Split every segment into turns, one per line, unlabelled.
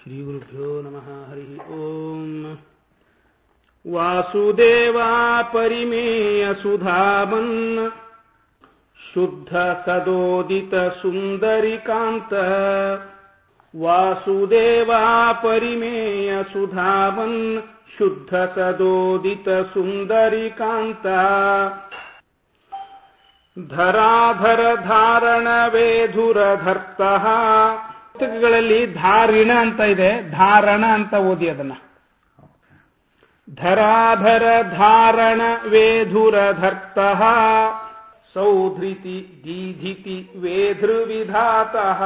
श्रीगुरुभ्यो नमः हरिः ओम् वासुदेवा परिमेयसुधामन् शुद्धसदोदितसुन्दरिकान्त वासुदेवा परिमेयसुधामन् शुद्धसदोदितसुन्दरिकान्त ಧರಾಧರ ಧಾರಣ ವೇಧುರಧರ್ತಃ ಪುಸ್ತಕಗಳಲ್ಲಿ ಧಾರಿಣ ಅಂತ ಇದೆ ಧಾರಣ ಅಂತ ಓದಿ ಅದನ್ನ ಧರಾಧರ ಧಾರಣ ವೇಧುರಧರ್ತಃ ಸೌಧೃತಿ ದೀಧಿತಿ ವೇಧೃವಿಧಾತಃ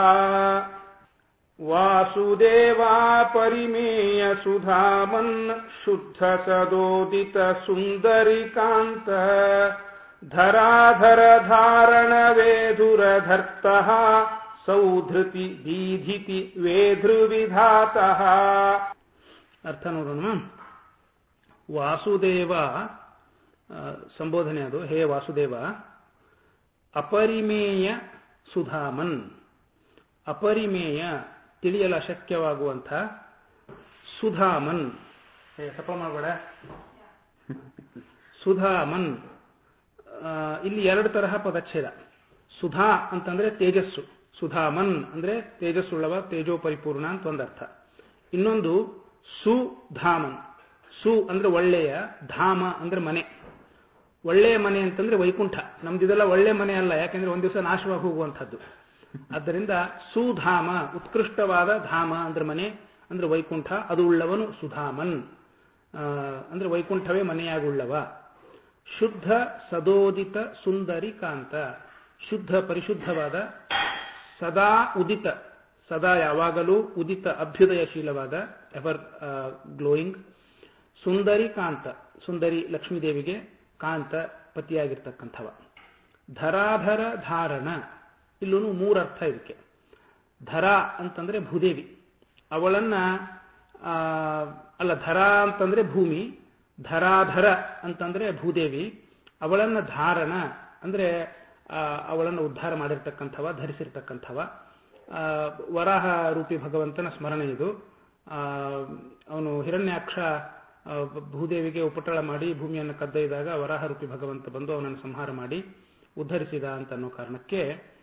ವಾಸುದೇವಾ ಪರಿಮೇಯ ಸುಧಾಮನ್ ಶುದ್ಧ ಸದೋದಿತ ಸುಂದರಿಕಾಂತ ಧರಾಧರ ಧಾರಣ ವೇಧುರಧರ್ತಃ ಸೌಧೃತಿ ದೀಧಿತಿ ವೇಧೃವಿಧಾತಃ ಅರ್ಥ ನೋಡೋಣ ವಾಸುದೇವ ಸಂಬೋಧನೆ ಅದು ಹೇ ವಾಸುದೇವ ಅಪರಿಮೇಯ ಸುಧಾಮನ್ ಅಪರಿಮೇಯ ತಿಳಿಯಲು ಅಶಕ್ಯವಾಗುವಂಥ ಸುಧಾಮನ್ ಸಪ ಮಾಡಬೇಡ ಸುಧಾಮನ್ ಇಲ್ಲಿ ಎರಡು ತರಹ ಪದಚ್ಛೇದ ಸುಧಾ ಅಂತಂದ್ರೆ ತೇಜಸ್ಸು ಸುಧಾಮನ್ ಅಂದ್ರೆ ತೇಜಸ್ಸುಳ್ಳವ ತೇಜೋ ಪರಿಪೂರ್ಣ ಅಂತ ಒಂದರ್ಥ ಇನ್ನೊಂದು ಸುಧಾಮನ್ ಸು ಅಂದ್ರೆ ಒಳ್ಳೆಯ ಧಾಮ ಅಂದ್ರೆ ಮನೆ ಒಳ್ಳೆಯ ಮನೆ ಅಂತಂದ್ರೆ ವೈಕುಂಠ ನಮ್ದಿದೆಲ್ಲ ಒಳ್ಳೆ ಮನೆ ಅಲ್ಲ ಯಾಕೆಂದ್ರೆ ಒಂದ್ ದಿವಸ ನಾಶವಾಗಿ ಹೋಗುವಂಥದ್ದು ಆದ್ದರಿಂದ ಸುಧಾಮ ಉತ್ಕೃಷ್ಟವಾದ ಧಾಮ ಅಂದ್ರೆ ಮನೆ ಅಂದ್ರೆ ವೈಕುಂಠ ಅದು ಉಳ್ಳವನು ಸುಧಾಮನ್ ಅಂದ್ರೆ ವೈಕುಂಠವೇ ಮನೆಯಾಗುಳ್ಳವ ಶುದ್ಧ ಸದೋದಿತ ಸುಂದರಿ ಕಾಂತ ಶುದ್ಧ ಪರಿಶುದ್ಧವಾದ ಸದಾ ಉದಿತ ಸದಾ ಯಾವಾಗಲೂ ಉದಿತ ಅಭ್ಯುದಯಶೀಲವಾದ ಎವರ್ ಗ್ಲೋಯಿಂಗ್ ಸುಂದರಿ ಕಾಂತ ಸುಂದರಿ ಲಕ್ಷ್ಮೀದೇವಿಗೆ ಕಾಂತ ಪತಿಯಾಗಿರ್ತಕ್ಕಂಥವ ಧರಾಧರ ಧಾರಣ ಇಲ್ಲೂ ಮೂರರ್ಥ ಇದಕ್ಕೆ ಧರ ಅಂತಂದ್ರೆ ಭೂದೇವಿ ಅವಳನ್ನ ಅಲ್ಲ ಧರ ಅಂತಂದ್ರೆ ಭೂಮಿ ಧರಾಧರ ಅಂತಂದ್ರೆ ಭೂದೇವಿ ಅವಳನ್ನ ಧಾರಣ ಅಂದ್ರೆ ಅವಳನ್ನು ಉದ್ಧಾರ ಮಾಡಿರ್ತಕ್ಕಂಥವ ಧರಿಸಿರ್ತಕ್ಕಂಥವ ವರಾಹ ರೂಪಿ ಭಗವಂತನ ಸ್ಮರಣೆ ಇದು ಅವನು ಹಿರಣ್ಯಾಕ್ಷ ಭೂದೇವಿಗೆ ಉಪಟಳ ಮಾಡಿ ಭೂಮಿಯನ್ನು ಕದ್ದೊಯ್ದಾಗ ವರಾಹ ರೂಪಿ ಭಗವಂತ ಬಂದು ಅವನನ್ನು ಸಂಹಾರ ಮಾಡಿ ಉದ್ಧರಿಸಿದ ಅಂತ ಅನ್ನೋ ಕಾರಣಕ್ಕೆ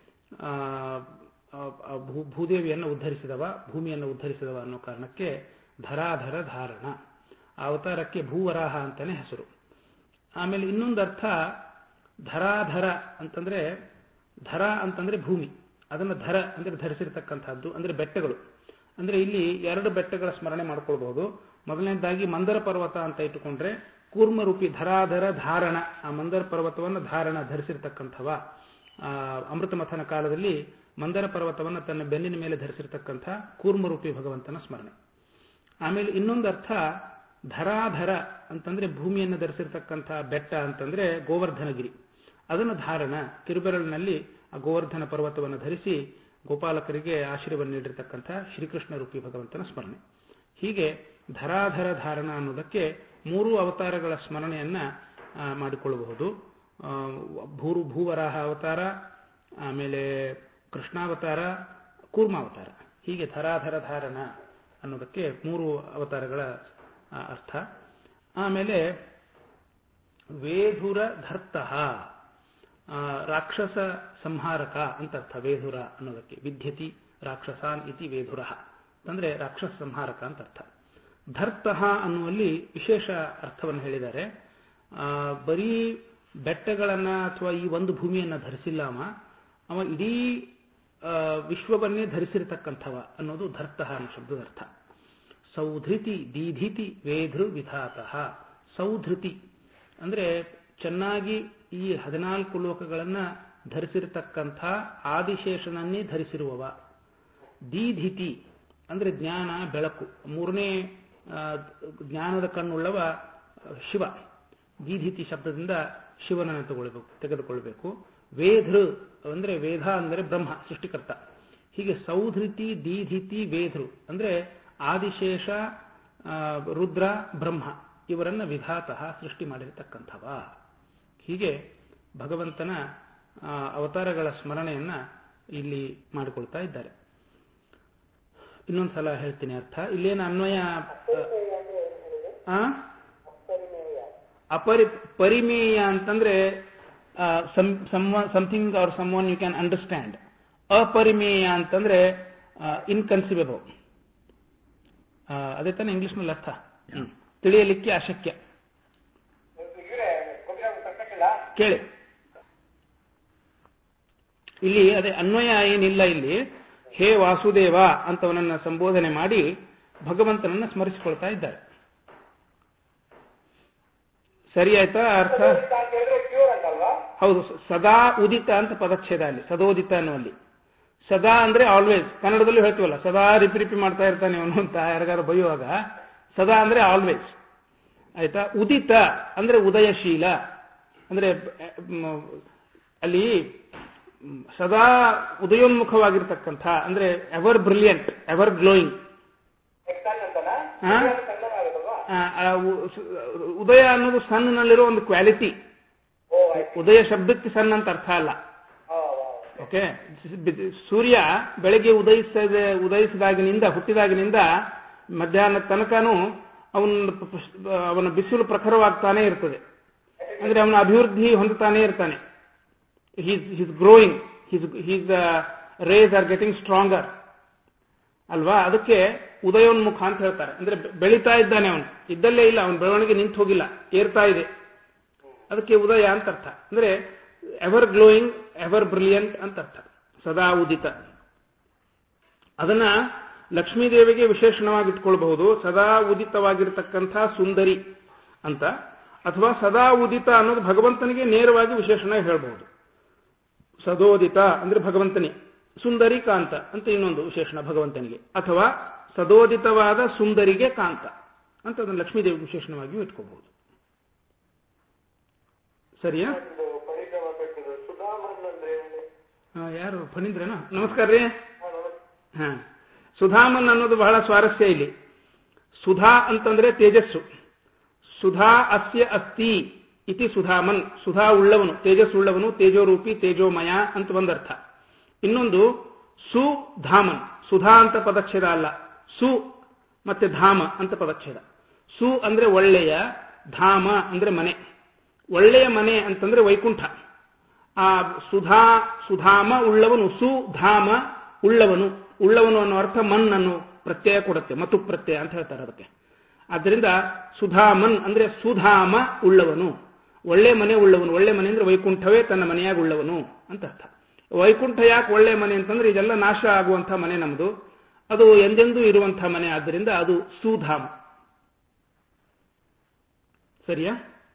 ಭೂದೇವಿಯನ್ನು ಉದ್ಧರಿಸಿದವ ಭೂಮಿಯನ್ನು ಉದ್ಧರಿಸಿದವ ಅನ್ನೋ ಕಾರಣಕ್ಕೆ ಧರಾಧರ ಧಾರಣ ಆ ಅವತಾರಕ್ಕೆ ಭೂವರಾಹ ಅಂತಾನೆ ಹೆಸರು ಆಮೇಲೆ ಇನ್ನೊಂದು ಅರ್ಥ ಧರಾಧರ ಅಂತಂದ್ರೆ ಧರ ಅಂತಂದ್ರೆ ಭೂಮಿ ಅದನ್ನು ಧರ ಅಂದ್ರೆ ಧರಿಸಿರ್ತಕ್ಕಂಥದ್ದು ಅಂದ್ರೆ ಬೆಟ್ಟಗಳು ಅಂದ್ರೆ ಇಲ್ಲಿ ಎರಡು ಬೆಟ್ಟಗಳ ಸ್ಮರಣೆ ಮಾಡ್ಕೊಳ್ಬಹುದು ಮೊದಲನೇದಾಗಿ ಮಂದರ ಪರ್ವತ ಅಂತ ಇಟ್ಟುಕೊಂಡ್ರೆ ಕೂರ್ಮರೂಪಿ ಧರಾಧರ ಧಾರಣ ಆ ಮಂದರ ಪರ್ವತವನ್ನು ಧಾರಣ ಧರಿಸಿರ್ತಕ್ಕಂಥವ ಅಮೃತ ಮಥನ ಕಾಲದಲ್ಲಿ ಮಂದರ ಪರ್ವತವನ್ನು ತನ್ನ ಬೆನ್ನಿನ ಮೇಲೆ ಧರಿಸಿರ್ತಕ್ಕಂಥ ಕೂರ್ಮರೂಪಿ ಭಗವಂತನ ಸ್ಮರಣೆ ಆಮೇಲೆ ಇನ್ನೊಂದು ಅರ್ಥ ಧರಾಧರ ಅಂತಂದ್ರೆ ಭೂಮಿಯನ್ನು ಧರಿಸಿರ್ತಕ್ಕಂಥ ಬೆಟ್ಟ ಅಂತಂದ್ರೆ ಗೋವರ್ಧನಗಿರಿ ಅದನ್ನು ಧಾರಣ ಕಿರುಬೆರಳಿನಲ್ಲಿ ಆ ಗೋವರ್ಧನ ಪರ್ವತವನ್ನು ಧರಿಸಿ ಗೋಪಾಲಕರಿಗೆ ಆಶೀರ್ವಾದ ನೀಡಿರ್ತಕ್ಕಂಥ ಶ್ರೀಕೃಷ್ಣ ರೂಪಿ ಭಗವಂತನ ಸ್ಮರಣೆ ಹೀಗೆ ಧರಾಧರ ಧಾರಣ ಅನ್ನೋದಕ್ಕೆ ಮೂರು ಅವತಾರಗಳ ಸ್ಮರಣೆಯನ್ನ ಮಾಡಿಕೊಳ್ಳಬಹುದು ಭೂರು ಭೂವರಾಹ ಅವತಾರ ಆಮೇಲೆ ಕೃಷ್ಣಾವತಾರ ಕೂರ್ಮಾವತಾರ ಹೀಗೆ ಧರಾಧರ ಧಾರಣ ಅನ್ನೋದಕ್ಕೆ ಮೂರು ಅವತಾರಗಳ ಅರ್ಥ ಆಮೇಲೆ ವೇಧುರ ಧರ್ತಃ ರಾಕ್ಷಸ ಸಂಹಾರಕ ಅಂತ ಅರ್ಥ ವೇಧುರ ಅನ್ನೋದಕ್ಕೆ ವಿದ್ಯತಿ ರಾಕ್ಷಸಾನ್ ಇತಿ ವೇಧುರ ಅಂದ್ರೆ ರಾಕ್ಷಸ ಸಂಹಾರಕ ಅಂತ ಅರ್ಥ ಧರ್ತಃ ಅನ್ನುವಲ್ಲಿ ವಿಶೇಷ ಅರ್ಥವನ್ನು ಹೇಳಿದ್ದಾರೆ ಬರೀ ಬೆಟ್ಟಗಳನ್ನ ಅಥವಾ ಈ ಒಂದು ಭೂಮಿಯನ್ನ ಧರಿಸಿಲ್ಲ ಅವ ಅವ ಇಡೀ ವಿಶ್ವವನ್ನೇ ಧರಿಸಿರ್ತಕ್ಕಂಥವ ಅನ್ನೋದು ಧರ್ತಃ ಅನ್ನೋ ಶಬ್ದದ ಅರ್ಥ ಸೌಧೃತಿ ದೀಧಿತಿ ವೇಧೃ ವಿಧಾತಃ ಸೌಧೃತಿ ಅಂದ್ರೆ ಚೆನ್ನಾಗಿ ಈ ಹದಿನಾಲ್ಕು ಲೋಕಗಳನ್ನ ಧರಿಸಿರತಕ್ಕಂಥ ಆದಿಶೇಷನನ್ನೇ ಧರಿಸಿರುವವ ದೀಧಿತಿ ಅಂದ್ರೆ ಜ್ಞಾನ ಬೆಳಕು ಮೂರನೇ ಜ್ಞಾನದ ಕಣ್ಣುಳ್ಳವ ಶಿವ ದೀಧಿತಿ ಶಬ್ದದಿಂದ ಶಿವನನ್ನು ತಗೊಳ್ಬೇಕು ತೆಗೆದುಕೊಳ್ಬೇಕು ವೇಧೃ ಅಂದ್ರೆ ವೇದ ಅಂದ್ರೆ ಬ್ರಹ್ಮ ಸೃಷ್ಟಿಕರ್ತ ಹೀಗೆ ಸೌಧೃತಿ ದೀಧಿತಿ ವೇಧೃ ಅಂದ್ರೆ ಆದಿಶೇಷ ರುದ್ರ ಬ್ರಹ್ಮ ಇವರನ್ನ ವಿಧಾತಃ ಸೃಷ್ಟಿ ಮಾಡಿರತಕ್ಕಂಥವ ಹೀಗೆ ಭಗವಂತನ ಅವತಾರಗಳ ಸ್ಮರಣೆಯನ್ನ ಇಲ್ಲಿ ಮಾಡಿಕೊಳ್ತಾ ಇದ್ದಾರೆ ಇನ್ನೊಂದು ಸಲ ಹೇಳ್ತೀನಿ ಅರ್ಥ ಇಲ್ಲೇನು ಅನ್ವಯ ಆ? ಅಪರಿ ಪರಿಮೇಯ ಅಂತಂದ್ರೆ something or someone you can understand ಅಪರಿಮೇಯ ಅಂತಂದ್ರೆ ಇನ್ಕನ್ಸಿಬಲ್ ಅದೇ ತಾನೇ ಇಂಗ್ಲಿಷ್ನಲ್ಲಿ ಅರ್ಥ ಹ್ಮ್. ತಿಳಿಯಲಿಕ್ಕೆ ಅಶಕ್ಯ ಕೇಳಿ ಇಲ್ಲಿ ಅದೇ ಅನ್ವಯ ಏನಿಲ್ಲ ಇಲ್ಲಿ ಹೇ ವಾಸುದೇವ ಅಂತವನನ್ನ ಸಂಬೋಧನೆ ಮಾಡಿ ಭಗವಂತನನ್ನ ಸ್ಮರಿಸಿಕೊಳ್ತಾ ಇದ್ದಾರೆ ಸರಿ ಆಯ್ತಾ ಅರ್ಥ ಹೌದು ಸದಾ ಉದಿತ ಅಂತ ಪದಚ್ಛೇದ ಅಲ್ಲಿ ಸದೋದಿತ ಅನ್ನುವಲ್ಲಿ ಸದಾ ಅಂದ್ರೆ ಆಲ್ವೇಸ್ ಕನ್ನಡದಲ್ಲಿ ಹೇಳ್ತೀವಲ್ಲ ಸದಾ ರಿಪಿ ರಿಪಿ ಮಾಡ್ತಾ ಇರ್ತಾನೆ ಅವನು ಅಂತ ಯಾರಿಗಾರು ಬೈಯುವಾಗ ಸದಾ ಅಂದ್ರೆ ಆಲ್ವೇಸ್ ಆಯ್ತಾ ಉದಿತ ಅಂದ್ರೆ ಉದಯಶೀಲ ಅಂದ್ರೆ ಮ್, ಅಲ್ಲಿ ಮ್, ಸದಾ ಉದಯೋನ್ಮುಖವಾಗಿರ್ತಕ್ಕಂಥ ಅಂದ್ರೆ ಎವರ್ ಬ್ರಿಲಿಯಂಟ್ ಎವರ್ ಗ್ಲೋಯಿಂಗ್ ಉದಯ ಅನ್ನೋದು ಸನ್ನಲ್ಲಿರೋ ಒಂದು ಕ್ವಾಲಿಟಿ ಉದಯ ಶಬ್ದಕ್ಕೆ ಸಣ್ಣ ಅಂತ ಅರ್ಥ ಅಲ್ಲ ಓಕೆ ಸೂರ್ಯ ಬೆಳಗ್ಗೆ ಉದಯಿಸಿದ ಉದಯಿಸಿದಾಗಿನಿಂದ ಹುಟ್ಟಿದಾಗಿನಿಂದ ಮಧ್ಯಾಹ್ನ ತನಕನೂ ಅವನ ಅವನ ಬಿಸಿಲು ಪ್ರಖರವಾಗ್ತಾನೆ ಇರ್ತದೆ ಅಂದ್ರೆ ಅವನ ಅಭಿವೃದ್ಧಿ ಹೊಂದುತ್ತಾನೆ ಇರ್ತಾನೆ his growing his his rays are getting stronger ಅಲ್ವಾ ಅದಕ್ಕೆ ಉದಯೋನ್ಮುಖ ಅಂತ ಹೇಳ್ತಾರೆ ಅಂದ್ರೆ ಬೆ- ಬೆಳೀತಾ ಇದ್ದಾನೆ ಅವನು ಇದ್ದಲ್ಲೇ ಇಲ್ಲ ಅವನ ಬೆಳವಣಿಗೆ ನಿಂತು ಹೋಗಿಲ್ಲ ಏರ್ತಾ ಇದೆ ಅದಕ್ಕೆ ಉದಯ ಅಂತ ಅರ್ಥ ಅಂದ್ರೆ ಎವರ್ ಗ್ಲೋಯಿಂಗ್ ಎವರ್ ಬ್ರಿಲಿಯಂಟ್ ಅಂತ ಅರ್ಥ ಸದಾ ಉದಿತ ಅದನ್ನ ಲಕ್ಷ್ಮೀದೇವಿಗೆ ವಿಶೇಷಣವಾಗಿ ಇಟ್ಕೊಳ್ಬಹುದು ಸದಾ ಉದಿತವಾಗಿರ್ತಕ್ಕಂಥ ಸುಂದರಿ ಅಂತ ಅಥವಾ ಸದಾ ಉದಿತ ಅನ್ನೋದು ಭಗವಂತನಿಗೆ ನೇರವಾಗಿ ವಿಶೇಷಣ ಹೇಳ್ಬಹುದು ಸದೋದಿತ ಅಂದ್ರೆ ಭಗವಂತನೇ ಸುಂದರಿ ಕಾಂತ ಅಂತ ಇನ್ನೊಂದು ವಿಶೇಷಣ ಭಗವಂತನಿಗೆ ಅಥವಾ ಸದೋದಿತವಾದ ಸುಂದರಿಗೆ ಕಾಂತ ಅಂತ ಅದನ್ನು ಲಕ್ಷ್ಮೀದೇವಿ ವಿಶೇಷಣವಾಗಿಯೂ ಇಟ್ಕೋಬಹುದು ಸರಿಯಾ ಹಾ, ಯಾರು ಫಣೀಂದ್ರನ ನಮಸ್ಕಾರ ರೀ ಹಾ ಸುಧಾಮನ್ ಅನ್ನೋದು ಬಹಳ ಸ್ವಾರಸ್ಯ ಇಲ್ಲಿ ಸುಧಾ ಅಂತಂದ್ರೆ ತೇಜಸ್ಸು ಸುಧಾ ಅಸ್ಯ ಅಸ್ತಿ ಇತಿ ಸುಧಾಮನ್ ಸುಧಾ ಉಳ್ಳವನು ತೇಜಸ್ ಉಳ್ಳವನು ತೇಜೋರೂಪಿ ತೇಜೋಮಯ ಅಂತ ಒಂದರ್ಥ ಇನ್ನೊಂದು ಸುಧಾಮನ್ ಸುಧಾ ಅಂತ ಪದಚ್ಛೇದ ಅಲ್ಲ ಸು ಮತ್ತೆ ಧಾಮ ಅಂತ ಪದಚ್ಛೇದ ಸು ಅಂದ್ರೆ ಒಳ್ಳೆಯ ಧಾಮ ಅಂದ್ರೆ ಮನೆ ಒಳ್ಳೆಯ ಮನೆ ಅಂತಂದ್ರೆ ವೈಕುಂಠ ಆ ಸುಧಾ ಸುಧಾಮ ಉಳ್ಳವನು ಸುಧಾಮ ಉಳ್ಳವನು ಉಳ್ಳವನು ಅನ್ನೋ ಅರ್ಥ ಮನ್ ಅನ್ನು ಪ್ರತ್ಯಯ ಕೊಡುತ್ತೆ ಮತ್ತು ಪ್ರತ್ಯಯ ಅಂತ ಹೇಳ್ತಾರೆ ಅದಕ್ಕೆ ಆದ್ದರಿಂದ ಸುಧಾಮನ್ ಅಂದ್ರೆ ಸುಧಾಮ ಉಳ್ಳವನು ಒಳ್ಳೆ ಮನೆ ಉಳ್ಳವನು ಒಳ್ಳೆ ಮನೆ ಅಂದ್ರೆ ವೈಕುಂಠವೇ ತನ್ನ ಮನೆಯಾಗಿ ಉಳ್ಳವನು ಅಂತ ಅರ್ಥ ವೈಕುಂಠ ಯಾಕೆ ಒಳ್ಳೆ ಮನೆ ಅಂತಂದ್ರೆ ಇದೆಲ್ಲ ನಾಶ ಆಗುವಂತಹ ಮನೆ ನಮ್ದು ಅದು ಎಂದೆಂದೂ ಇರುವಂತಹ ಮನೆ ಆದ್ದರಿಂದ ಅದು ಸುಧಾಮ ಸರಿಯಾ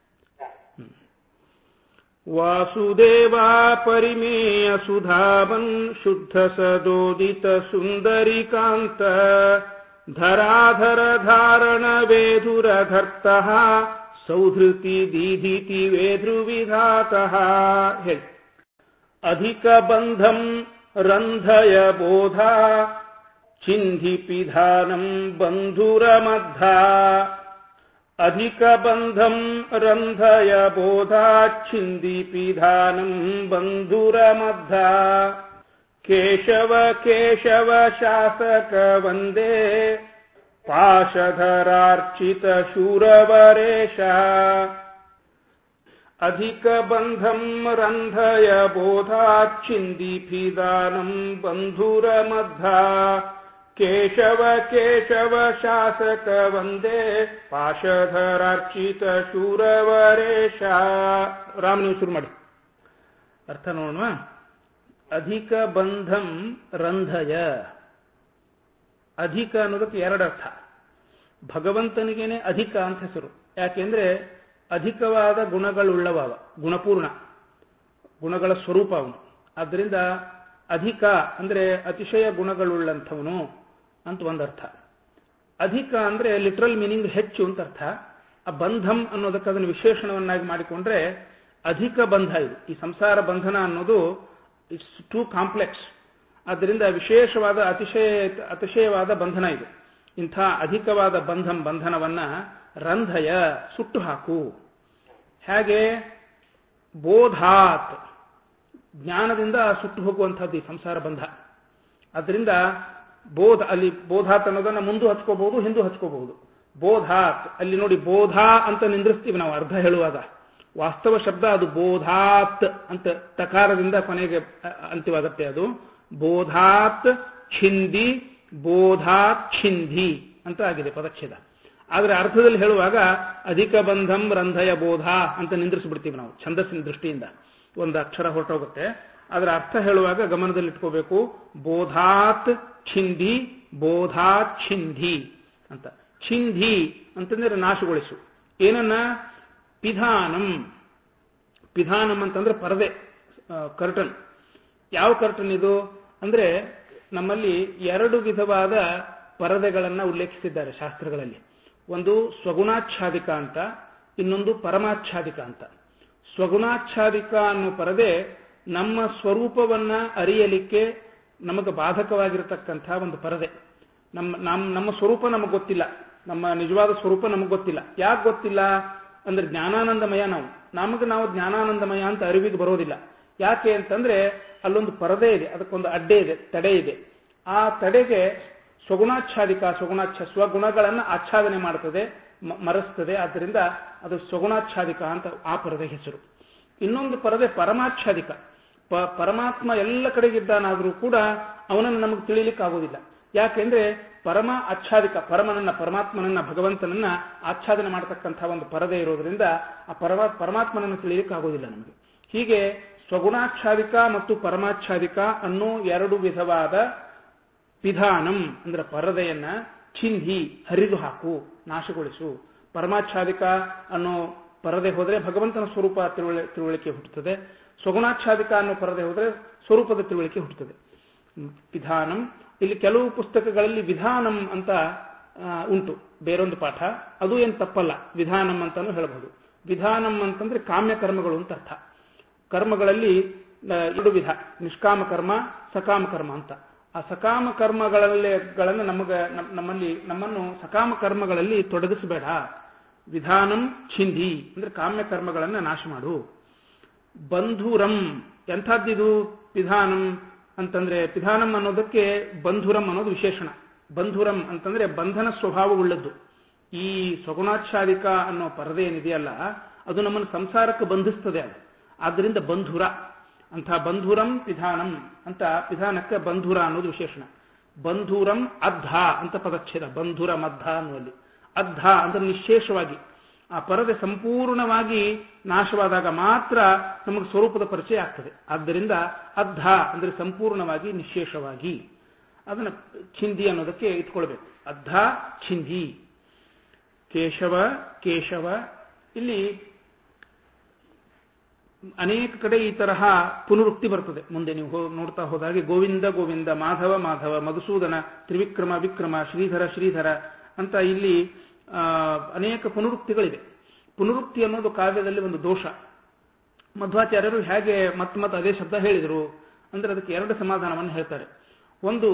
ವಾಸುದೇವಾ ಪರಿಮೇಯ ಸುಧಾವನ್ ಶುದ್ಧ ಸದೋದಿತ ಸುಂದರಿಕಾಂತ ಧರಾಧರ ಧಾರಣ ವೇಧುರಧರ್ತ ಸೌಧೃತಿ ದೀಧಿತಿ ವೇಧೃವಿಧಾತಃ ಹೇಳಿ ಅಧಿಕ ಬಂಧಂ ರಂಧಯ ಬೋಧ ಚಿಂಧಿ ಪಿಧಾನಂ ಬಂಧುರಮದ್ಧಾ ಅಧಿಕ ಬಂಧಂ ರಂಧಯ ಬೋಧಾಚ್ಛಿಂದಿ ಪಿಧಾನಂ ಬಂಧುರಮದ್ಧ ಕೇಶವ ಕೇಶವ ಶಾಸಕ ವಂದೇ ಪಾಶಧರಾರ್ಚಿತ ಶೂರವರೇಶ ಅಧಿಕ ಬಂಧಂ ರಂಧಯ ಬೋಧಾಚ್ಛಿಂದಿ ಪಿಧಾನಂ ಬಂಧುರಮದ್ಧ ಕೇಶವ ಕೇಶವ ಶಾಸಕ ವಂದೇ ಪಾಶಧರಾರ್ಚಿತ ಶೂರವರೇಶ ರಾಮ್ ನೀವು ಶುರು ಮಾಡಿ ಅರ್ಥ ನೋಡುವ ಅಧಿಕ ಬಂಧಂ ರಂಧಯ ಅಧಿಕ ಅನ್ನೋದಕ್ಕೆ ಎರಡು ಅರ್ಥ ಭಗವಂತನಿಗೇನೆ ಅಧಿಕ ಅಂತ ಹೆಸರು ಯಾಕೆಂದ್ರೆ ಅಧಿಕವಾದ ಗುಣಗಳುಳ್ಳವ ಅವ, ಗುಣಪೂರ್ಣ ಗುಣಗಳ ಸ್ವರೂಪ ಅವನು ಆದ್ದರಿಂದ ಅಧಿಕ ಅಂದ್ರೆ ಅತಿಶಯ ಗುಣಗಳುಳ್ಳಂಥವನು ಅಂತ ಒಂದರ್ಥ ಅಧಿಕ ಅಂದ್ರೆ ಲಿಟ್ರಲ್ ಮೀನಿಂಗ್ ಹೆಚ್ಚು ಅಂತ ಅರ್ಥ ಆ ಬಂಧಂ ಅನ್ನೋದಕ್ಕೆ ಅದನ್ನು ವಿಶೇಷಣವನ್ನಾಗಿ ಮಾಡಿಕೊಂಡ್ರೆ ಅಧಿಕ ಬಂಧ ಇದು ಈ ಸಂಸಾರ ಬಂಧನ ಅನ್ನೋದು ಇಟ್ಸ್ ಟೂ ಕಾಂಪ್ಲೆಕ್ಸ್ ಆದ್ದರಿಂದ ವಿಶೇಷವಾದ ಅತಿಶಯ ಅತಿಶಯವಾದ ಬಂಧನ ಇದು ಇಂಥ ಅಧಿಕವಾದ ಬಂಧಂ ಬಂಧನವನ್ನ ರಂಧಯ ಸುಟ್ಟು ಹಾಕು ಹೇಗೆ ಬೋಧಾತ್ ಜ್ಞಾನದಿಂದ ಸುಟ್ಟು ಹೋಗುವಂಥದ್ದು ಈ ಸಂಸಾರ ಬಂಧ ಅದರಿಂದ ಬೋಧ ಅಲ್ಲಿ ಬೋಧಾತ್ ಅನ್ನೋದನ್ನ ಮುಂದೂ ಹಚ್ಕೋಬಹುದು ಹಿಂದೂ ಹಚ್ಕೋಬಹುದು ಬೋಧಾತ್ ಅಲ್ಲಿ ನೋಡಿ ಬೋಧ ಅಂತ ನಿಂದ್ರಿಸ್ತೀವಿ ನಾವು ಅರ್ಧ ಹೇಳುವಾಗ ವಾಸ್ತವ ಶಬ್ದ ಅದು ಬೋಧಾತ್ ಅಂತ ತಕಾರದಿಂದ ಕೊನೆಗೆ ಅಂತ್ಯವಾಗುತ್ತೆ ಅದು ಬೋಧಾತ್ ಛಿಂದಿ ಬೋಧಾತ್ ಛಿಂದಿ ಅಂತ ಆಗಿದೆ ಪದಚ್ಛೇದ ಆದರೆ ಅರ್ಥದಲ್ಲಿ ಹೇಳುವಾಗ ಅಧಿಕ ಬಂಧಂ ರಂಧಯ ಬೋಧ ಅಂತ ನಿಂದ್ರಿಸ್ಬಿಡ್ತೀವಿ ನಾವು ಛಂದಸ್ಸಿನ ದೃಷ್ಟಿಯಿಂದ ಒಂದು ಅಕ್ಷರ ಹೊರಟೋಗುತ್ತೆ ಅದರ ಅರ್ಥ ಹೇಳುವಾಗ ಗಮನದಲ್ಲಿಟ್ಕೋಬೇಕು ಬೋಧಾತ್ ಛಿಂದಿ ಬೋಧಾತ್ ಛಿಂಧಿ ಅಂತ ಛಿಂಧಿ ಅಂತಂದ್ರೆ ನಾಶಗೊಳಿಸು ಏನನ್ನ ಪಿಧಾನಂ ಪಿಧಾನಂ ಅಂತಂದ್ರೆ ಪರದೆ ಕರ್ಟನ್ ಯಾವ ಕರ್ಟನ್ ಇದು ಅಂದ್ರೆ ನಮ್ಮಲ್ಲಿ ಎರಡು ವಿಧವಾದ ಪರದೆಗಳನ್ನ ಉಲ್ಲೇಖಿಸಿದ್ದಾರೆ ಶಾಸ್ತ್ರಗಳಲ್ಲಿ ಒಂದು ಸ್ವಗುಣಾಚ್ಛಾದಿಕ ಅಂತ ಇನ್ನೊಂದು ಪರಮಾಚ್ಛಾದಿಕ ಅಂತ ಸ್ವಗುಣಾಚ್ಛಾದಿಕ ಅನ್ನೋ ಪರದೆ ನಮ್ಮ ಸ್ವರೂಪವನ್ನ ಅರಿಯಲಿಕ್ಕೆ ನಮಗೆ ಬಾಧಕವಾಗಿರತಕ್ಕಂಥ ಒಂದು ಪರದೆ ನಮ್ಮ ನಮ್ಮ ನಮ್ಮ ಸ್ವರೂಪ ನಮಗೆ ಗೊತ್ತಿಲ್ಲ ನಮ್ಮ ನಿಜವಾದ ಸ್ವರೂಪ ನಮಗೆ ಗೊತ್ತಿಲ್ಲ ಯಾಕೆ ಗೊತ್ತಿಲ್ಲ ಅಂದ್ರೆ ಜ್ಞಾನಾನಂದಮಯ ನಾವು ನಮಗೆ ನಾವು ಜ್ಞಾನಾನಂದಮಯ ಅಂತ ಅರಿವಿಗೆ ಬರೋದಿಲ್ಲ ಯಾಕೆ ಅಂತಂದ್ರೆ ಅಲ್ಲೊಂದು ಪರದೆ ಇದೆ ಅದಕ್ಕೊಂದು ಅಡ್ಡೆ ಇದೆ ತಡೆ ಇದೆ ಆ ತಡೆಗೆ ಸ್ವಗುಣಾಚ್ಛಾದಿಕ ಸ್ವಗುಣಾಚ್ಛ ಸ್ವಗುಣಗಳನ್ನು ಆಚ್ಛಾದನೆ ಮಾಡುತ್ತದೆ ಮರೆಸ್ತದೆ ಆದ್ದರಿಂದ ಅದು ಸ್ವಗುಣಾಚ್ಛಾದಿಕ ಅಂತ ಆ ಪರದೆ ಹೆಸರು ಇನ್ನೊಂದು ಪರದೆ ಪರಮಾಚ್ಛಾದಿಕ ಪ ಪರಮಾತ್ಮ ಎಲ್ಲ ಕಡೆಗಿದ್ದಾನಾದರೂ ಕೂಡ ಅವನನ್ನು ನಮಗೆ ತಿಳಿಲಿಕ್ಕೆ ಆಗೋದಿಲ್ಲ ಯಾಕೆಂದ್ರೆ ಪರಮ ಆಚ್ಛಾದಿಕ ಪರಮನನ್ನ ಪರಮಾತ್ಮನನ್ನ ಭಗವಂತನನ್ನ ಆಚ್ಛಾದನೆ ಮಾಡತಕ್ಕಂಥ ಒಂದು ಪರದೆ ಇರೋದ್ರಿಂದ ಆ ಪರಮ ಪರಮಾತ್ಮನನ್ನು ತಿಳಿಯಲಿಕ್ಕೆ ಆಗೋದಿಲ್ಲ ನಮಗೆ ಹೀಗೆ ಸ್ವಗುಣಾಚ್ಛಾದಿಕ ಮತ್ತು ಪರಮಾಚ್ಛಾದಿಕ ಅನ್ನೋ ಎರಡು ವಿಧವಾದ ವಿಧಾನಂ ಅಂದ್ರೆ ಪರದೆಯನ್ನ ಚಿಂಧಿ ಹರಿದು ಹಾಕು ನಾಶಗೊಳಿಸು ಪರಮಾಚ್ಛಾದಿಕ ಅನ್ನೋ ಪರದೆ ಹೋದರೆ ಭಗವಂತನ ಸ್ವರೂಪ ತಿಳುವಳಿ ತಿಳುವಳಿಕೆ ಹುಟ್ಟುತ್ತದೆ ಸ್ವಗುಣಾಚ್ಛಾದಿಕ ಅನ್ನೋ ಪರದೆ ಹೋದರೆ ಸ್ವರೂಪದ ತಿಳುವಳಿಕೆ ಹುಟ್ಟುತ್ತದೆ ವಿಧಾನಂ ಇಲ್ಲಿ ಕೆಲವು ಪುಸ್ತಕಗಳಲ್ಲಿ ವಿಧಾನಂ ಅಂತ ಉಂಟು ಬೇರೊಂದು ಪಾಠ ಅದು ಏನು ತಪ್ಪಲ್ಲ ವಿಧಾನಂ ಅಂತಾನು ಹೇಳಬಹುದು ವಿಧಾನಂ ಅಂತಂದ್ರೆ ಕಾಮ್ಯ ಕರ್ಮಗಳು ಅಂತ ಅರ್ಥ ಕರ್ಮಗಳಲ್ಲಿ ಎರಡು ವಿಧ ನಿಷ್ಕಾಮ ಕರ್ಮ ಸಕಾಮ ಕರ್ಮ ಅಂತ ಆ ಸಕಾಮ ಕರ್ಮಗಳಲ್ಲಿ ನಮಗ ನಮ್ಮಲ್ಲಿ ನಮ್ಮನ್ನು ಸಕಾಮ ಕರ್ಮಗಳಲ್ಲಿ ತೊಡಗಿಸಬೇಡ ವಿಧಾನಂ ಛಿಂದಿ ಅಂದ್ರೆ ಕಾಮ್ಯ ಕರ್ಮಗಳನ್ನು ನಾಶ ಮಾಡು ಬಂಧುರಂ ಎಂಥದ್ದಿದು ವಿಧಾನಂ ಅಂತಂದ್ರೆ ಪಿಧಾನಂ ಅನ್ನೋದಕ್ಕೆ ಬಂಧುರಂ ಅನ್ನೋದು ವಿಶೇಷಣ ಬಂಧುರಂ ಅಂತಂದ್ರೆ ಬಂಧನ ಸ್ವಭಾವವುಳ್ಳದ್ದು ಈ ಸ್ವಗುಣಾಚ್ಛಾದಿಕ ಅನ್ನೋ ಪರದೆ ಏನಿದೆಯಲ್ಲ ಅದು ನಮ್ಮನ್ನು ಸಂಸಾರಕ್ಕೆ ಬಂಧಿಸ್ತದೆ ಅದು ಆದ್ದರಿಂದ ಬಂಧುರ ಅಂಥ ಬಂಧುರಂ ಪಿಧಾನಂ ಅಂತ ಪಿಧಾನಕ್ಕೆ ಬಂಧುರ ಅನ್ನೋದು ವಿಶೇಷಣ ಬಂಧುರಂ ಅದ್ಧ ಅಂತ ಪದಚ್ಛೇದ ಬಂಧುರ ಮದ್ಧ ಅನ್ನುವಲ್ಲಿ ಅದ್ಧ ಅಂದ್ರೆ ನಿಶೇಷವಾಗಿ ಆ ಪರದೆ ಸಂಪೂರ್ಣವಾಗಿ ನಾಶವಾದಾಗ ಮಾತ್ರ ನಮಗೆ ಸ್ವರೂಪದ ಪರಿಚಯ ಆಗ್ತದೆ ಆದ್ದರಿಂದ ಅದ್ಧ ಅಂದ್ರೆ ಸಂಪೂರ್ಣವಾಗಿ ನಿಶೇಷವಾಗಿ ಅದನ್ನ ಛಿಂದಿ ಅನ್ನೋದಕ್ಕೆ ಇಟ್ಕೊಳ್ಬೇಕು ಅದ್ಧ ಛಿಂದಿ ಕೇಶವ ಕೇಶವ ಇಲ್ಲಿ ಅನೇಕ ಕಡೆ ಈ ತರಹ ಪುನರುಕ್ತಿ ಬರ್ತದೆ ಮುಂದೆ ನೀವು ನೋಡ್ತಾ ಹೋದಾಗೆ ಗೋವಿಂದ ಗೋವಿಂದ ಮಾಧವ ಮಾಧವ ಮಧುಸೂದನ ತ್ರಿವಿಕ್ರಮ ವಿಕ್ರಮ ಶ್ರೀಧರ ಶ್ರೀಧರ ಅಂತ ಇಲ್ಲಿ ಅನೇಕ ಪುನರುಕ್ತಿಗಳಿದೆ ಪುನರುಕ್ತಿ ಅನ್ನೋದು ಕಾವ್ಯದಲ್ಲಿ ಒಂದು ದೋಷ ಮಧ್ವಾಚಾರ್ಯರು ಹೇಗೆ ಮತ್ತೆ ಮತ್ತೆ ಅದೇ ಶಬ್ದ ಹೇಳಿದರು ಅಂದ್ರೆ ಅದಕ್ಕೆ ಎರಡು ಸಮಾಧಾನವನ್ನು ಹೇಳ್ತಾರೆ ಒಂದು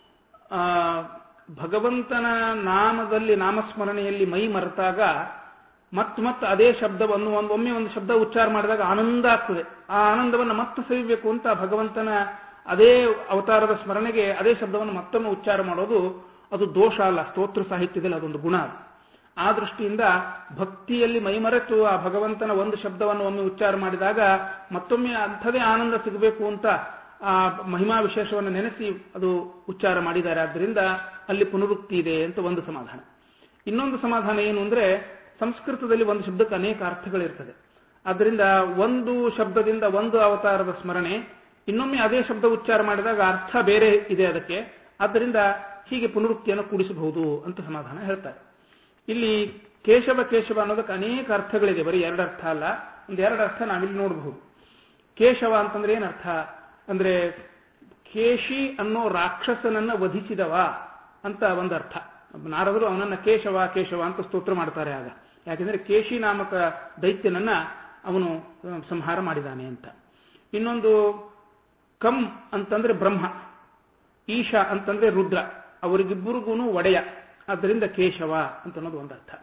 ಭಗವಂತನ ನಾಮದಲ್ಲಿ ನಾಮಸ್ಮರಣೆಯಲ್ಲಿ ಮೈ ಮರೆತಾಗ ಮತ್ ಮತ್ತೆ ಅದೇ ಶಬ್ದವನ್ನು ಒಂದು ಒಮ್ಮೆ ಒಂದು ಶಬ್ದ ಉಚ್ಚಾರ ಮಾಡಿದಾಗ ಆನಂದ ಆಗ್ತದೆ ಆ ಆನಂದವನ್ನು ಮತ್ತೆ ಸವಿಬೇಕು ಅಂತ ಭಗವಂತನ ಅದೇ ಅವತಾರದ ಸ್ಮರಣೆಗೆ ಅದೇ ಶಬ್ದವನ್ನು ಮತ್ತೊಮ್ಮೆ ಉಚ್ಚಾರ ಮಾಡೋದು ಅದು ದೋಷ ಅಲ್ಲ ಸ್ತೋತ್ರ ಸಾಹಿತ್ಯದಲ್ಲಿ ಅದೊಂದು ಗುಣ ಅದು ಆ ದೃಷ್ಟಿಯಿಂದ ಭಕ್ತಿಯಲ್ಲಿ ಮೈಮರೆತು ಆ ಭಗವಂತನ ಒಂದು ಶಬ್ದವನ್ನು ಒಮ್ಮೆ ಉಚ್ಚಾರ ಮಾಡಿದಾಗ ಮತ್ತೊಮ್ಮೆ ಅಂಥದೇ ಆನಂದ ಸಿಗಬೇಕು ಅಂತ ಆ ಮಹಿಮಾ ವಿಶೇಷವನ್ನು ನೆನೆಸಿ ಅದು ಉಚ್ಚಾರ ಮಾಡಿದ್ದಾರೆ ಆದ್ದರಿಂದ ಅಲ್ಲಿ ಪುನರುಕ್ತಿ ಇದೆ ಅಂತ ಒಂದು ಸಮಾಧಾನ ಇನ್ನೊಂದು ಸಮಾಧಾನ ಏನು ಅಂದ್ರೆ ಸಂಸ್ಕೃತದಲ್ಲಿ ಒಂದು ಶಬ್ದಕ್ಕೆ ಅನೇಕ ಅರ್ಥಗಳಿರ್ತದೆ ಆದ್ದರಿಂದ ಒಂದು ಶಬ್ದದಿಂದ ಒಂದು ಅವತಾರದ ಸ್ಮರಣೆ ಇನ್ನೊಮ್ಮೆ ಅದೇ ಶಬ್ದ ಉಚ್ಚಾರ ಮಾಡಿದಾಗ ಅರ್ಥ ಬೇರೆ ಇದೆ ಅದಕ್ಕೆ ಆದ್ದರಿಂದ ಹೀಗೆ ಪುನರುಕ್ತಿಯನ್ನು ಕೂಡಿಸಬಹುದು ಅಂತ ಸಮಾಧಾನ ಹೇಳ್ತಾರೆ ಇಲ್ಲಿ ಕೇಶವ ಕೇಶವ ಅನ್ನೋದಕ್ಕೆ ಅನೇಕ ಅರ್ಥಗಳಿದೆ ಬರೀ ಎರಡು ಅರ್ಥ ಅಲ್ಲ ಒಂದು ಎರಡು ಅರ್ಥ ನಾವಿಲ್ಲಿ ನೋಡಬಹುದು ಕೇಶವ ಅಂತಂದ್ರೆ ಏನರ್ಥ ಅಂದ್ರೆ ಕೇಶಿ ಅನ್ನೋ ರಾಕ್ಷಸನನ್ನ ವಧಿಸಿದವ ಅಂತ ಒಂದು ಅರ್ಥ ನಾರದರು ಅವನನ್ನ ಕೇಶವ ಕೇಶವ ಅಂತ ಸ್ತೋತ್ರ ಮಾಡ್ತಾರೆ ಆಗ ಯಾಕೆಂದ್ರೆ ಕೇಶಿ ನಾಮಕ ದೈತ್ಯನನ್ನ ಅವನು ಸಂಹಾರ ಮಾಡಿದಾನೆ ಅಂತ ಇನ್ನೊಂದು ಕಂ ಅಂತಂದ್ರೆ ಬ್ರಹ್ಮ ಈಶ ಅಂತಂದ್ರೆ ರುದ್ರ ಅವರಿಗಿಬ್ಬರಿಗೂ ಒಡೆಯ ಆದ್ದರಿಂದ ಕೇಶವ ಅಂತ ಅನ್ನೋದು ಒಂದು ಅರ್ಥ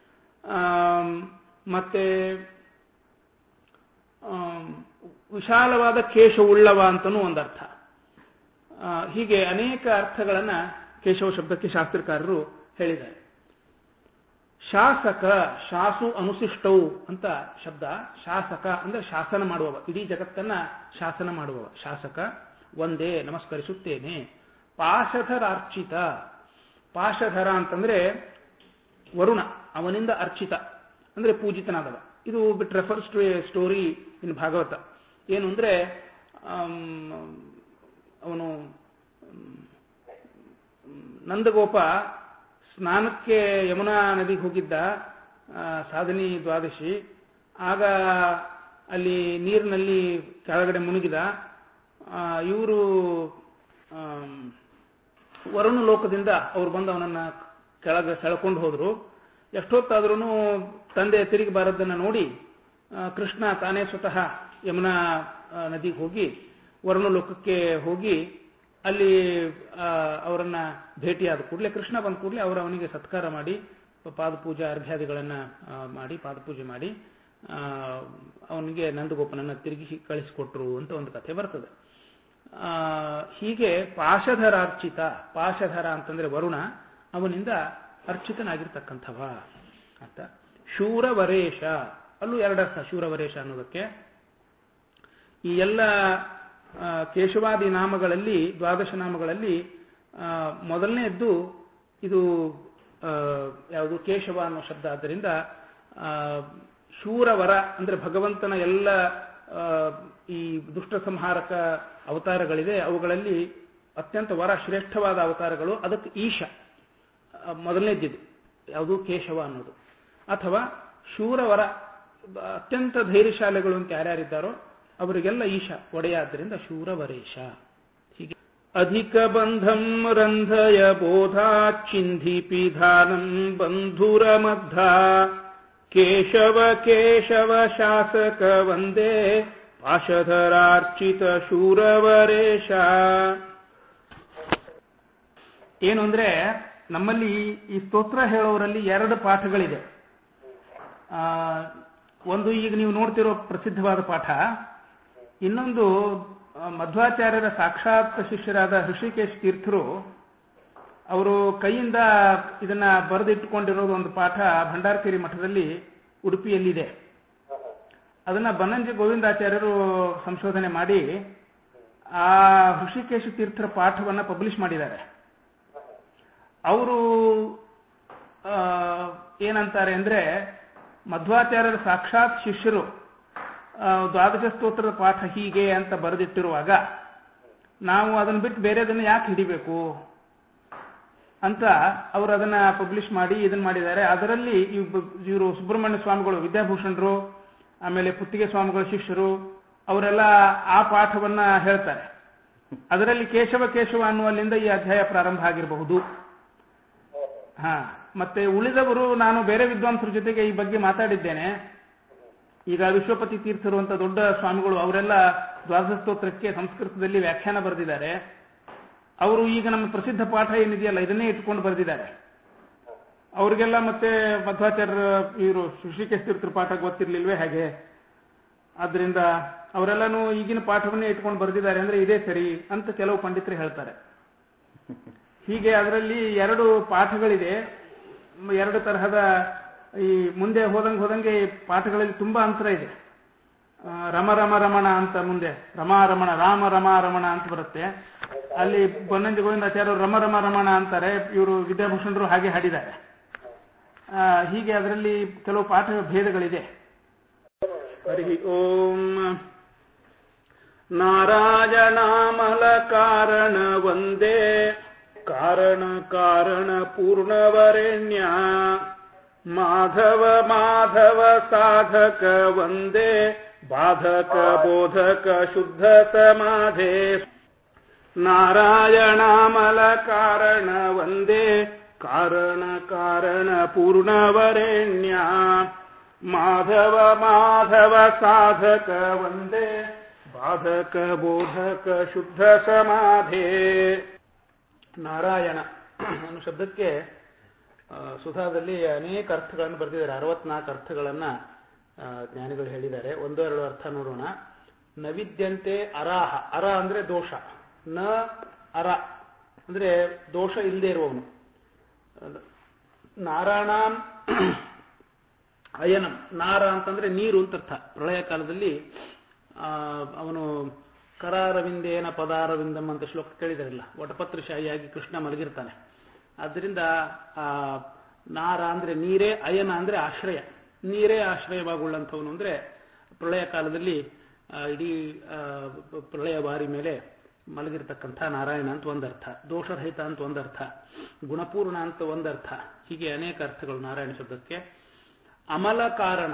ಮತ್ತೆ ವಿಶಾಲವಾದ ಕೇಶವುಳ್ಳವ ಅಂತನೂ ಒಂದು ಅರ್ಥ ಆ, ಹೀಗೆ ಅನೇಕ ಅರ್ಥಗಳನ್ನ ಕೇಶವ ಶಬ್ದಕ್ಕೆ ಶಾಸ್ತ್ರಕಾರರು ಹೇಳಿದ್ದಾರೆ ಶಾಸಕ ಶಾಸು ಅನುಶಿಷ್ಟವು ಅಂತ ಶಬ್ದ ಶಾಸಕ ಅಂದ್ರೆ ಶಾಸನ ಮಾಡುವವ ಇಡೀ ಜಗತ್ತನ್ನ ಶಾಸನ ಮಾಡುವವ ಶಾಸಕ ಒಂದೇ ನಮಸ್ಕರಿಸುತ್ತೇನೆ ಪಾಶಧರಾರ್ಚಿತ ಪಾಶಧರ ಅಂತಂದ್ರೆ ವರುಣ ಅವನಿಂದ ಅರ್ಚಿತ ಅಂದ್ರೆ ಪೂಜಿತನಾದವ ಇದು but refers to a story in Bhagavata ಏನು ಅಂದ್ರೆ ಆಮ್, ಅವನು ಮ್, ನಂದಗೋಪ ಸ್ನಾನಕ್ಕೆ ಯಮುನಾ ನದಿಗೆ ಹೋಗಿದ್ದ ಆ, ಸಾಧನಿ ದ್ವಾದಶಿ ಆಗ ಅಲ್ಲಿ ನೀರಿನಲ್ಲಿ ಕೆಳಗಡೆ ಮುಳುಗಿದ ಇವರು ವರುಣ ಲೋಕದಿಂದ ಅವ್ರು ಬಂದು ಅವನನ್ನ ಕೆಳಗೆ ಸೆಳ್ಕೊಂಡು ಹೋದ್ರು ಎಷ್ಟೊತ್ತಾದ್ರೂ ತಂದೆ ತಿರುಗಿ ಬಾರದನ್ನ ನೋಡಿ ಆ, ಕೃಷ್ಣ ತಾನೇ ಸ್ವತಃ ಯಮುನಾ ಆ, ನದಿಗೆ ಹೋಗಿ ವರುಣ ಲೋಕಕ್ಕೆ ಹೋಗಿ ಅಲ್ಲಿ ಆ, ಅವರನ್ನ ಭೇಟಿಯಾದ ಕೂಡಲೇ ಕೃಷ್ಣ ಬಂದ ಕೂಡಲೇ ಅವರು ಅವನಿಗೆ ಸತ್ಕಾರ ಮಾಡಿ ಪಾದಪೂಜೆ ಅರ್ಘ್ಯಾದಿಗಳನ್ನ ಆ, ಮಾಡಿ ಪಾದಪೂಜೆ ಮಾಡಿ ಆ, ಅವನಿಗೆ ನಂದಗೋಪನನ್ನ ತಿರುಗಿ ಕಳಿಸಿಕೊಟ್ರು ಅಂತ ಒಂದು ಕಥೆ ಬರ್ತದೆ ಆ, ಹೀಗೆ ಪಾಶಧರಾರ್ಚಿತ ಪಾಶಧರ ಅಂತಂದ್ರೆ ವರುಣ ಅವನಿಂದ ಅರ್ಚಿತನಾಗಿರ್ತಕ್ಕಂಥವ ಅಂತ ಶೂರವರೇಶ ಅಲ್ಲೂ ಎರಡರ್ಥ ಶೂರವರೇಶ ಅನ್ನೋದಕ್ಕೆ ಈ ಎಲ್ಲ ಆ, ಕೇಶವಾದಿ ನಾಮಗಳಲ್ಲಿ ದ್ವಾದಶ ನಾಮಗಳಲ್ಲಿ ಆ, ಮೊದಲನೆಯದ್ದು ಇದು ಆ, ಯಾವುದು ಕೇಶವ ಅನ್ನೋ ಶಬ್ದ ಆದ್ದರಿಂದ ಆ, ಶೂರವರ ಅಂದ್ರೆ ಭಗವಂತನ ಎಲ್ಲ ಆ, ಈ ದುಷ್ಟ ಸಂಹಾರಕ ಅವತಾರಗಳಿದೆ ಅವುಗಳಲ್ಲಿ ಅತ್ಯಂತ ವರ ಶ್ರೇಷ್ಠವಾದ ಅವತಾರಗಳು ಅದಕ್ಕೆ ಈಶ ಆ, ಮೊದಲನೇದ್ದಿದು ಯಾವುದು ಕೇಶವ ಅನ್ನೋದು ಅಥವಾ ಶೂರವರ ಅತ್ಯಂತ ಧೈರ್ಯಶಾಲಿಗಳು ಅಂತ ಯಾರ್ಯಾರಿದ್ದಾರೋ ಅವರಿಗೆಲ್ಲ ಈಶ ಒಡೆಯಾದ್ದರಿಂದ ಶೂರವರೇಶ ಹೀಗೆ ಅಧಿಕ ಬಂಧಂ ರಂಧಯ ಬೋಧಾಚಿಂಧಿ ಪಿಧಾನಂ ಬಂಧುರ ಮಧ್ಯ ಕೇಶವ ಕೇಶವ ಶಾಸಕ ವಂದೇ ಪಾಶಧರಾರ್ಚಿತ ಶೂರವರೇಶ ಏನು ಅಂದ್ರೆ ನಮ್ಮಲ್ಲಿ ಈ ಸ್ತೋತ್ರ ಹೇಳೋರಲ್ಲಿ ಎರಡು ಪಾಠಗಳಿದೆ ಆ, ಒಂದು ಈಗ ನೀವು ನೋಡ್ತಿರೋ ಪ್ರಸಿದ್ಧವಾದ ಪಾಠ ಇನ್ನೊಂದು ಆ, ಮಧ್ವಾಚಾರ್ಯರ ಸಾಕ್ಷಾತ್ ಶಿಷ್ಯರಾದ ಋಷಿಕೇಶ್ ತೀರ್ಥರು ಅವರು ಕೈಯಿಂದ ಇದನ್ನ ಬರೆದಿಟ್ಟುಕೊಂಡಿರೋದು ಒಂದು ಪಾಠ ಭಂಡಾರಕೇರಿ ಮಠದಲ್ಲಿ ಉಡುಪಿಯಲ್ಲಿದೆ ಅದನ್ನ ಬನ್ನಂಜಿ ಗೋವಿಂದಾಚಾರ್ಯರು ಸಂಶೋಧನೆ ಮಾಡಿ ಆ ಋಷಿಕೇಶ ತೀರ್ಥರ ಪಾಠವನ್ನ ಪಬ್ಲಿಷ್ ಮಾಡಿದ್ದಾರೆ ಅವರು ಆ, ಏನಂತಾರೆ ಅಂದ್ರೆ ಮಧ್ವಾಚಾರ್ಯರ ಸಾಕ್ಷಾತ್ ಶಿಷ್ಯರು ಆ, ದ್ವಾದಶ ಸ್ತೋತ್ರದ ಪಾಠ ಹೀಗೆ ಅಂತ ಬರೆದಿಟ್ಟಿರುವಾಗ ನಾವು ಅದನ್ನ ಬಿಟ್ಟು ಬೇರೆದನ್ನ ಯಾಕೆ ಹಿಡಿಬೇಕು ಅಂತ ಅವರು ಅದನ್ನ ಪಬ್ಲಿಷ್ ಮಾಡಿ ಇದನ್ನ ಮಾಡಿದ್ದಾರೆ ಅದರಲ್ಲಿ ಇವರು ಸುಬ್ರಹ್ಮಣ್ಯ ಸ್ವಾಮಿಗಳು ವಿದ್ಯಾಭೂಷಣರು ಆಮೇಲೆ ಪುತ್ತಿಗೆ ಸ್ವಾಮಿಗಳ ಶಿಷ್ಯರು ಅವರೆಲ್ಲ ಆ ಪಾಠವನ್ನ ಹೇಳ್ತಾರೆ ಅದರಲ್ಲಿ ಕೇಶವ ಕೇಶವ ಅನ್ನುವಲ್ಲಿಂದ ಈ ಅಧ್ಯಾಯ ಪ್ರಾರಂಭ ಆಗಿರಬಹುದು ಹಾ ಮತ್ತೆ ಉಳಿದವರು ನಾನು ಬೇರೆ ವಿದ್ವಾಂಸರ ಜೊತೆಗೆ ಈ ಬಗ್ಗೆ ಮಾತಾಡಿದ್ದೇನೆ ಈಗ ವಿಶ್ವಪತಿ ತೀರ್ಥರು ಅಂತ ದೊಡ್ಡ ಸ್ವಾಮಿಗಳು ಅವರೆಲ್ಲ ದ್ವಾದಶ ಸ್ತೋತ್ರಕ್ಕೆ ಸಂಸ್ಕೃತದಲ್ಲಿ ವ್ಯಾಖ್ಯಾನ ಬರೆದಿದ್ದಾರೆ ಅವರು ಈಗ ನಮ್ಮ ಪ್ರಸಿದ್ಧ ಪಾಠ ಏನಿದೆಯಲ್ಲ ಇದನ್ನೇ ಇಟ್ಕೊಂಡು ಬರೆದಿದ್ದಾರೆ ಅವರಿಗೆಲ್ಲ ಮತ್ತೆ ಮಧ್ವಾಚಾರ್ಯ ಇವರು ಋಷಿಕೇಶ್ ತೀರ್ಥರ ಪಾಠ ಗೊತ್ತಿರ್ಲಿಲ್ವೇ ಹಾಗೆ ಆದ್ರಿಂದ ಅವರೆಲ್ಲನೂ ಈಗಿನ ಪಾಠವನ್ನೇ ಇಟ್ಕೊಂಡು ಬರೆದಿದ್ದಾರೆ ಅಂದ್ರೆ ಇದೇ ಸರಿ ಅಂತ ಕೆಲವು ಪಂಡಿತರು ಹೇಳ್ತಾರೆ ಹೀಗೆ ಅದರಲ್ಲಿ ಎರಡು ಪಾಠಗಳಿದೆ ಮ್, ಎರಡು ತರಹದ ಈ ಮುಂದೆ ಹೋದಂಗೆ ಹೋದಂಗೆ ಈ ಪಾಠಗಳಲ್ಲಿ ತುಂಬಾ ಅಂತರ ಇದೆ ಆ, ರಮ ರಮ ರಮಣ ಅಂತ ಮುಂದೆ ರಮಾ ರಮಣ ರಾಮ ರಮಾ ರಮಣ ಅಂತ ಬರುತ್ತೆ ಅಲ್ಲಿ ಬನ್ನಂಜಿ ಗೋವಿಂದಾಚಾರ್ಯರು ರಮ ರಮ ರಮಣ ಅಂತಾರೆ ಇವರು ವಿದ್ಯಾಭೂಷಣರು ಹಾಗೆ ಹಾಡಿದ್ದಾರೆ ಆ, ಹೀಗೆ ಅದರಲ್ಲಿ ಕೆಲವು ಪಾಠ ಭೇದಗಳಿದೆ ಹರಿ ಓಂ ನಾರಾಯಣಾಮಲ ಕಾರಣ ವಂದೇ ಕಾರಣ ಕಾರಣ ಪೂರ್ಣವರೆಣ್ಯ ಮಾಧವ ಮಾಧವ ಸಾಧಕ ವಂದೇ ಬಾಧಕ ಬೋಧಕ ಶುದ್ಧ ಸಮಾಧೆ ನಾರಾಯಣಾಮಲ ಕಾರಣ ವಂದೇ ಕಾರಣ ಕಾರಣ ಪೂರ್ಣವರೆಣ್ಯ ಮಾಧವ ಮಾಧವ ಸಾಧಕ ವಂದೇ ಬಾಧಕ ಬೋಧಕ ಶುದ್ಧ ಸಮಾಧೆ ನಾರಾಯಣ ಅನ್ನೋ ಶಬ್ದಕ್ಕೆ ಆ, ಸುಧಾದಲ್ಲಿ ಅನೇಕ ಅರ್ಥಗಳನ್ನು ಬರೆದಿದ್ದಾರೆ ಅರವತ್ನಾಲ್ಕು ಅರ್ಥಗಳನ್ನ ಆ, ಜ್ಞಾನಿಗಳು ಹೇಳಿದ್ದಾರೆ ಒಂದು ಎರಡು ಅರ್ಥ ನೋಡೋಣ ನವಿದ್ಯಂತೆ ಅರಾಹ ಅರ ಅಂದ್ರೆ ದೋಷ ನ ಅರ ಅಂದ್ರೆ ದೋಷ ಇಲ್ಲದೆ ಇರುವವನು ನಾರಾಯಣ ಅಯನಂ ನಾರ ಅಂತಂದ್ರೆ ನೀರು ಅಂತ ಅರ್ಥ ಪ್ರಳಯ ಕಾಲದಲ್ಲಿ ಆ, ಅವನು ಕರಾರವಿಂದೇನ ಪದಾರವಿಂದಂ ಅಂತ ಶ್ಲೋಕ ಕೇಳಿದಾರಲ್ಲ ವಟಪತ್ರಶಾಹಿಯಾಗಿ ಕೃಷ್ಣ ಮಲಗಿರ್ತಾನೆ ಆದ್ದರಿಂದ ಆ ನಾರ ಅಂದ್ರೆ ನೀರೇ ಅಯನ ಅಂದ್ರೆ ಆಶ್ರಯ ನೀರೇ ಆಶ್ರಯವಾಗುಳ್ಳಂಥವನು ಅಂದ್ರೆ ಪ್ರಳಯ ಕಾಲದಲ್ಲಿ ಆ, ಇಡೀ ಆ, ಪ್ರಳಯ ಬಾರಿ ಮೇಲೆ ಮಲಗಿರ್ತಕ್ಕಂಥ ನಾರಾಯಣ ಅಂತ ಒಂದರ್ಥ ದೋಷರಹಿತ ಅಂತ ಒಂದರ್ಥ ಗುಣಪೂರ್ಣ ಅಂತ ಒಂದರ್ಥ ಹೀಗೆ ಅನೇಕ ಅರ್ಥಗಳು ನಾರಾಯಣ ಶಬ್ದಕ್ಕೆ ಅಮಲ ಕಾರಣ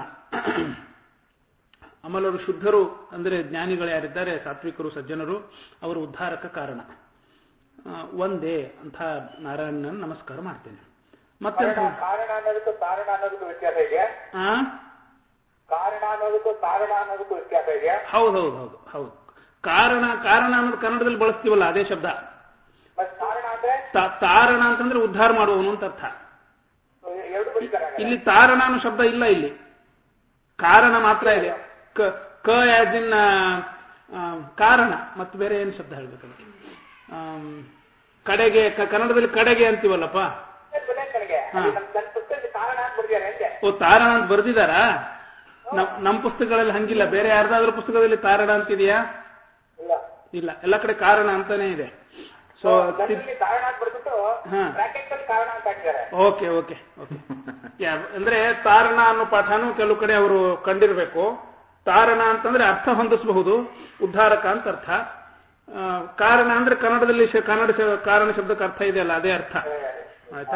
ಅಮಲರು ಶುದ್ಧರು ಅಂದರೆ ಜ್ಞಾನಿಗಳು ಯಾರಿದ್ದಾರೆ ಸಾತ್ವಿಕರು ಸಜ್ಜನರು ಅವರು ಉದ್ಧಾರಕ ಕಾರಣ ಆ, ಒಂದೇ ಅಂತ ನಾರಾಯಣನ ನಮಸ್ಕಾರ ಮಾಡ್ತೇನೆ ಮತ್ತೆ
ಕಾರಣ ಕಾರಣ ಅನ್ನೋದಕ್ಕೂ ಕಾರಣ ಅನ್ನೋದಕ್ಕೂ ವ್ಯತ್ಯಾಸ ಇದೆಯಾ
ಆ
ಕಾರಣ ಅನ್ನೋದಕ್ಕೂ ಕಾರಣ ಅನ್ನೋದಕ್ಕೂ ವ್ಯತ್ಯಾಸ ಇದೆಯಾ
ಹೌದು ಹೌದು ಹೌದು ಹೌದು ಕಾರಣ ಕಾರಣ ಅನ್ನೋದು ಕನ್ನಡದಲ್ಲಿ ಬಳಸ್ತೀವಲ್ಲ ಅದೇ ಶಬ್ದ
ಮತ್ತೆ ಕಾರಣ ಅಂದ್ರೆ
ತ- ತಾರಣ ಅಂತಂದ್ರೆ ಉದ್ಧಾರ ಮಾಡುವವನು ಅಂತ ಅರ್ಥ
ಎರಡು ಬರೀತಾರೆ
ಇಲ್ಲಿ ತಾರಣ ಅನ್ನೋ ಶಬ್ದ ಇಲ್ಲ ಇಲ್ಲಿ ಕಾರಣ ಮಾತ್ರ ಇದೆ ಕ ಕ ಆಸ್ ಇನ್ ಕಾರಣ ಮತ್ತೆ ಬೇರೆ ಏನು ಶಬ್ದ ಹೇಳ್ಬೇಕಲ್ಲ ಆಮ್, ಕಡೆಗೆ ಕ- ಕನ್ನಡದಲ್ಲಿ ಕಡೆಗೆ ಅಂತೀವಲ್ಲಪ್ಪ
ಕಡೆಗೆ
ಹಾ.
ನನ್ನ ಪುಸ್ತಕದಲ್ಲಿ ಕಾರಣ ಅಂತ ಬರ್ದಿದ್ದಾರೆ ಅಂತೆ
ಓ ತಾರಣ ಅಂತ ಬರ್ದಿದಾರಾ ನಮ್ ನಮ್ಮ ಪುಸ್ತಕಗಳಲ್ಲಿ ಹಂಗಿಲ್ಲ ಬೇರೆ ಯಾರ್ದಾದ್ರೂ ಪುಸ್ತಕದಲ್ಲಿ ತಾರಣ ಅಂತಿದೆಯಾ
ಇಲ್ಲ
ಇಲ್ಲ ಎಲ್ಲ ಕಡೆ ಕಾರಣ ಅಂತಾನೆ ಇದೆ ಸೊ
ನನ್ನಲ್ಲಿ ಕಾರಣ ಅಂತ ಬರ್ಬಿಟ್ಟು
ಹಾ.
ಬ್ರಾಕೆಟ್ ಅಲ್ಲಿ ಕಾರಣ ಅಂತ ಹಾಕಿದ್ದಾರೆ
ಓಕೆ ಓಕೆ ಓಕೆ ಅಂದ್ರೆ ತಾರಣ ಅನ್ನೋ ಪಾಠನೂ ಕೆಲವು ಕಡೆ ಅವರು ಕಂಡಿರಬೇಕು ತಾರಣ ಅಂತಂದ್ರೆ ಅರ್ಥ ಹೊಂದಿಸಬಹುದು ಉದ್ಧಾರಕ ಅಂತ ಅರ್ಥ ಆ, ಕಾರಣ ಅಂದ್ರೆ ಕನ್ನಡದಲ್ಲಿ ಶ- ಕನ್ನಡ ಶ- ಕಾರಣ ಶಬ್ದಕ್ಕೆ ಅರ್ಥ ಇದೆಯಲ್ಲ ಅದೇ ಅರ್ಥ ಆಯ್ತಾ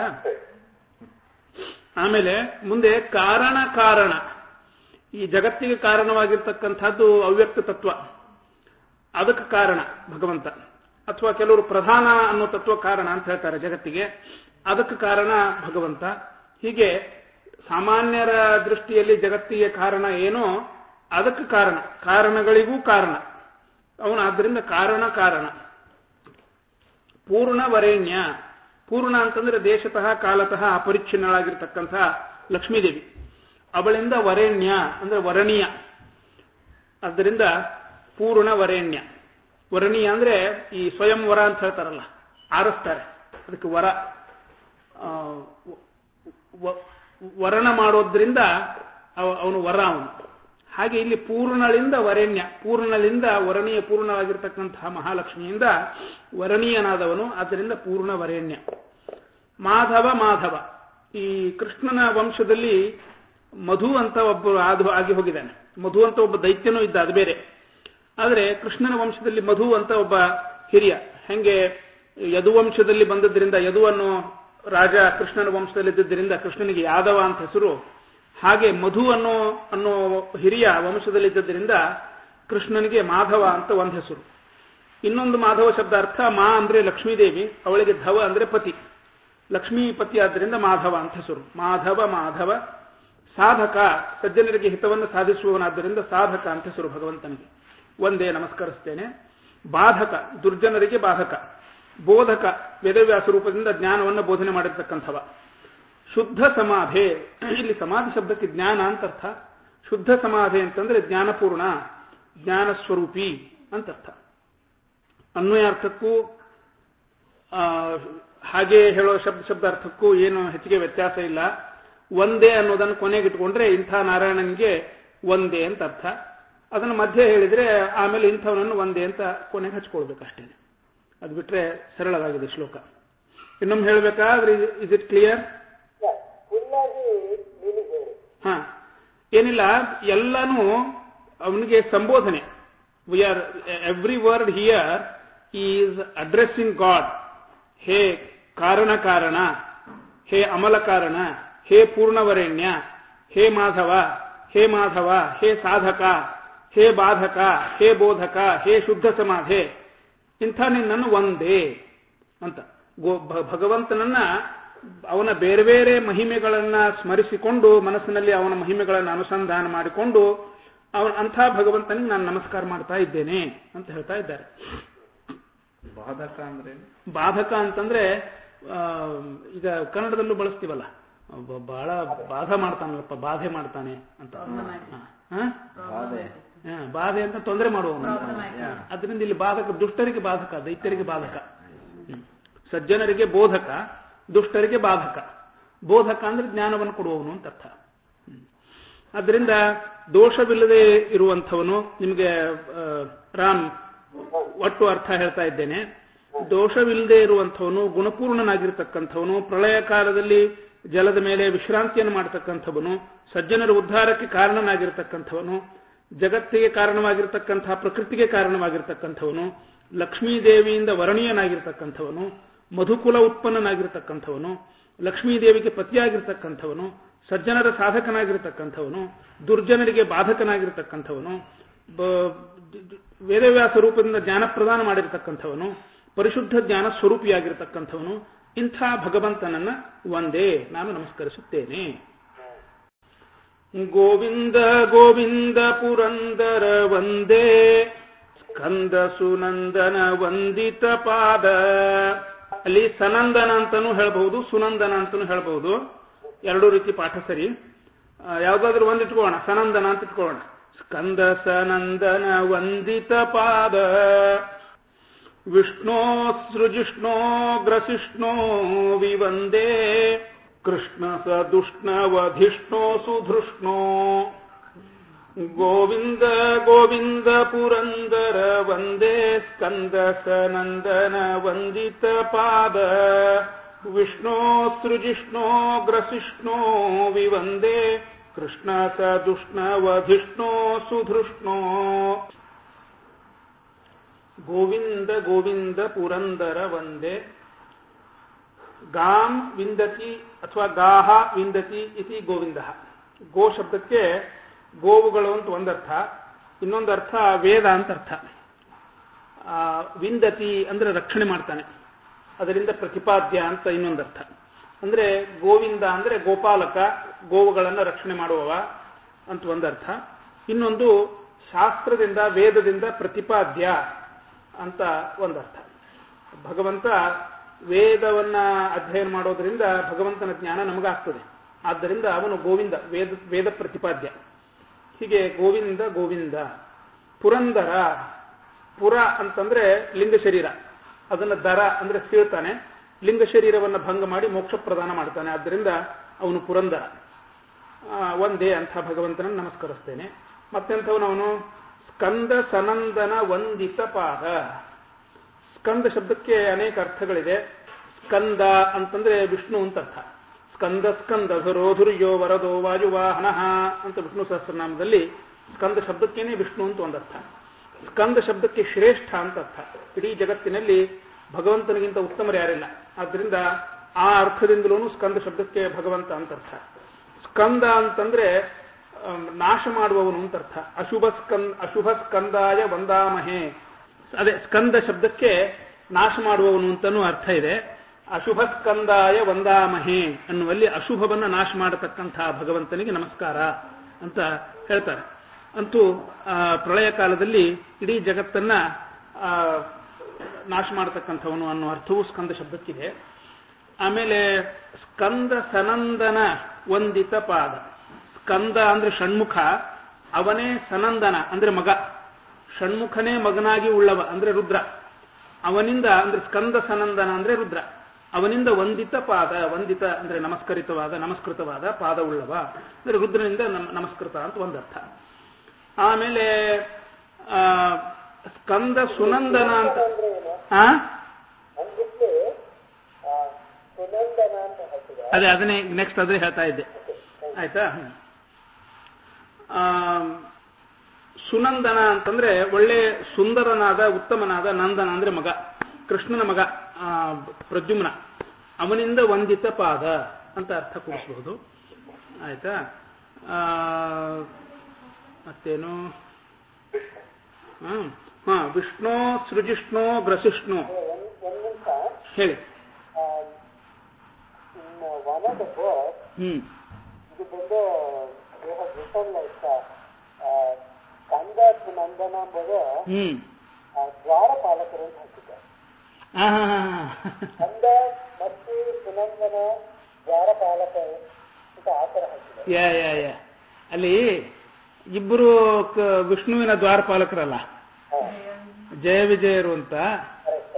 ಆಮೇಲೆ ಮುಂದೆ ಕಾರಣ ಕಾರಣ ಈ ಜಗತ್ತಿಗೆ ಕಾರಣವಾಗಿರ್ತಕ್ಕಂಥದ್ದು ಅವ್ಯಕ್ತ ತತ್ವ ಅದಕ್ಕೆ ಕಾರಣ ಭಗವಂತ ಅಥವಾ ಕೆಲವರು ಪ್ರಧಾನ ಅನ್ನೋ ತತ್ವ ಕಾರಣ ಅಂತ ಹೇಳ್ತಾರೆ ಜಗತ್ತಿಗೆ ಅದಕ್ಕೆ ಕಾರಣ ಭಗವಂತ ಹೀಗೆ ಸಾಮಾನ್ಯರ ದೃಷ್ಟಿಯಲ್ಲಿ ಜಗತ್ತಿಗೆ ಕಾರಣ ಏನೋ ಅದಕ್ಕೆ ಕಾರಣ ಕಾರಣಗಳಿಗೂ ಕಾರಣ ಅವನು ಆದ್ದರಿಂದ ಕಾರಣ ಕಾರಣ ಪೂರ್ಣ ವರೇಣ್ಯ ಪೂರ್ಣ ಅಂತಂದ್ರೆ ದೇಶತಃ ಕಾಲತಃ ಅಪರಿಚ್ಛಿನ್ನಳಾಗಿರ್ತಕ್ಕಂಥ ಲಕ್ಷ್ಮೀದೇವಿ ಅವಳಿಂದ ವರೇಣ್ಯ ಅಂದ್ರೆ ವರಣೀಯ ಆದ್ದರಿಂದ ಪೂರ್ಣ ವರೇಣ್ಯ ವರಣೀಯ ಅಂದ್ರೆ ಈ ಸ್ವಯಂ ವರ ಅಂತ ಹೇಳ್ತಾರಲ್ಲ ಆರಿಸ್ತಾರೆ ಅದಕ್ಕೆ ವರ ಆ, ವ- ವರಣ ಮಾಡೋದ್ರಿಂದ ಅವ- ಅವನು ವರ ಅವನು ಹಾಗೆ ಇಲ್ಲಿ ಪೂರ್ಣಳಿಂದ ವರೇಣ್ಯ ಪೂರ್ಣಳಿಂದ ವರಣೀಯ ಪೂರ್ಣವಾಗಿರ್ತಕ್ಕಂತಹ ಮಹಾಲಕ್ಷ್ಮಿಯಿಂದ ವರಣೀಯನಾದವನು ಆದ್ದರಿಂದ ಪೂರ್ಣ ವರೇಣ್ಯ ಮಾಧವ ಮಾಧವ ಈ ಕೃಷ್ಣನ ವಂಶದಲ್ಲಿ ಮಧು ಅಂತ ಒಬ್ಬ ಆದು ಆಗಿ ಹೋಗಿದ್ದಾನೆ ಮಧು ಅಂತ ಒಬ್ಬ ದೈತ್ಯನೂ ಇದ್ದ ಅದು ಬೇರೆ ಆದರೆ ಕೃಷ್ಣನ ವಂಶದಲ್ಲಿ ಮಧು ಅಂತ ಒಬ್ಬ ಹಿರಿಯ ಹೆಂಗೆ ಯದುವಂಶದಲ್ಲಿ ಬಂದದ್ರಿಂದ ಯದುವನ್ನು ರಾಜ ಕೃಷ್ಣನ ವಂಶದಲ್ಲಿದ್ದರಿಂದ ಕೃಷ್ಣನಿಗೆ ಯಾದವ ಅಂತ ಹೆಸರು ಹಾಗೆ ಮಧು ಅನ್ನೋ ಅನ್ನೋ ಹಿರಿಯ ವಂಶದಲ್ಲಿದ್ದರಿಂದ ಕೃಷ್ಣನಿಗೆ ಮಾಧವ ಅಂತ ಒಂದು ಹೆಸರು ಇನ್ನೊಂದು ಮಾಧವ ಶಬ್ದ ಅರ್ಥ ಮಾ ಅಂದ್ರೆ ಲಕ್ಷ್ಮೀದೇವಿ ಅವಳಿಗೆ ಧವ ಅಂದ್ರೆ ಪತಿ ಲಕ್ಷ್ಮೀಪತಿ ಆದ್ದರಿಂದ ಮಾಧವ ಅಂತ ಹೆಸರು ಮಾಧವ ಮಾಧವ ಸಾಧಕ ಸಜ್ಜನರಿಗೆ ಹಿತವನ್ನು ಸಾಧಿಸುವವನಾದ್ದರಿಂದ ಸಾಧಕ ಅಂತ ಹೆಸರು ಭಗವಂತನಿಗೆ ಒಂದೇ ನಮಸ್ಕರಿಸ್ತೇನೆ ಬಾಧಕ ದುರ್ಜನರಿಗೆ ಬಾಧಕ ಬೋಧಕ ವೇದವ್ಯಾಸ ರೂಪದಿಂದ ಜ್ಞಾನವನ್ನು ಬೋಧನೆ ಮಾಡಿರ್ತಕ್ಕಂಥವ ಶುದ್ಧ ಸಮಾಧೆ ಇಲ್ಲಿ ಸಮಾಧಿ ಶಬ್ದಕ್ಕೆ ಜ್ಞಾನ ಅಂತ ಅರ್ಥ ಶುದ್ಧ ಸಮಾಧಿ ಅಂತಂದ್ರೆ ಜ್ಞಾನಪೂರ್ಣ ಜ್ಞಾನ ಸ್ವರೂಪಿ ಅಂತ ಅರ್ಥ ಅನ್ವಯಾರ್ಥಕ್ಕೂ ಆ, ಹಾಗೆ ಹೇಳೋ ಶಬ್ದ ಶಬ್ದಾರ್ಥಕ್ಕೂ ಏನು ಹೆಚ್ಚಿಗೆ ವ್ಯತ್ಯಾಸ ಇಲ್ಲ ಒಂದೇ ಅನ್ನೋದನ್ನು ಕೊನೆಗೆ ಇಟ್ಕೊಂಡ್ರೆ ಇಂಥ ನಾರಾಯಣನಿಗೆ ಒಂದೇ ಅಂತ ಅರ್ಥ ಅದನ್ನು ಮಧ್ಯೆ ಹೇಳಿದ್ರೆ ಆಮೇಲೆ ಇಂಥವನನ್ನು ಒಂದೇ ಅಂತ ಕೊನೆಗೆ ಹಚ್ಕೊಳ್ಬೇಕಷ್ಟೇ ಅದು ಬಿಟ್ರೆ ಸರಳವಾಗಿದೆ ಶ್ಲೋಕ ಇನ್ನೊಮ್ಮೆ ಹೇಳಬೇಕಾದ್ರೆ ಇಸ್ ಇಟ್ ಕ್ಲಿಯರ್
ಫುಲ್ಲಾಗಿ ನೀಲಿ ಹೇಳಿ
ಹಾ ಏನಿಲ್ಲ ಎಲ್ಲಾನು ಅವನಿಗೆ ಸಂಬೋಧನೆ we are every word here is addressing God ಹೇ ಕಾರಣ ಕಾರಣ ಹೇ ಅಮಲ ಕಾರಣ ಹೇ ಪೂರ್ಣವರೆಣ್ಯ ಹೇ ಮಾಧವ ಹೇ ಮಾಧವ ಹೇ ಸಾಧಕ ಹೇ ಬಾಧಕ ಹೇ ಬೋಧಕ ಹೇ ಶುದ್ಧ ಸಮಾಧೆ ಇಂಥ ನಿನ್ನನ್ನು ಒಂದೇ ಅಂತ ಗೋ- ಭ- ಭಗವಂತನನ್ನ ಅವನ ಬೇರೆ ಬೇರೆ ಮಹಿಮೆಗಳನ್ನ ಸ್ಮರಿಸಿಕೊಂಡು ಮನಸ್ಸಿನಲ್ಲಿ ಅವನ ಮಹಿಮೆಗಳನ್ನು ಅನುಸಂಧಾನ ಮಾಡಿಕೊಂಡು ಅವನ ಅಂಥ ಭಗವಂತನಿಗೆ ನಾನು ನಮಸ್ಕಾರ ಮಾಡ್ತಾ ಇದ್ದೇನೆ ಅಂತ ಹೇಳ್ತಾ ಇದ್ದಾರೆ
ಬಾಧಕ ಅಂದ್ರೆ
ಬಾಧಕ ಅಂತಂದ್ರೆ ಆ, ಈಗ ಕನ್ನಡದಲ್ಲೂ ಬಳಸ್ತೀವಲ್ಲ ಒಬ್ಬ ಬಹಳ ಬಾಧ ಮಾಡ್ತಾನಲ್ಲಪ್ಪ ಬಾಧೆ ಮಾಡ್ತಾನೆ ಅಂತ ಹಾ. ಹಾ?
ಬಾಧೆ
ಹಾ, ಬಾಧೆ ಅಂತ ತೊಂದರೆ ಮಾಡುವವನು ಅಂತ.
Problem ಆಯ್ತು.
ಹಾ. ಅದರಿಂದ ಇಲ್ಲಿ ಬಾಧಕ ದುಷ್ಟರಿಗೆ ಬಾಧಕ ದೈತ್ಯರಿಗೆ ಬಾಧಕ ಸಜ್ಜನರಿಗೆ ಬೋಧಕ ದುಷ್ಟರಿಗೆ ಬಾಧಕ ಬೋಧಕ ಅಂದ್ರೆ ಜ್ಞಾನವನ್ನು ಕೊಡುವವನು ಅಂತ ಅರ್ಥ ಹ್ಮ್. ಅದರಿಂದ ದೋಷವಿಲ್ಲದೆ ಇರುವಂಥವನು ನಿಮಗೆ ಆ, ರಾಮ್ ಒಟ್ಟು ಅರ್ಥ ಹೇಳ್ತಾ ಇದ್ದೇನೆ ದೋಷವಿಲ್ಲದೆ ಇರುವಂಥವನು ಗುಣಪೂರ್ಣನಾಗಿರ್ತಕ್ಕಂಥವನು ಪ್ರಳಯ ಕಾಲದಲ್ಲಿ ಜಲದ ಮೇಲೆ ವಿಶ್ರಾಂತಿಯನ್ನು ಮಾಡತಕ್ಕಂಥವನು ಸಜ್ಜನರ ಉದ್ಧಾರಕ್ಕೆ ಕಾರಣನಾಗಿರ್ತಕ್ಕಂಥವನು ಜಗತ್ತಿಗೆ ಕಾರಣವಾಗಿರ್ತಕ್ಕಂತಹ ಪ್ರಕೃತಿಗೆ ಕಾರಣವಾಗಿರ್ತಕ್ಕಂಥವನು ಲಕ್ಷ್ಮೀದೇವಿಯಿಂದ ವರಣೀಯನಾಗಿರ್ತಕ್ಕಂಥವನು ಮಧುಕುಲ ಉತ್ಪನ್ನನಾಗಿರ್ತಕ್ಕಂಥವನು ಲಕ್ಷ್ಮೀದೇವಿಗೆ ಪತಿಯಾಗಿರ್ತಕ್ಕಂಥವನು ಸಜ್ಜನರ ಸಾಧಕನಾಗಿರ್ತಕ್ಕಂಥವನು ದುರ್ಜನರಿಗೆ ಬಾಧಕನಾಗಿರ್ತಕ್ಕಂಥವನು ಬ- ವೇದವ್ಯಾಸ ರೂಪದಿಂದ ಜ್ಞಾನ ಪ್ರದಾನ ಮಾಡಿರ್ತಕ್ಕಂಥವನು ಪರಿಶುದ್ಧ ಜ್ಞಾನ ಸ್ವರೂಪಿಯಾಗಿರ್ತಕ್ಕಂಥವನು ಇಂಥ ಭಗವಂತನನ್ನ ಒಂದೇ ನಾನು ನಮಸ್ಕರಿಸುತ್ತೇನೆ ಗೋವಿಂದ ಗೋವಿಂದ ಪುರಂದರ ಒಂದೇ ಸ್ಕಂದ ಸುನಂದನ ವಂದಿತ ಪಾದ ಅಲ್ಲಿ ಸನಂದನ ಅಂತಾನೂ ಹೇಳ್ಬಹುದು ಸುನಂದನ ಅಂತಾನೂ ಹೇಳ್ಬಹುದು ಎರಡೂ ರೀತಿ ಪಾಠ ಸರಿ ಆ, ಯಾವ್ದಾದ್ರು ಒಂದ್ ಇಟ್ಕೊಳ್ಳೋಣ ಸನಂದನ ಅಂತ ಇಟ್ಕೊಳ್ಳೋಣ ಸ್ಕಂದ ಸನಂದನ ವಂದಿತ ಪಾದ ವಿಷ್ಣೋ ಸೃಜಿಷ್ಣೋ ಗ್ರಸಿಷ್ಣೋ ವಿವಂದೇ ಕೃಷ್ಣ ಸ ದುಷ್ಣವಧಿಷ್ಣೋ ಸುಧೃಷ್ಣೋ ಗೋವಿಂದ ಗೋವಿಂದ ಪುರಂದರ ವಂದೇ ಸ್ಕಂದ ಸನಂದನ ವಂದಿತ ಪಾದ ವಿಷ್ಣೋ ಸೃಜಿಷ್ಣೋ ಗ್ರಸಿಷ್ಣೋ ವಿವಂದೇ ಕೃಷ್ಣ ಸ ದುಷ್ಣವಧಿಷ್ಣೋ ಸುಧೃಷ್ಣೋ ಗೋವಿಂದ ಗೋವಿಂದ ಪುರಂದರ ವಂದೇ ಗಾಂ ವಿಂದತಿ ಅಥವಾ ಗಾಹ ವಿಂದತಿ ಇತಿ ಗೋವಿಂದ ಗೋ ಶಬ್ದಕ್ಕೆ ಗೋವುಗಳು ಅಂತ ಒಂದರ್ಥ ಇನ್ನೊಂದು ಅರ್ಥ ವೇದ ಅಂತ ಅರ್ಥ ಆ, ವಿಂದತಿ ಅಂದ್ರೆ ರಕ್ಷಣೆ ಮಾಡ್ತಾನೆ ಅದರಿಂದ ಪ್ರತಿಪಾದ್ಯ ಅಂತ ಇನ್ನೊಂದರ್ಥ ಅಂದ್ರೆ ಗೋವಿಂದ ಅಂದ್ರೆ ಗೋಪಾಲಕ ಗೋವುಗಳನ್ನು ರಕ್ಷಣೆ ಮಾಡುವವ ಅಂತ ಒಂದರ್ಥ ಇನ್ನೊಂದು ಶಾಸ್ತ್ರದಿಂದ ವೇದದಿಂದ ಪ್ರತಿಪಾದ್ಯ ಅಂತ ಒಂದರ್ಥ ಭಗವಂತ ವೇದವನ್ನ ಅಧ್ಯಯನ ಮಾಡೋದ್ರಿಂದ ಭಗವಂತನ ಜ್ಞಾನ ನಮಗಾಗ್ತದೆ ಆದ್ದರಿಂದ ಅವನು ಗೋವಿಂದ ವೇದ ವೇದ ಪ್ರತಿಪಾದ್ಯ ಹೀಗೆ ಗೋವಿಂದ ಗೋವಿಂದ ಪುರಂದರ ಪುರ ಅಂತಂದ್ರೆ ಲಿಂಗ ಶರೀರ ಅದನ್ನ ದರ ಅಂದ್ರೆ ಸೀಳ್ತಾನೆ ಲಿಂಗ ಶರೀರವನ್ನ ಭಂಗ ಮಾಡಿ ಮೋಕ್ಷ ಪ್ರದಾನ ಮಾಡ್ತಾನೆ ಆದ್ದರಿಂದ ಅವನು ಪುರಂದರ ಆ, ಒಂದೇ ಅಂಥ ಭಗವಂತನನ್ನು ನಮಸ್ಕರಿಸ್ತೇನೆ ಮತ್ತೆಂಥವನವನು ಸ್ಕಂದ ಸನಂದನ ವಂದಿತ ಪಾದ ಸ್ಕಂದ ಶಬ್ದಕ್ಕೆ ಅನೇಕ ಅರ್ಥಗಳಿದೆ ಸ್ಕಂದ ಅಂತಂದ್ರೆ ವಿಷ್ಣು ಅಂತ ಅರ್ಥ ಸ್ಕಂದ ಸ್ಕಂದ ಧುರೋಧುರ್ಯೋ ವರದೋ ವಾಯುವಾಹನ ಅಂತ ವಿಷ್ಣು ಸಹಸ್ರನಾಮದಲ್ಲಿ ಸ್ಕಂದ ಶಬ್ದಕ್ಕೇನೆ ವಿಷ್ಣು ಅಂತ ಒಂದರ್ಥ ಸ್ಕಂದ ಶಬ್ದಕ್ಕೆ ಶ್ರೇಷ್ಠ ಅಂತ ಅರ್ಥ ಇಡೀ ಜಗತ್ತಿನಲ್ಲಿ ಭಗವಂತನಿಗಿಂತ ಉತ್ತಮರು ಯಾರಿಲ್ಲ ಆದ್ದರಿಂದ ಆ ಅರ್ಥದಿಂದಲೂ ಸ್ಕಂದ ಶಬ್ದಕ್ಕೆ ಭಗವಂತ ಅಂತ ಅರ್ಥ ಸ್ಕಂದ ಅಂತಂದ್ರೆ ಆಮ್, ನಾಶ ಮಾಡುವವನು ಅಂತ ಅರ್ಥ ಅಶುಭ ಸ್ಕಂದ ಅಶುಭ ಸ್ಕಂದಾಯ ವಂದಾಮಹೇ ಅದೇ ಸ್ಕಂದ ಶಬ್ದಕ್ಕೆ ನಾಶ ಮಾಡುವವನು ಅಂತಾನೂ ಅರ್ಥ ಇದೆ ಅಶುಭ ಸ್ಕಂದಾಯ ವಂದಾಮಹೇ ಅನ್ನುವಲ್ಲಿ ಅಶುಭವನ್ನ ನಾಶ ಮಾಡತಕ್ಕಂತಹ ಭಗವಂತನಿಗೆ ನಮಸ್ಕಾರ ಅಂತ ಹೇಳ್ತಾರೆ ಅಂತೂ ಆ, ಪ್ರಳಯ ಕಾಲದಲ್ಲಿ ಇಡೀ ಜಗತ್ತನ್ನ ಆ, ನಾಶ ಮಾಡತಕ್ಕಂಥವನು ಅನ್ನೋ ಅರ್ಥವೂ ಸ್ಕಂದ ಶಬ್ದಕ್ಕಿದೆ ಆಮೇಲೆ ಸ್ಕಂದ ಸನಂದನ ವಂದಿತ ಪಾದ ಸ್ಕಂದ ಅಂದ್ರೆ ಷಣ್ಮುಖ ಅವನೇ ಸನಂದನ ಅಂದ್ರೆ ಮಗ ಷಣ್ಮುಖನೇ ಮಗನಾಗಿ ಉಳ್ಳವ ಅಂದ್ರೆ ರುದ್ರ ಅವನಿಂದ ಅಂದ್ರೆ ಸ್ಕಂದ ಸನಂದನ ಅಂದ್ರೆ ರುದ್ರ ಅವನಿಂದ ವಂದಿತ ಪಾದ ವಂದಿತ ಅಂದ್ರೆ ನಮಸ್ಕರಿತವಾದ ನಮಸ್ಕೃತವಾದ ಪಾದ ಉಳ್ಳವ ಅಂದ್ರೆ ರುದ್ರನಿಂದ ನಮ- ನಮಸ್ಕೃತ ಅಂತ ಒಂದರ್ಥ ಆಮೇಲೆ ಆ, ಸ್ಕಂದ ಸುನಂದನ ಅಂತ
ಅಂದ್ರೆ ಏನು
ಆ
ಅಂದ್ಬಿಟ್ಟು ಆ, ಸುನಂದನ ಅಂತ ಹೇಳ್ತಿದೆ
ಅದೇ ಅದನ್ನೇ ನೆಕ್ಸ್ಟ್ ಅದೇ ಹೇಳ್ತಾ ಇದ್ದೆ ಆಯ್ತಾ ಹ್ಮ್. ಆ, ಸುನಂದನ ಅಂತಂದ್ರೆ ಒಳ್ಳೆ ಸುಂದರನಾದ ಉತ್ತಮನಾದ ನಂದನ ಅಂದ್ರೆ ಮಗ ಕೃಷ್ಣನ ಮಗ ಆ, ಪ್ರದ್ಯುಮ್ನ ಅವನಿಂದ ವಂದಿತ ಪಾದ ಅಂತ ಅರ್ಥ ಕೊಡಿಸಬಹುದು ಆಯ್ತಾ ಆ, ಮತ್ತೇನು ಹ್ಮ್. ಹಾ ವಿಷ್ಣು ಸೃಜಿಷ್ಣು ಗ್ರಸಿಷ್ಣು
ಒಂದ್ ಒಂದ್ ನಿಮಿಷ
ಹೇಳಿ
one of the book
hmm
ಇದು ಬಂದು ದೇ ಹ್ಯಾವ್ ರಿಟರ್ನ್ ಲೈಕ್ ಕಂದ ಸುನಂದನ ಎಂಬುದು
ಹ್ಮ್
ಆ, ದ್ವಾರಪಾಲಕರು ಅಂತ ಹಾಕಿದ್ದಾರೆ
ಹಾ ಹಾ ಹಾ ಹಾ
ಕಂದ ಮತ್ತು ಸುನಂದನ ದ್ವಾರಪಾಲಕ ಅಂತ ಆ ಥರ ಹಾಕಿದ್ದಾರೆ
ಯಾ ಯಾ ಯಾ ಅಲ್ಲಿ ಇಬ್ಬರು ವಿಷ್ಣುವಿನ ದ್ವಾರಪಾಲಕರಲ್ಲ
ಹಾ
ಜಯ ವಿಜಯರು ಅಂತ
ಕರೆಕ್ಟ್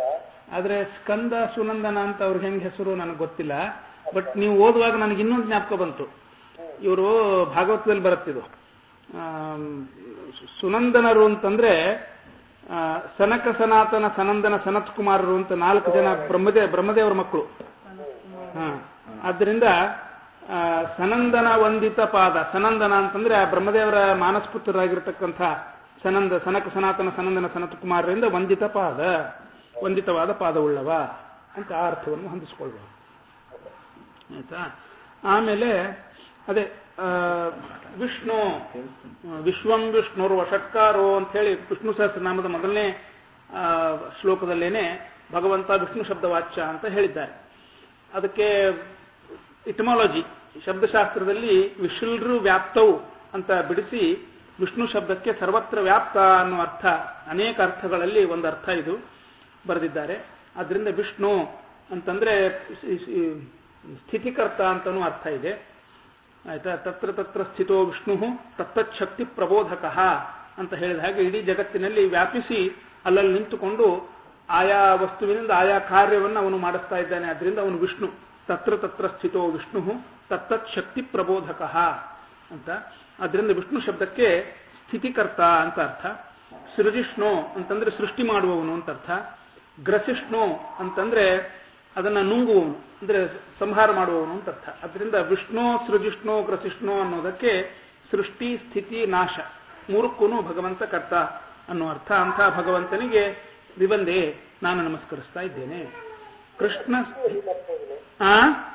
ಆದ್ರೆ ಸ್ಕಂದ ಸುನಂದನ ಅಂತ ಅವ್ರಿಗೆ ಹೆಂಗ್ ಹೆಸರು ನನಗೆ ಗೊತ್ತಿಲ್ಲ ಬಟ್ ನೀವು ಓದುವಾಗ ನನಗೆ ಇನ್ನೊಂದು ಜ್ಞಾಪಕ ಬಂತು ಇವರು ಭಾಗವತದಲ್ಲಿ ಬರುತ್ತಿದ್ದು ಆಮ್, ಸುನಂದನರು ಅಂತಂದ್ರೆ ಆ, ಸನಕ ಸನಾತನ ಸನಂದನ ಸನತ್ ಕುಮಾರರು ಅಂತ ನಾಲ್ಕು ಜನ ಬ್ರಹ್ಮದೇ ಬ್ರಹ್ಮದೇವರ ಮಕ್ಕಳು ಹಾ ಆದ್ದರಿಂದ ಆ, ಸನಂದನ ವಂದಿತ ಪಾದ ಸನಂದನ ಅಂತಂದ್ರೆ ಆ ಬ್ರಹ್ಮದೇವರ ಮಾನಸ್ಪುತ್ರರಾಗಿರ್ತಕ್ಕಂಥ ಸನಂದ ಸನಕ ಸನಾತನ ಸನಂದನ ಸನತ್ ಕುಮಾರರಿಂದ ವಂದಿತ ಪಾದ ವಂದಿತವಾದ ಪಾದವುಳ್ಳವ ಅಂತ ಆ ಅರ್ಥವನ್ನು ಹೊಂದಿಸ್ಕೊಳ್ಬಹುದು ಆಯ್ತಾ ಆಮೇಲೆ ಅದೇ ಆ, ವಿಷ್ಣು ಆ, ವಿಶ್ವಂ ವಿಷ್ಣುರು ವಷಟ್ಕಾರೋ ಅಂತ ಹೇಳಿ ವಿಷ್ಣು ಸಹಸ್ರನಾಮದ ಮೊದಲನೇ ಆ, ಶ್ಲೋಕದಲ್ಲೇನೆ ಭಗವಂತ ವಿಷ್ಣು ಶಬ್ದವಾಚ್ಯ ಅಂತ ಹೇಳಿದ್ದಾರೆ ಅದಕ್ಕೆ ಇಟಮಾಲಜಿ ಶಬ್ದಶಾಸ್ತ್ರದಲ್ಲಿ ವಿಶುಲ್ರು ವ್ಯಾಪ್ತವು ಅಂತ ಬಿಡಿಸಿ ವಿಷ್ಣು ಶಬ್ದಕ್ಕೆ ಸರ್ವತ್ರ ವ್ಯಾಪ್ತ ಅನ್ನೋ ಅರ್ಥ ಅನೇಕ ಅರ್ಥಗಳಲ್ಲಿ ಒಂದು ಅರ್ಥ ಇದು ಬರೆದಿದ್ದಾರೆ ಅದರಿಂದ ವಿಷ್ಣು ಅಂತಂದ್ರೆ ಸಿ- ಸಿ- ಸ್ಥಿತಿಕರ್ತ ಅಂತನೂ ಅರ್ಥ ಇದೆ ಆಯ್ತಾ ತತ್ರ ತತ್ರ ಸ್ಥಿತೋ ವಿಷ್ಣು ತತ್ತಚ್ಛಕ್ತಿ ಪ್ರಬೋಧಕ ಅಂತ ಹೇಳಿದ ಹಾಗೆ ಇಡೀ ಜಗತ್ತಿನಲ್ಲಿ ವ್ಯಾಪಿಸಿ ಅಲ್ಲಲ್ಲಿ ನಿಂತುಕೊಂಡು ಆಯಾ ವಸ್ತುವಿನಿಂದ ಆಯಾ ಕಾರ್ಯವನ್ನು ಅವನು ಮಾಡಿಸ್ತಾ ಇದ್ದಾನೆ ಅದರಿಂದ ಅವನು ವಿಷ್ಣು ತತ್ರ ತತ್ರ ಸ್ಥಿತೋ ವಿಷ್ಣು ತತ್ತತ್ ಶಕ್ತಿ ಪ್ರಬೋಧಕ ಅಂತ ಅದರಿಂದ ವಿಷ್ಣು ಶಬ್ದಕ್ಕೆ ಸ್ಥಿತಿಕರ್ತ ಅಂತ ಅರ್ಥ ಸೃಜಿಷ್ಣು ಅಂತಂದ್ರೆ ಸೃಷ್ಟಿ ಮಾಡುವವನು ಅಂತ ಅರ್ಥ ಗ್ರಸಿಷ್ಣು ಅಂತಂದ್ರೆ ಅದನ್ನ ನುಂಗುವವನು ಅಂದ್ರೆ ಸಂಹಾರ ಮಾಡುವವನು ಅಂತ ಅರ್ಥ ಅದರಿಂದ ವಿಷ್ಣು ಸೃಜಿಷ್ಣು ಗ್ರಸಿಷ್ಣು ಅನ್ನೋದಕ್ಕೆ ಸೃಷ್ಟಿ ಸ್ಥಿತಿ ನಾಶ ಮೂರಕ್ಕೂ ಭಗವಂತ ಕರ್ತ ಅನ್ನೋ ಅರ್ಥ ಅಂಥ ಭಗವಂತನಿಗೆ ವಿವಂದೇ ನಾನು ನಮಸ್ಕರಿಸ್ತಾ ಇದ್ದೇನೆ ಕೃಷ್ಣ ಆ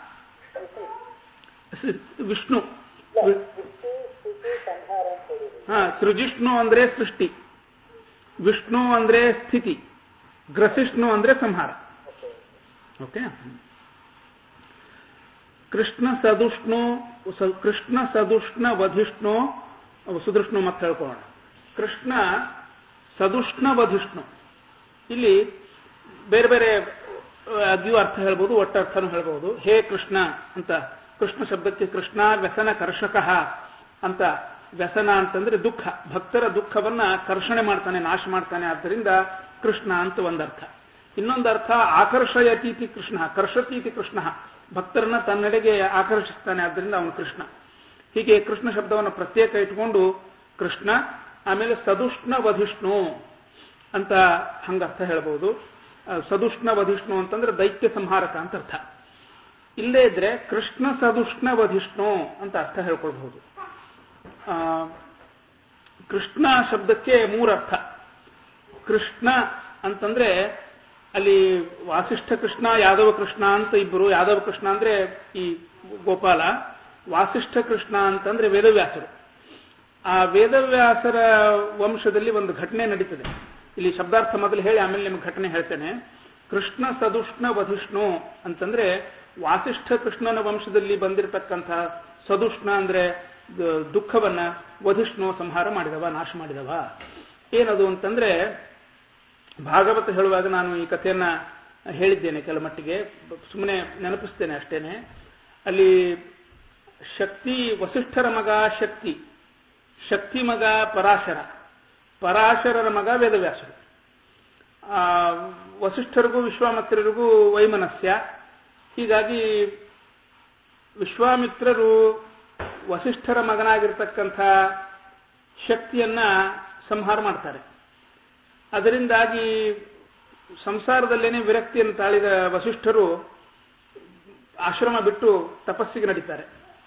ಸ- ವಿಷ್ಣು ವಿ- ಹಾ ಸೃಜಿಷ್ಣು ಅಂದ್ರೆ ಸೃಷ್ಟಿ ವಿಷ್ಣು ಅಂದ್ರೆ ಸ್ಥಿತಿ ಗ್ರಸಿಷ್ಣು ಅಂದ್ರೆ ಸಂಹಾರ ಓಕೆ ಕೃಷ್ಣ ಸದುಷ್ಣು ಸ- ಕೃಷ್ಣ ಸದುಷ್ಣ ವಧಿಷ್ಣು ಸುದೃಷ್ಣು ಮತ್ತೆ ಹೇಳ್ಕೊಳ್ಳೋಣ ಕೃಷ್ಣ ಸದುಷ್ಣ ವಧಿಷ್ಣು ಇಲ್ಲಿ ಬೇರೆ ಬೇರೆ ಅದ್ಯೂ ಅರ್ಥ ಹೇಳ್ಬೋದು ಒಟ್ಟ ಅರ್ಥನೂ ಹೇಳ್ಬೋದು ಹೇ ಕೃಷ್ಣ ಅಂತ ಕೃಷ್ಣ ಶಬ್ದಕ್ಕೆ ಕೃಷ್ಣ ವ್ಯಸನ ಕರ್ಷಕ ಅಂತ ವ್ಯಸನ ಅಂತಂದ್ರೆ ದುಃಖ ಭಕ್ತರ ದುಃಖವನ್ನ ಕರ್ಷಣೆ ಮಾಡ್ತಾನೆ ನಾಶ ಮಾಡ್ತಾನೆ ಆದ್ದರಿಂದ ಕೃಷ್ಣ ಅಂತ ಒಂದರ್ಥ ಇನ್ನೊಂದು ಅರ್ಥ ಆಕರ್ಷಯತೀತಿ ಕೃಷ್ಣ ಕರ್ಷತೀತಿ ಕೃಷ್ಣ ಭಕ್ತರನ್ನ ತನ್ನೆಡೆಗೆ ಆಕರ್ಷಿಸ್ತಾನೆ ಆದ್ದರಿಂದ ಅವನು ಕೃಷ್ಣ ಹೀಗೆ ಕೃಷ್ಣ ಶಬ್ದವನ್ನು ಪ್ರತ್ಯೇಕ ಇಟ್ಕೊಂಡು ಕೃಷ್ಣ ಆಮೇಲೆ ಸದುಷ್ಣ ವಧಿಷ್ಣು ಅಂತ ಹಂಗರ್ಥ ಹೇಳ್ಬೋದು ಆ, ಸದುಷ್ಣ ವಧಿಷ್ಣು ಅಂತಂದ್ರೆ ದೈತ್ಯ ಸಂಹಾರಕ ಅಂತ ಅರ್ಥ ಇಲ್ಲೇ ಇದ್ರೆ ಕೃಷ್ಣ ಸದುಷ್ಣ ವಧಿಷ್ಣು ಅಂತ ಅರ್ಥ ಹೇಳ್ಕೊಳ್ಬಹುದು ಆ, ಕೃಷ್ಣ ಶಬ್ದಕ್ಕೆ ಮೂರರ್ಥ ಕೃಷ್ಣ ಅಂತಂದ್ರೆ ಅಲ್ಲಿ ವಾಸಿಷ್ಠ ಕೃಷ್ಣ ಯಾದವ ಕೃಷ್ಣ ಅಂತ ಇಬ್ಬರು ಯಾದವ ಕೃಷ್ಣ ಅಂದ್ರೆ ಈ ಗೋಪಾಲ ವಾಸಿಷ್ಠ ಕೃಷ್ಣ ಅಂತಂದ್ರೆ ವೇದವ್ಯಾಸರು ಆ ವೇದವ್ಯಾಸರ ವಂಶದಲ್ಲಿ ಒಂದು ಘಟನೆ ನಡೀತದೆ ಇಲ್ಲಿ ಶಬ್ದಾರ್ಥ ಮೊದಲು ಹೇಳಿ ಆಮೇಲೆ ನಿಮ್ಗೆ ಘಟನೆ ಹೇಳ್ತೇನೆ ಕೃಷ್ಣ ಸದುಷ್ಣ ವಧಿಷ್ಣು ಅಂತಂದ್ರೆ ವಾಸಿಷ್ಠ ಕೃಷ್ಣನ ವಂಶದಲ್ಲಿ ಬಂದಿರತಕ್ಕಂಥ ಸದುಷ್ಣ ಅಂದ್ರೆ ದ- ದುಃಖವನ್ನ ವಧಿಷ್ಣು ಸಂಹಾರ ಮಾಡಿದವ ನಾಶ ಮಾಡಿದವ ಏನದು ಅಂತಂದ್ರೆ ಭಾಗವತ ಹೇಳುವಾಗ ನಾನು ಈ ಕಥೆಯನ್ನ ಹೇಳಿದ್ದೇನೆ ಕೆಲ ಮಟ್ಟಿಗೆ ಸುಮ್ಮನೆ ನೆನಪಿಸ್ತೇನೆ ಅಷ್ಟೇನೆ ಅಲ್ಲಿ ಶಕ್ತಿ ವಸಿಷ್ಠರ ಮಗ ಶಕ್ತಿ ಶಕ್ತಿ ಮಗ ಪರಾಶರ ಪರಾಶರರ ಮಗ ವೇದವ್ಯಾಸರು ಆ, ವಸಿಷ್ಠರಿಗೂ ವಿಶ್ವಾಮಿತ್ರರಿಗೂ ವೈಮನಸ್ಯ ಹೀಗಾಗಿ ವಿಶ್ವಾಮಿತ್ರರು ವಸಿಷ್ಠರ ಮಗನಾಗಿರ್ತಕ್ಕಂಥ ಶಕ್ತಿಯನ್ನ ಸಂಹಾರ ಮಾಡ್ತಾರೆ ಅದರಿಂದಾಗಿ ಸಂಸಾರದಲ್ಲೇನೆ ವಿರಕ್ತಿಯನ್ನು ತಾಳಿದ ವಸಿಷ್ಠರು ಆಶ್ರಮ ಬಿಟ್ಟು ತಪಸ್ಸಿಗೆ ನಡೀತಾರೆ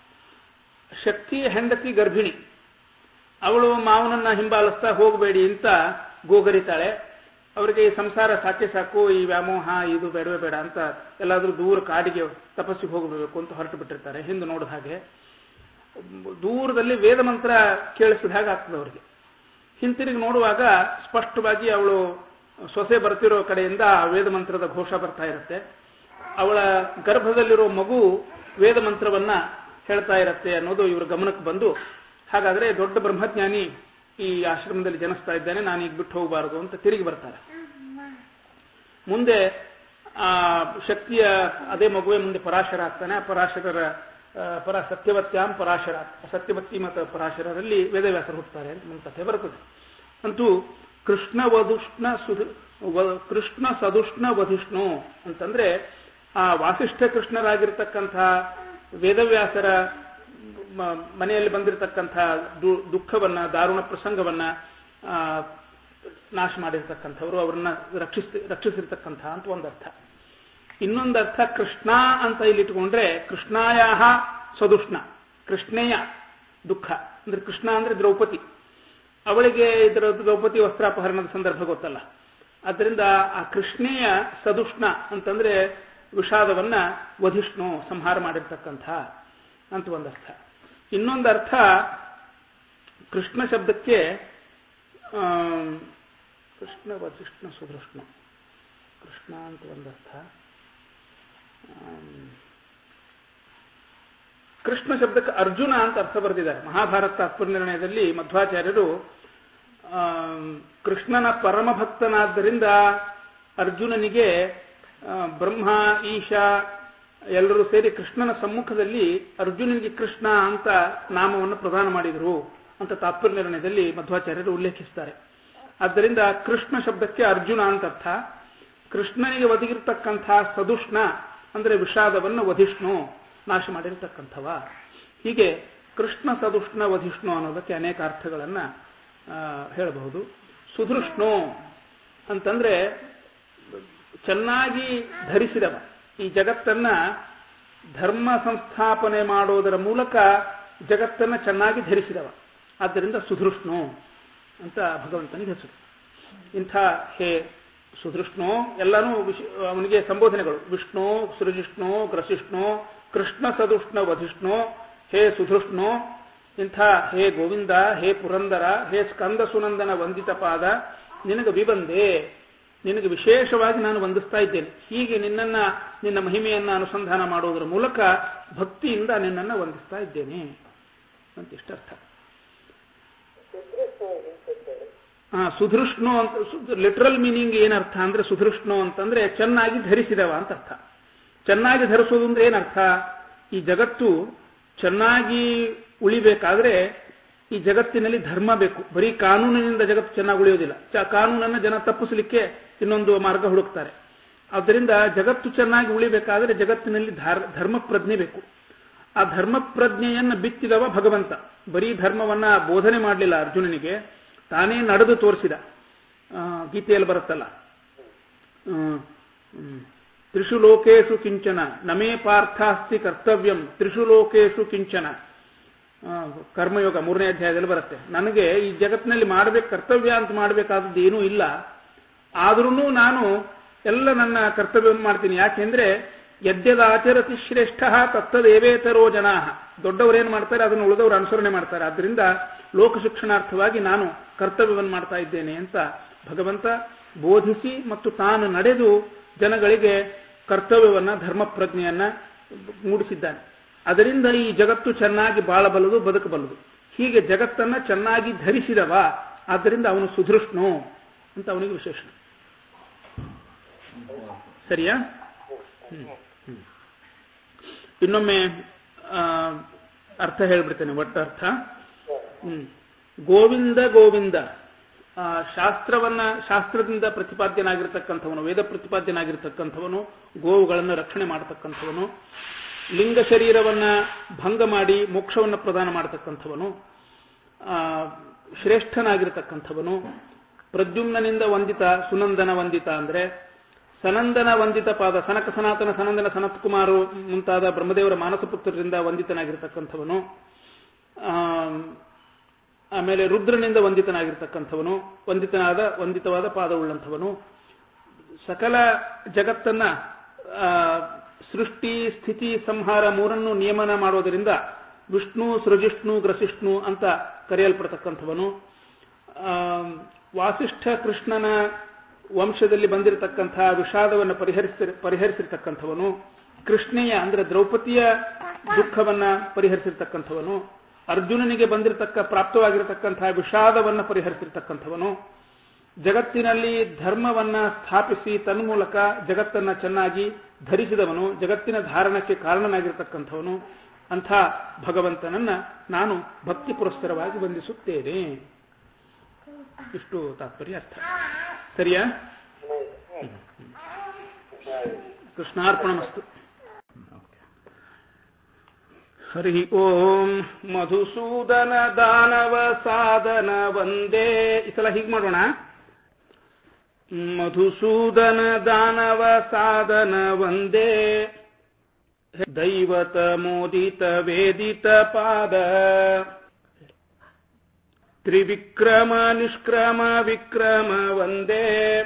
ಶಕ್ತಿ ಹೆಂಡತಿ ಗರ್ಭಿಣಿ ಅವಳು ಮಾವನನ್ನ ಹಿಂಬಾಲಿಸ್ತಾ ಹೋಗಬೇಡಿ ಅಂತ ಗೋಗರಿತಾಳೆ ಅವರಿಗೆ ಈ ಸಂಸಾರ ಸಾಕೆ ಸಾಕು ಈ ವ್ಯಾಮೋಹ ಇದು ಬೇಡವೇ ಬೇಡ ಅಂತ ಎಲ್ಲಾದ್ರೂ ದೂರ ಕಾಡಿಗೆ ತಪಸ್ಸಿಗೆ ಹೋಗಬೇಕು ಅಂತ ಹೊರಟು ಬಿಟ್ಟಿರ್ತಾರೆ ಹಿಂದೆ ನೋಡಿದ ಹಾಗೆ ದೂರದಲ್ಲಿ ವೇದ ಮಂತ್ರ ಕೇಳಿಸಿದ ಹಾಗೆ ಆಗ್ತದೆ ಅವರಿಗೆ ಹಿಂತಿರುಗಿ ನೋಡುವಾಗ ಸ್ಪಷ್ಟವಾಗಿ ಅವಳು ಸೊಸೆ ಬರ್ತಿರೋ ಕಡೆಯಿಂದ ಆ ವೇದ ಮಂತ್ರದ ಘೋಷ ಬರ್ತಾ ಇರುತ್ತೆ ಅವಳ ಗರ್ಭದಲ್ಲಿರೋ ಮಗು ವೇದ ಮಂತ್ರವನ್ನ ಹೇಳ್ತಾ ಇರತ್ತೆ ಅನ್ನೋದು ಇವ್ರ ಗಮನಕ್ಕೆ ಬಂದು ಹಾಗಾದ್ರೆ ದೊಡ್ಡ ಬ್ರಹ್ಮಜ್ಞಾನಿ ಈ ಆಶ್ರಮದಲ್ಲಿ ಜನಿಸ್ತಾ ಇದ್ದಾನೆ ನಾನು ಈಗ ಬಿಟ್ಟು ಹೋಗಬಾರದು ಅಂತ ತಿರುಗಿ ಬರ್ತಾರೆ ಮುಂದೆ ಆ ಶಕ್ತಿಯ ಅದೇ ಮಗುವೆ ಮುಂದೆ ಪರಾಶರ ಆಗ್ತಾನೆ ಆ ಪರಾಶರರ ಆ, ಪರ ಸತ್ಯವತ್ಯಾಂ ಪರಾಶರ ಸತ್ಯವತಿ ಮತ್ತು ಪರಾಶರರಲ್ಲಿ ವೇದವ್ಯಾಸರು ಹುಟ್ಟುತ್ತಾರೆ ಅಂತ ಒಂದು ಕಥೆ ಬರುತ್ತದೆ ಅಂತೂ ಕೃಷ್ಣ ವದುಷ್ಣ ಸುಧು ವ- ಕೃಷ್ಣ ಸದುಷ್ಣ ವಧಿಷ್ಣು ಅಂತಂದ್ರೆ ಆ ವಾಸಿಷ್ಠ ಕೃಷ್ಣರಾಗಿರ್ತಕ್ಕಂಥ ವೇದವ್ಯಾಸರ ಮ- ಮನೆಯಲ್ಲಿ ಬಂದಿರತಕ್ಕಂಥ ದು- ದುಃಖವನ್ನ ದಾರುಣ ಪ್ರಸಂಗವನ್ನ ಆ, ನಾಶ ಮಾಡಿರ್ತಕ್ಕಂಥವ್ರು ಅವರನ್ನ ರಕ್ಷಿಸ್ ರಕ್ಷಿಸಿರ್ತಕ್ಕಂಥ ಅಂತ ಒಂದರ್ಥ ಇನ್ನೊಂದರ್ಥ ಕೃಷ್ಣ ಅಂತ ಇಲ್ಲಿ ಇಟ್ಕೊಂಡ್ರೆ ಕೃಷ್ಣಾಯ ಸದುಷ್ಣ ಕೃಷ್ಣೆಯ ದುಃಖ ಅಂದ್ರೆ ಕೃಷ್ಣ ಅಂದ್ರೆ ದ್ರೌಪದಿ ಅವಳಿಗೆ ಇದರ ದ್ರೌಪದಿ ವಸ್ತ್ರಾಪಹರಣದ ಸಂದರ್ಭ ಗೊತ್ತಲ್ಲ ಅದರಿಂದ ಆ ಕೃಷ್ಣೆಯ ಸದುಷ್ಣ ಅಂತಂದ್ರೆ ವಿಷಾದವನ್ನ ವಧಿಷ್ಣು ಸಂಹಾರ ಮಾಡಿರ್ತಕ್ಕಂಥ ಅಂತ ಒಂದರ್ಥ ಇನ್ನೊಂದರ್ಥ ಕೃಷ್ಣ ಶಬ್ದಕ್ಕೆ ಆಮ್, ಕೃಷ್ಣ ವಧಿಷ್ಣು ಸುಧೃಷ್ಣು ಕೃಷ್ಣ ಅಂತ ಒಂದರ್ಥ ಆಮ್, ಕೃಷ್ಣ ಶಬ್ದಕ್ಕೆ ಅರ್ಜುನ ಅಂತ ಅರ್ಥ ಬರೆದಿದ್ದಾರೆ ಮಹಾಭಾರತ ತಾತ್ಪರ್ಯ ನಿರ್ಣಯದಲ್ಲಿ ಮಧ್ವಾಚಾರ್ಯರು ಆಮ್, ಕೃಷ್ಣನ ಪರಮ ಭಕ್ತನಾದ್ದರಿಂದ ಅರ್ಜುನನಿಗೆ ಆ, ಬ್ರಹ್ಮ ಈಶಾ ಎಲ್ಲರೂ ಸೇರಿ ಕೃಷ್ಣನ ಸಮ್ಮುಖದಲ್ಲಿ ಅರ್ಜುನನಿಗೆ ಕೃಷ್ಣ ಅಂತ ನಾಮವನ್ನು ಪ್ರದಾನ ಮಾಡಿದರು ಅಂತ ತಾತ್ಪರ್ಯ ನಿರ್ಣಯದಲ್ಲಿ ಮಧ್ವಾಚಾರ್ಯರು ಉಲ್ಲೇಖಿಸ್ತಾರೆ ಆದ್ದರಿಂದ ಕೃಷ್ಣ ಶಬ್ದಕ್ಕೆ ಅರ್ಜುನ ಅಂತ ಅರ್ಥ ಕೃಷ್ಣನಿಗೆ ಒದಗಿರ್ತಕ್ಕಂಥ ಸದುಷ್ಣ ಅಂದ್ರೆ ವಿಷಾದವನ್ನು ವಧಿಷ್ಣು ನಾಶ ಮಾಡಿರ್ತಕ್ಕಂಥವ ಹೀಗೆ ಕೃಷ್ಣ ಸದುಷ್ಣ ವಧಿಷ್ಣು ಅನ್ನೋದಕ್ಕೆ ಅನೇಕ ಅರ್ಥಗಳನ್ನ ಆ, ಹೇಳಬಹುದು ಸುಧೃಷ್ಣು ಅಂತಂದ್ರೆ ಚೆನ್ನಾಗಿ ಧರಿಸಿದವ ಈ ಜಗತ್ತನ್ನ ಧರ್ಮ ಸಂಸ್ಥಾಪನೆ ಮಾಡೋದರ ಮೂಲಕ ಜಗತ್ತನ್ನ ಚೆನ್ನಾಗಿ ಧರಿಸಿದವ ಆದ್ದರಿಂದ ಸುಧೃಷ್ಣು ಅಂತ ಭಗವಂತನಿಗೆ ಹೆಸರು ಇಂಥ ಹೇ ಸುಧೃಷ್ಣು ಎಲ್ಲಾನು ವಿಶ್- ಅವನಿಗೆ ಸಂಬೋಧನೆಗಳು ವಿಷ್ಣು ಸೃಜಿಷ್ಣು ಗ್ರಸಿಷ್ಣು ಕೃಷ್ಣ ಸದುಷ್ಣ ವಧಿಷ್ಣು ಹೇ ಸುಧೃಷ್ಣು ಇಂಥ ಹೇ ಗೋವಿಂದ ಹೇ ಪುರಂದರ ಹೇ ಸ್ಕಂದ ಸುನಂದನ ವಂದಿತ ಪಾದ ನಿನಗೆ ವಿಬಂದೆ ನಿನಗೆ ವಿಶೇಷವಾಗಿ ನಾನು ವಂದಿಸ್ತಾ ಇದ್ದೇನೆ ಹೀಗೆ ನಿನ್ನನ್ನ ನಿನ್ನ ಮಹಿಮೆಯನ್ನ ಅನುಸಂಧಾನ ಮಾಡುವುದರ ಮೂಲಕ ಭಕ್ತಿಯಿಂದ ನಿನ್ನನ್ನ ವಂದಿಸ್ತಾ ಇದ್ದೇನೆ ಅಂತ ಇಷ್ಟರ್ಥ ಆ, ಸುಧೃಷ್ಣು ಅಂತ ಲಿಟ್ರಲ್ ಮೀನಿಂಗ್ ಏನರ್ಥ ಅಂದ್ರೆ ಸುಧೃಷ್ಣು ಅಂತಂದ್ರೆ ಚೆನ್ನಾಗಿ ಧರಿಸಿದವ ಅಂತ ಅರ್ಥ ಚೆನ್ನಾಗಿ ಧರಿಸೋದು ಅಂದ್ರೆ ಏನರ್ಥ ಈ ಜಗತ್ತು ಚೆನ್ನಾಗಿ ಉಳಿಬೇಕಾದ್ರೆ ಈ ಜಗತ್ತಿನಲ್ಲಿ ಧರ್ಮ ಬೇಕು ಬರೀ ಕಾನೂನಿನಿಂದ ಜಗತ್ತು ಚೆನ್ನಾಗಿ ಉಳಿಯೋದಿಲ್ಲ ಚ- ಕಾನೂನನ್ನು ಜನ ತಪ್ಪಿಸಲಿಕ್ಕೆ ಇನ್ನೊಂದು ಮಾರ್ಗ ಹುಡುಕ್ತಾರೆ ಆದ್ದರಿಂದ ಜಗತ್ತು ಚೆನ್ನಾಗಿ ಉಳಿಬೇಕಾದ್ರೆ ಜಗತ್ತಿನಲ್ಲಿ ಧಾರ್- ಧರ್ಮ ಪ್ರಜ್ಞೆ ಬೇಕು ಆ ಧರ್ಮ ಪ್ರಜ್ಞೆಯನ್ನು ಬಿತ್ತಿದವ ಭಗವಂತ ಬರೀ ಧರ್ಮವನ್ನ ಬೋಧನೆ ಮಾಡಲಿಲ್ಲ ಅರ್ಜುನನಿಗೆ ತಾನೇ ನಡೆದು ತೋರಿಸಿದ ಆ, ಗೀತೆಯಲ್ಲಿ ಬರುತ್ತಲ್ಲ ಹ್ಮ್, ಹ್ಮ್. ತ್ರಿಷು ಲೋಕೇಶು ಕಿಂಚನ ನಮೇ ಪಾರ್ಥಾಸ್ತಿ ಕರ್ತವ್ಯಂ ತ್ರಿಷು ಲೋಕೇಶು ಕಿಂಚನ ಆ, ಕರ್ಮಯೋಗ ಮೂರನೇ ಅಧ್ಯಾಯದಲ್ಲಿ ಬರುತ್ತೆ ನನಗೆ ಈ ಜಗತ್ತಿನಲ್ಲಿ ಮಾಡಬೇಕು ಕರ್ತವ್ಯ ಅಂತ ಮಾಡಬೇಕಾದದ್ದು ಏನೂ ಇಲ್ಲ ಆದ್ರೂ ನಾನು ಎಲ್ಲ ನನ್ನ ಕರ್ತವ್ಯವನ್ನು ಮಾಡ್ತೀನಿ ಯಾಕೆಂದ್ರೆ ಯದ್ಯದಾಚರತಿ ಶ್ರೇಷ್ಠ ತತ್ತದೇವೇತರೋ ಜನಾ ದೊಡ್ಡವರೇನು ಮಾಡ್ತಾರೆ ಅದನ್ನು ಉಳಿದವರು ಅನುಸರಣೆ ಮಾಡ್ತಾರೆ ಆದ್ರಿಂದ ಲೋಕ ಶಿಕ್ಷಣಾರ್ಥವಾಗಿ ನಾನು ಕರ್ತವ್ಯವನ್ನು ಮಾಡ್ತಾ ಇದ್ದೇನೆ ಅಂತ ಭಗವಂತ ಬೋಧಿಸಿ ಮತ್ತು ತಾನು ನಡೆದು ಜನಗಳಿಗೆ ಕರ್ತವ್ಯವನ್ನ ಧರ್ಮ ಪ್ರಜ್ಞೆಯನ್ನ ಮೂಡಿಸಿದ್ದಾನೆ ಅದರಿಂದ ಈ ಜಗತ್ತು ಚೆನ್ನಾಗಿ ಬಾಳಬಲ್ಲದು ಬದುಕಬಲ್ಲದು ಹೀಗೆ ಜಗತ್ತನ್ನ ಚೆನ್ನಾಗಿ ಧರಿಸಿದವ ಆದ್ದರಿಂದ ಅವನು ಸುಧೃಷ್ಣು ಅಂತ ಅವನಿಗೆ ವಿಶೇಷಣ ಸರಿಯಾ ಹ್ಮ್. ಹ್ಮ್. ಇನ್ನೊಮ್ಮೆ ಆ, ಅರ್ಥ ಹೇಳ್ಬಿಡ್ತೇನೆ ಒಟ್ಟು ಅರ್ಥ ಹ್ಮ್. ಗೋವಿಂದ ಗೋವಿಂದ ಆ, ಶಾಸ್ತ್ರವನ್ನ ಶಾಸ್ತ್ರದಿಂದ ಪ್ರತಿಪಾದ್ಯನಾಗಿರ್ತಕ್ಕಂಥವನು ವೇದ ಪ್ರತಿಪಾದ್ಯನಾಗಿರ್ತಕ್ಕಂಥವನು ಗೋವುಗಳನ್ನು ರಕ್ಷಣೆ ಮಾಡತಕ್ಕಂಥವನು ಲಿಂಗ ಶರೀರವನ್ನ ಭಂಗ ಮಾಡಿ ಮೋಕ್ಷವನ್ನು ಪ್ರದಾನ ಮಾಡತಕ್ಕಂಥವನು ಆ, ಶ್ರೇಷ್ಠನಾಗಿರ್ತಕ್ಕಂಥವನು ಪ್ರದ್ಯುಮ್ನನಿಂದ ವಂದಿತ ಸುನಂದನ ವಂದಿತ ಅಂದ್ರೆ ಸನಂದನ ವಂದಿತ ಪಾದ ಸನಕ ಸನಾತನ ಸನಂದನ ಸನತ್ಕುಮಾರು ಮುಂತಾದ ಬ್ರಹ್ಮದೇವರ ಮಾನಸಪುತ್ರರಿಂದ ವಂದಿತನಾಗಿರ್ತಕ್ಕಂಥವನು ಆ, ಆಮೇಲೆ ರುದ್ರನಿಂದ ವಂದಿತನಾಗಿರ್ತಕ್ಕಂಥವನು ವಂದಿತನಾದ ವಂದಿತವಾದ ಪಾದವುಳ್ಳಂಥವನು ಸಕಲ ಜಗತ್ತನ್ನ ಆ, ಸೃಷ್ಟಿ ಸ್ಥಿತಿ ಸಂಹಾರ ಮೂರನ್ನು ನಿಯಮನ ಮಾಡೋದರಿಂದ ವಿಷ್ಣು ಸೃಜಿಷ್ಣು ಗ್ರಸಿಷ್ಣು ಅಂತ ಕರೆಯಲ್ಪಡತಕ್ಕಂಥವನು ಆ, ವಾಸಿಷ್ಠ ಕೃಷ್ಣನ ವಂಶದಲ್ಲಿ ಬಂದಿರತಕ್ಕಂತಹ ವಿಷಾದವನ್ನು ಪರಿಹರಿಸಿ ಪರಿಹರಿಸಿರ್ತಕ್ಕಂಥವನು ಕೃಷ್ಣೆಯ ಅಂದ್ರೆ ದ್ರೌಪದಿಯ ದುಃಖವನ್ನ ಪರಿಹರಿಸಿರ್ತಕ್ಕಂಥವನು ಅರ್ಜುನನಿಗೆ ಬಂದಿರತಕ್ಕ ಪ್ರಾಪ್ತವಾಗಿರತಕ್ಕಂತಹ ವಿಷಾದವನ್ನು ಪರಿಹರಿಸಿರ್ತಕ್ಕಂಥವನು ಜಗತ್ತಿನಲ್ಲಿ ಧರ್ಮವನ್ನ ಸ್ಥಾಪಿಸಿ ತನ್ಮೂಲಕ ಜಗತ್ತನ್ನ ಚೆನ್ನಾಗಿ ಧರಿಸಿದವನು ಜಗತ್ತಿನ ಧಾರಣಕ್ಕೆ ಕಾರಣನಾಗಿರ್ತಕ್ಕಂಥವನು ಅಂಥ ಭಗವಂತನನ್ನ ನಾನು ಭಕ್ತಿ ಪುರಸ್ಕರವಾಗಿ ವಂದಿಸುತ್ತೇನೆ ಇಷ್ಟು ತಾತ್ಪರ್ಯ ಅರ್ಥ ಸರಿಯಾ ಕೃಷ್ಣಾರ್ಪಣಮಸ್ತು ಹರಿ ಓಂ ಮಧುಸೂದನ ದಾನವ ಸಾಧನ ಒಂದೇ ಈ ಸಲ ಹೀಗೆ ಮಾಡೋಣ ಮಧುಸೂದನ ದಾನವ ಸಾಧನ ಒಂದೇ ದೈವತ ಮೋದಿತ ವೇದಿತ ಪಾದ ತ್ರಿವಿಕ್ರಮ ನಿಷ್ಕ್ರಮ ವಿಕ್ರಮ ಒಂದೇ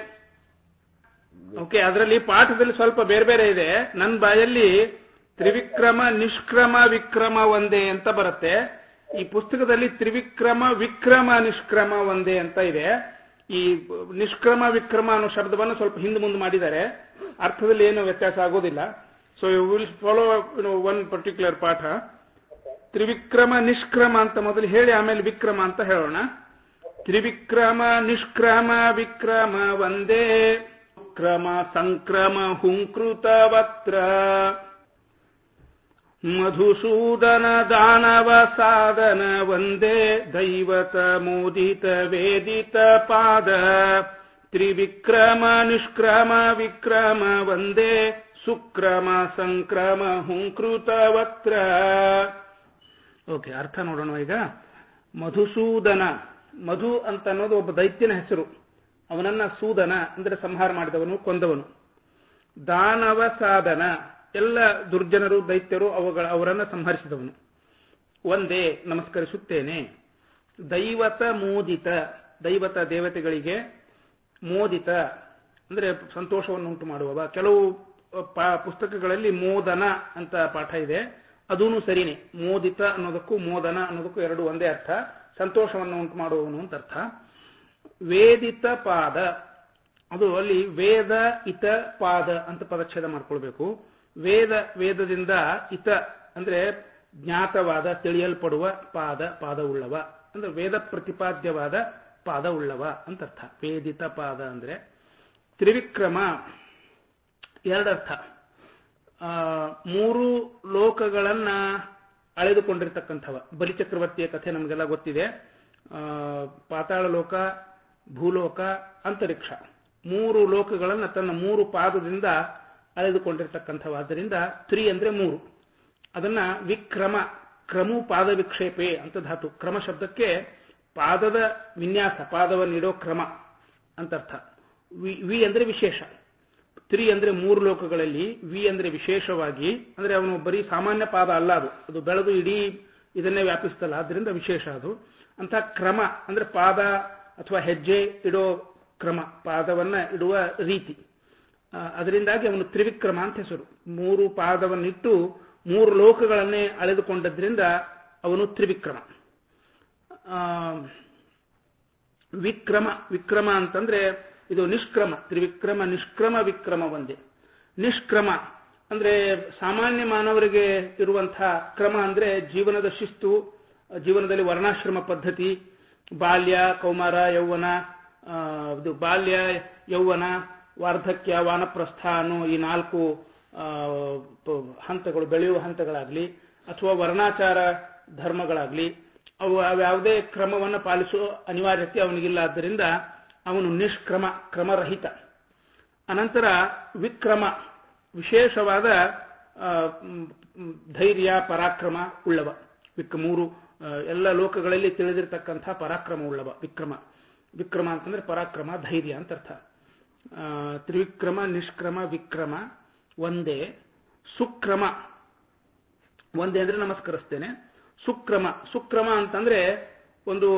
ಓಕೆ ಅದರಲ್ಲಿ ಪಾಠದಲ್ಲಿ ಸ್ವಲ್ಪ ಬೇರೆ ಬೇರೆ ಇದೆ ನನ್ನ ಬಾಯಲ್ಲಿ ತ್ರಿವಿಕ್ರಮ ನಿಷ್ಕ್ರಮ ವಿಕ್ರಮ ಒಂದೇ ಅಂತ ಬರುತ್ತೆ ಈ ಪುಸ್ತಕದಲ್ಲಿ ತ್ರಿವಿಕ್ರಮ ವಿಕ್ರಮ ನಿಷ್ಕ್ರಮ ಒಂದೇ ಅಂತ ಇದೆ ಈ ನಿಷ್ಕ್ರಮ ವಿಕ್ರಮ ಅನ್ನೋ ಶಬ್ದವನ್ನು ಸ್ವಲ್ಪ ಹಿಂದೆ ಮುಂದೆ ಮಾಡಿದ್ದಾರೆ ಅರ್ಥದಲ್ಲಿ ಏನು ವ್ಯತ್ಯಾಸ ಆಗೋದಿಲ್ಲ so you will follow one particular ಪಾಠ ತ್ರಿವಿಕ್ರಮ ನಿಷ್ಕ್ರಮ ಅಂತ ಮೊದಲು ಹೇಳಿ ಆಮೇಲೆ ವಿಕ್ರಮ ಅಂತ ಹೇಳೋಣ ತ್ರಿವಿಕ್ರಮ ನಿಷ್ಕ್ರಮ ವಿಕ್ರಮ ಒಂದೇ ಕ್ರಮ ಸಂಕ್ರಮ ಹುಂಕೃತ ವಕ್ತ್ರ ಮಧುಸೂದನ ದಾನವ ಸಾಧನ ಒಂದೇ ದೈವತ ಮೋದಿತ ವೇದಿತ ಪಾದ ತ್ರಿವಿಕ್ರಮ ನಿಷ್ಕ್ರಮ ವಿಕ್ರಮ ಒಂದೇ ಸುಕ್ರಮ ಸಂಕ್ರಮ ಹುಂಕೃತ ವಕ್ತ್ರ ಓಕೆ ಅರ್ಥ ನೋಡೋಣ ಈಗ ಮಧುಸೂದನ ಮಧು ಅಂತ ಅನ್ನೋದು ಒಬ್ಬ ದೈತ್ಯನ ಹೆಸರು ಅವನನ್ನ ಸೂದನ ಅಂದ್ರೆ ಸಂಹಾರ ಮಾಡಿದವನು ಕೊಂದವನು ದಾನವ ಸಾಧನ ಎಲ್ಲ ದುರ್ಜನರು ದೈತ್ಯರು ಅವುಗಳ ಅವರನ್ನ ಸಂಹರಿಸಿದವನು ಒಂದೇ ನಮಸ್ಕರಿಸುತ್ತೇನೆ ದೈವತ ಮೋದಿತ ದೈವತ ದೇವತೆಗಳಿಗೆ ಮೋದಿತ ಅಂದ್ರೆ ಸಂತೋಷವನ್ನು ಉಂಟು ಮಾಡುವವ ಕೆಲವು ಪುಸ್ತಕಗಳಲ್ಲಿ ಮೋದನ ಅಂತ ಪಾಠ ಇದೆ ಅದೂ ಸರಿನೇ ಮೋದಿತ ಅನ್ನೋದಕ್ಕೂ ಮೋದನ ಅನ್ನೋದಕ್ಕೂ ಎರಡು ಒಂದೇ ಅರ್ಥ ಸಂತೋಷವನ್ನು ಉಂಟು ಮಾಡುವವನು ಅಂತ ಅರ್ಥ ವೇದಿತ ಪಾದ ಅದು ಅಲ್ಲಿ ವೇದ ಇತ ಪಾದ ಅಂತ ಪದಚ್ಛೇದ ಮಾಡ್ಕೊಳ್ಬೇಕು ವೇದ ವೇದದಿಂದ ಇತ ಅಂದ್ರೆ ಜ್ಞಾತವಾದ ತಿಳಿಯಲ್ಪಡುವ ಪಾದ ಪಾದವುಳ್ಳವ ಅಂದ್ರೆ ವೇದ ಪ್ರತಿಪಾದ್ಯವಾದ ಪಾದವುಳ್ಳವ ಅಂತ ಅರ್ಥ ವೇದಿತ ಪಾದ ಅಂದ್ರೆ ತ್ರಿವಿಕ್ರಮ ಎರಡರ್ಥ ಮೂರು ಲೋಕಗಳನ್ನ ಅಳೆದುಕೊಂಡಿರ್ತಕ್ಕಂಥವ ಬಲಿಚಕ್ರವರ್ತಿಯ ಕಥೆ ನಮಗೆಲ್ಲ ಗೊತ್ತಿದೆ ಪಾತಾಳ ಲೋಕ ಭೂಲೋಕ ಅಂತರಿಕ್ಷ ಮೂರು ಲೋಕಗಳನ್ನ ತನ್ನ ಮೂರು ಪಾದದಿಂದ ಅಳೆದುಕೊಂಡಿರ್ತಕ್ಕಂಥವಾದ್ದರಿಂದ ತ್ರಿ ಅಂದ್ರೆ ಮೂರು ಅದನ್ನ ವಿಕ್ರಮ ಕ್ರಮು ಪಾದ ವಿಕ್ಷೇಪೆ ಅಂತ ಧಾತು ಕ್ರಮ ಶಬ್ದಕ್ಕೆ ಪಾದದ ವಿನ್ಯಾಸ ಪಾದವನ್ನಿಡೋ ಕ್ರಮ ಅಂತ ಅರ್ಥ ವಿ ಅಂದ್ರೆ ವಿಶೇಷ ತ್ರಿ ಅಂದ್ರೆ ಮೂರು ಲೋಕಗಳಲ್ಲಿ ವಿ ಅಂದ್ರೆ ವಿಶೇಷವಾಗಿ ಅಂದ್ರೆ ಅವನು ಬರೀ ಸಾಮಾನ್ಯ ಪಾದ ಅಲ್ಲ ಅದು ಅದು ಬೆಳೆದು ಇಡೀ ಇದನ್ನೇ ವ್ಯಾಪಿಸ್ತಲ್ಲ ಆದ್ದರಿಂದ ವಿಶೇಷ ಅದು ಅಂತ ಕ್ರಮ ಅಂದ್ರೆ ಪಾದ ಅಥವಾ ಹೆಜ್ಜೆ ಇಡೋ ಕ್ರಮ ಪಾದವನ್ನ ಇಡುವ ರೀತಿ ಅದರಿಂದಾಗಿ ಅವನು ತ್ರಿವಿಕ್ರಮ ಅಂತ ಹೆಸರು ಮೂರು ಪಾದವನ್ನಿಟ್ಟು ಮೂರು ಲೋಕಗಳನ್ನೇ ಅಳೆದುಕೊಂಡದ್ರಿಂದ ಅವನು ತ್ರಿವಿಕ್ರಮ ವಿಕ್ರಮ ವಿಕ್ರಮ ಅಂತಂದ್ರೆ ಇದು ನಿಷ್ಕ್ರಮ ತ್ರಿವಿಕ್ರಮ ನಿಷ್ಕ್ರಮ ವಿಕ್ರಮ ಒಂದೇ ನಿಷ್ಕ್ರಮ ಅಂದ್ರೆ ಸಾಮಾನ್ಯ ಮಾನವರಿಗೆ ಇರುವಂತಹ ಕ್ರಮ ಅಂದ್ರೆ ಜೀವನದ ಶಿಸ್ತು ಜೀವನದಲ್ಲಿ ವರ್ಣಾಶ್ರಮ ಪದ್ಧತಿ ಬಾಲ್ಯ ಕೌಮಾರ ಯೌವನ ಇದು ಬಾಲ್ಯ ಯೌವನ ವಾರ್ಧಕ್ಯ ವಾನಪ್ರಸ್ಥ ಅನ್ನೋ ಈ ನಾಲ್ಕು ಹಂತಗಳು ಬೆಳೆಯುವ ಹಂತಗಳಾಗ್ಲಿ ಅಥವಾ ವರ್ಣಾಚಾರ ಧರ್ಮಗಳಾಗ್ಲಿ ಅವು ಯಾವುದೇ ಕ್ರಮವನ್ನು ಪಾಲಿಸುವ ಅನಿವಾರ್ಯತೆ ಅವನಿಗಿಲ್ಲ ಆದ್ದರಿಂದ ಅವನು ನಿಷ್ಕ್ರಮ ಕ್ರಮರಹಿತ ಅನಂತರ ವಿಕ್ರಮ ವಿಶೇಷವಾದ ಧೈರ್ಯ ಪರಾಕ್ರಮ ಉಳ್ಳವ ವಿಕ್ ಮೂರು ಎಲ್ಲ ಲೋಕಗಳಲ್ಲಿ ತಿಳಿದಿರತಕ್ಕಂಥ ಪರಾಕ್ರಮ ಉಳ್ಳವ ವಿಕ್ರಮ ವಿಕ್ರಮ ಅಂತಂದ್ರೆ ಪರಾಕ್ರಮ ಧೈರ್ಯ ಅಂತ ಅರ್ಥ ತ್ರಿವಿಕ್ರಮ ನಿಷ್ಕ್ರಮ ವಿಕ್ರಮ ಒಂದೇ ಸುಕ್ರಮ ಒಂದೇ ಅಂದ್ರೆ ನಮಸ್ಕರಿಸ್ತೇನೆ ಸುಕ್ರಮ ಸುಕ್ರಮ ಅಂತಂದ್ರೆ ಒಂದು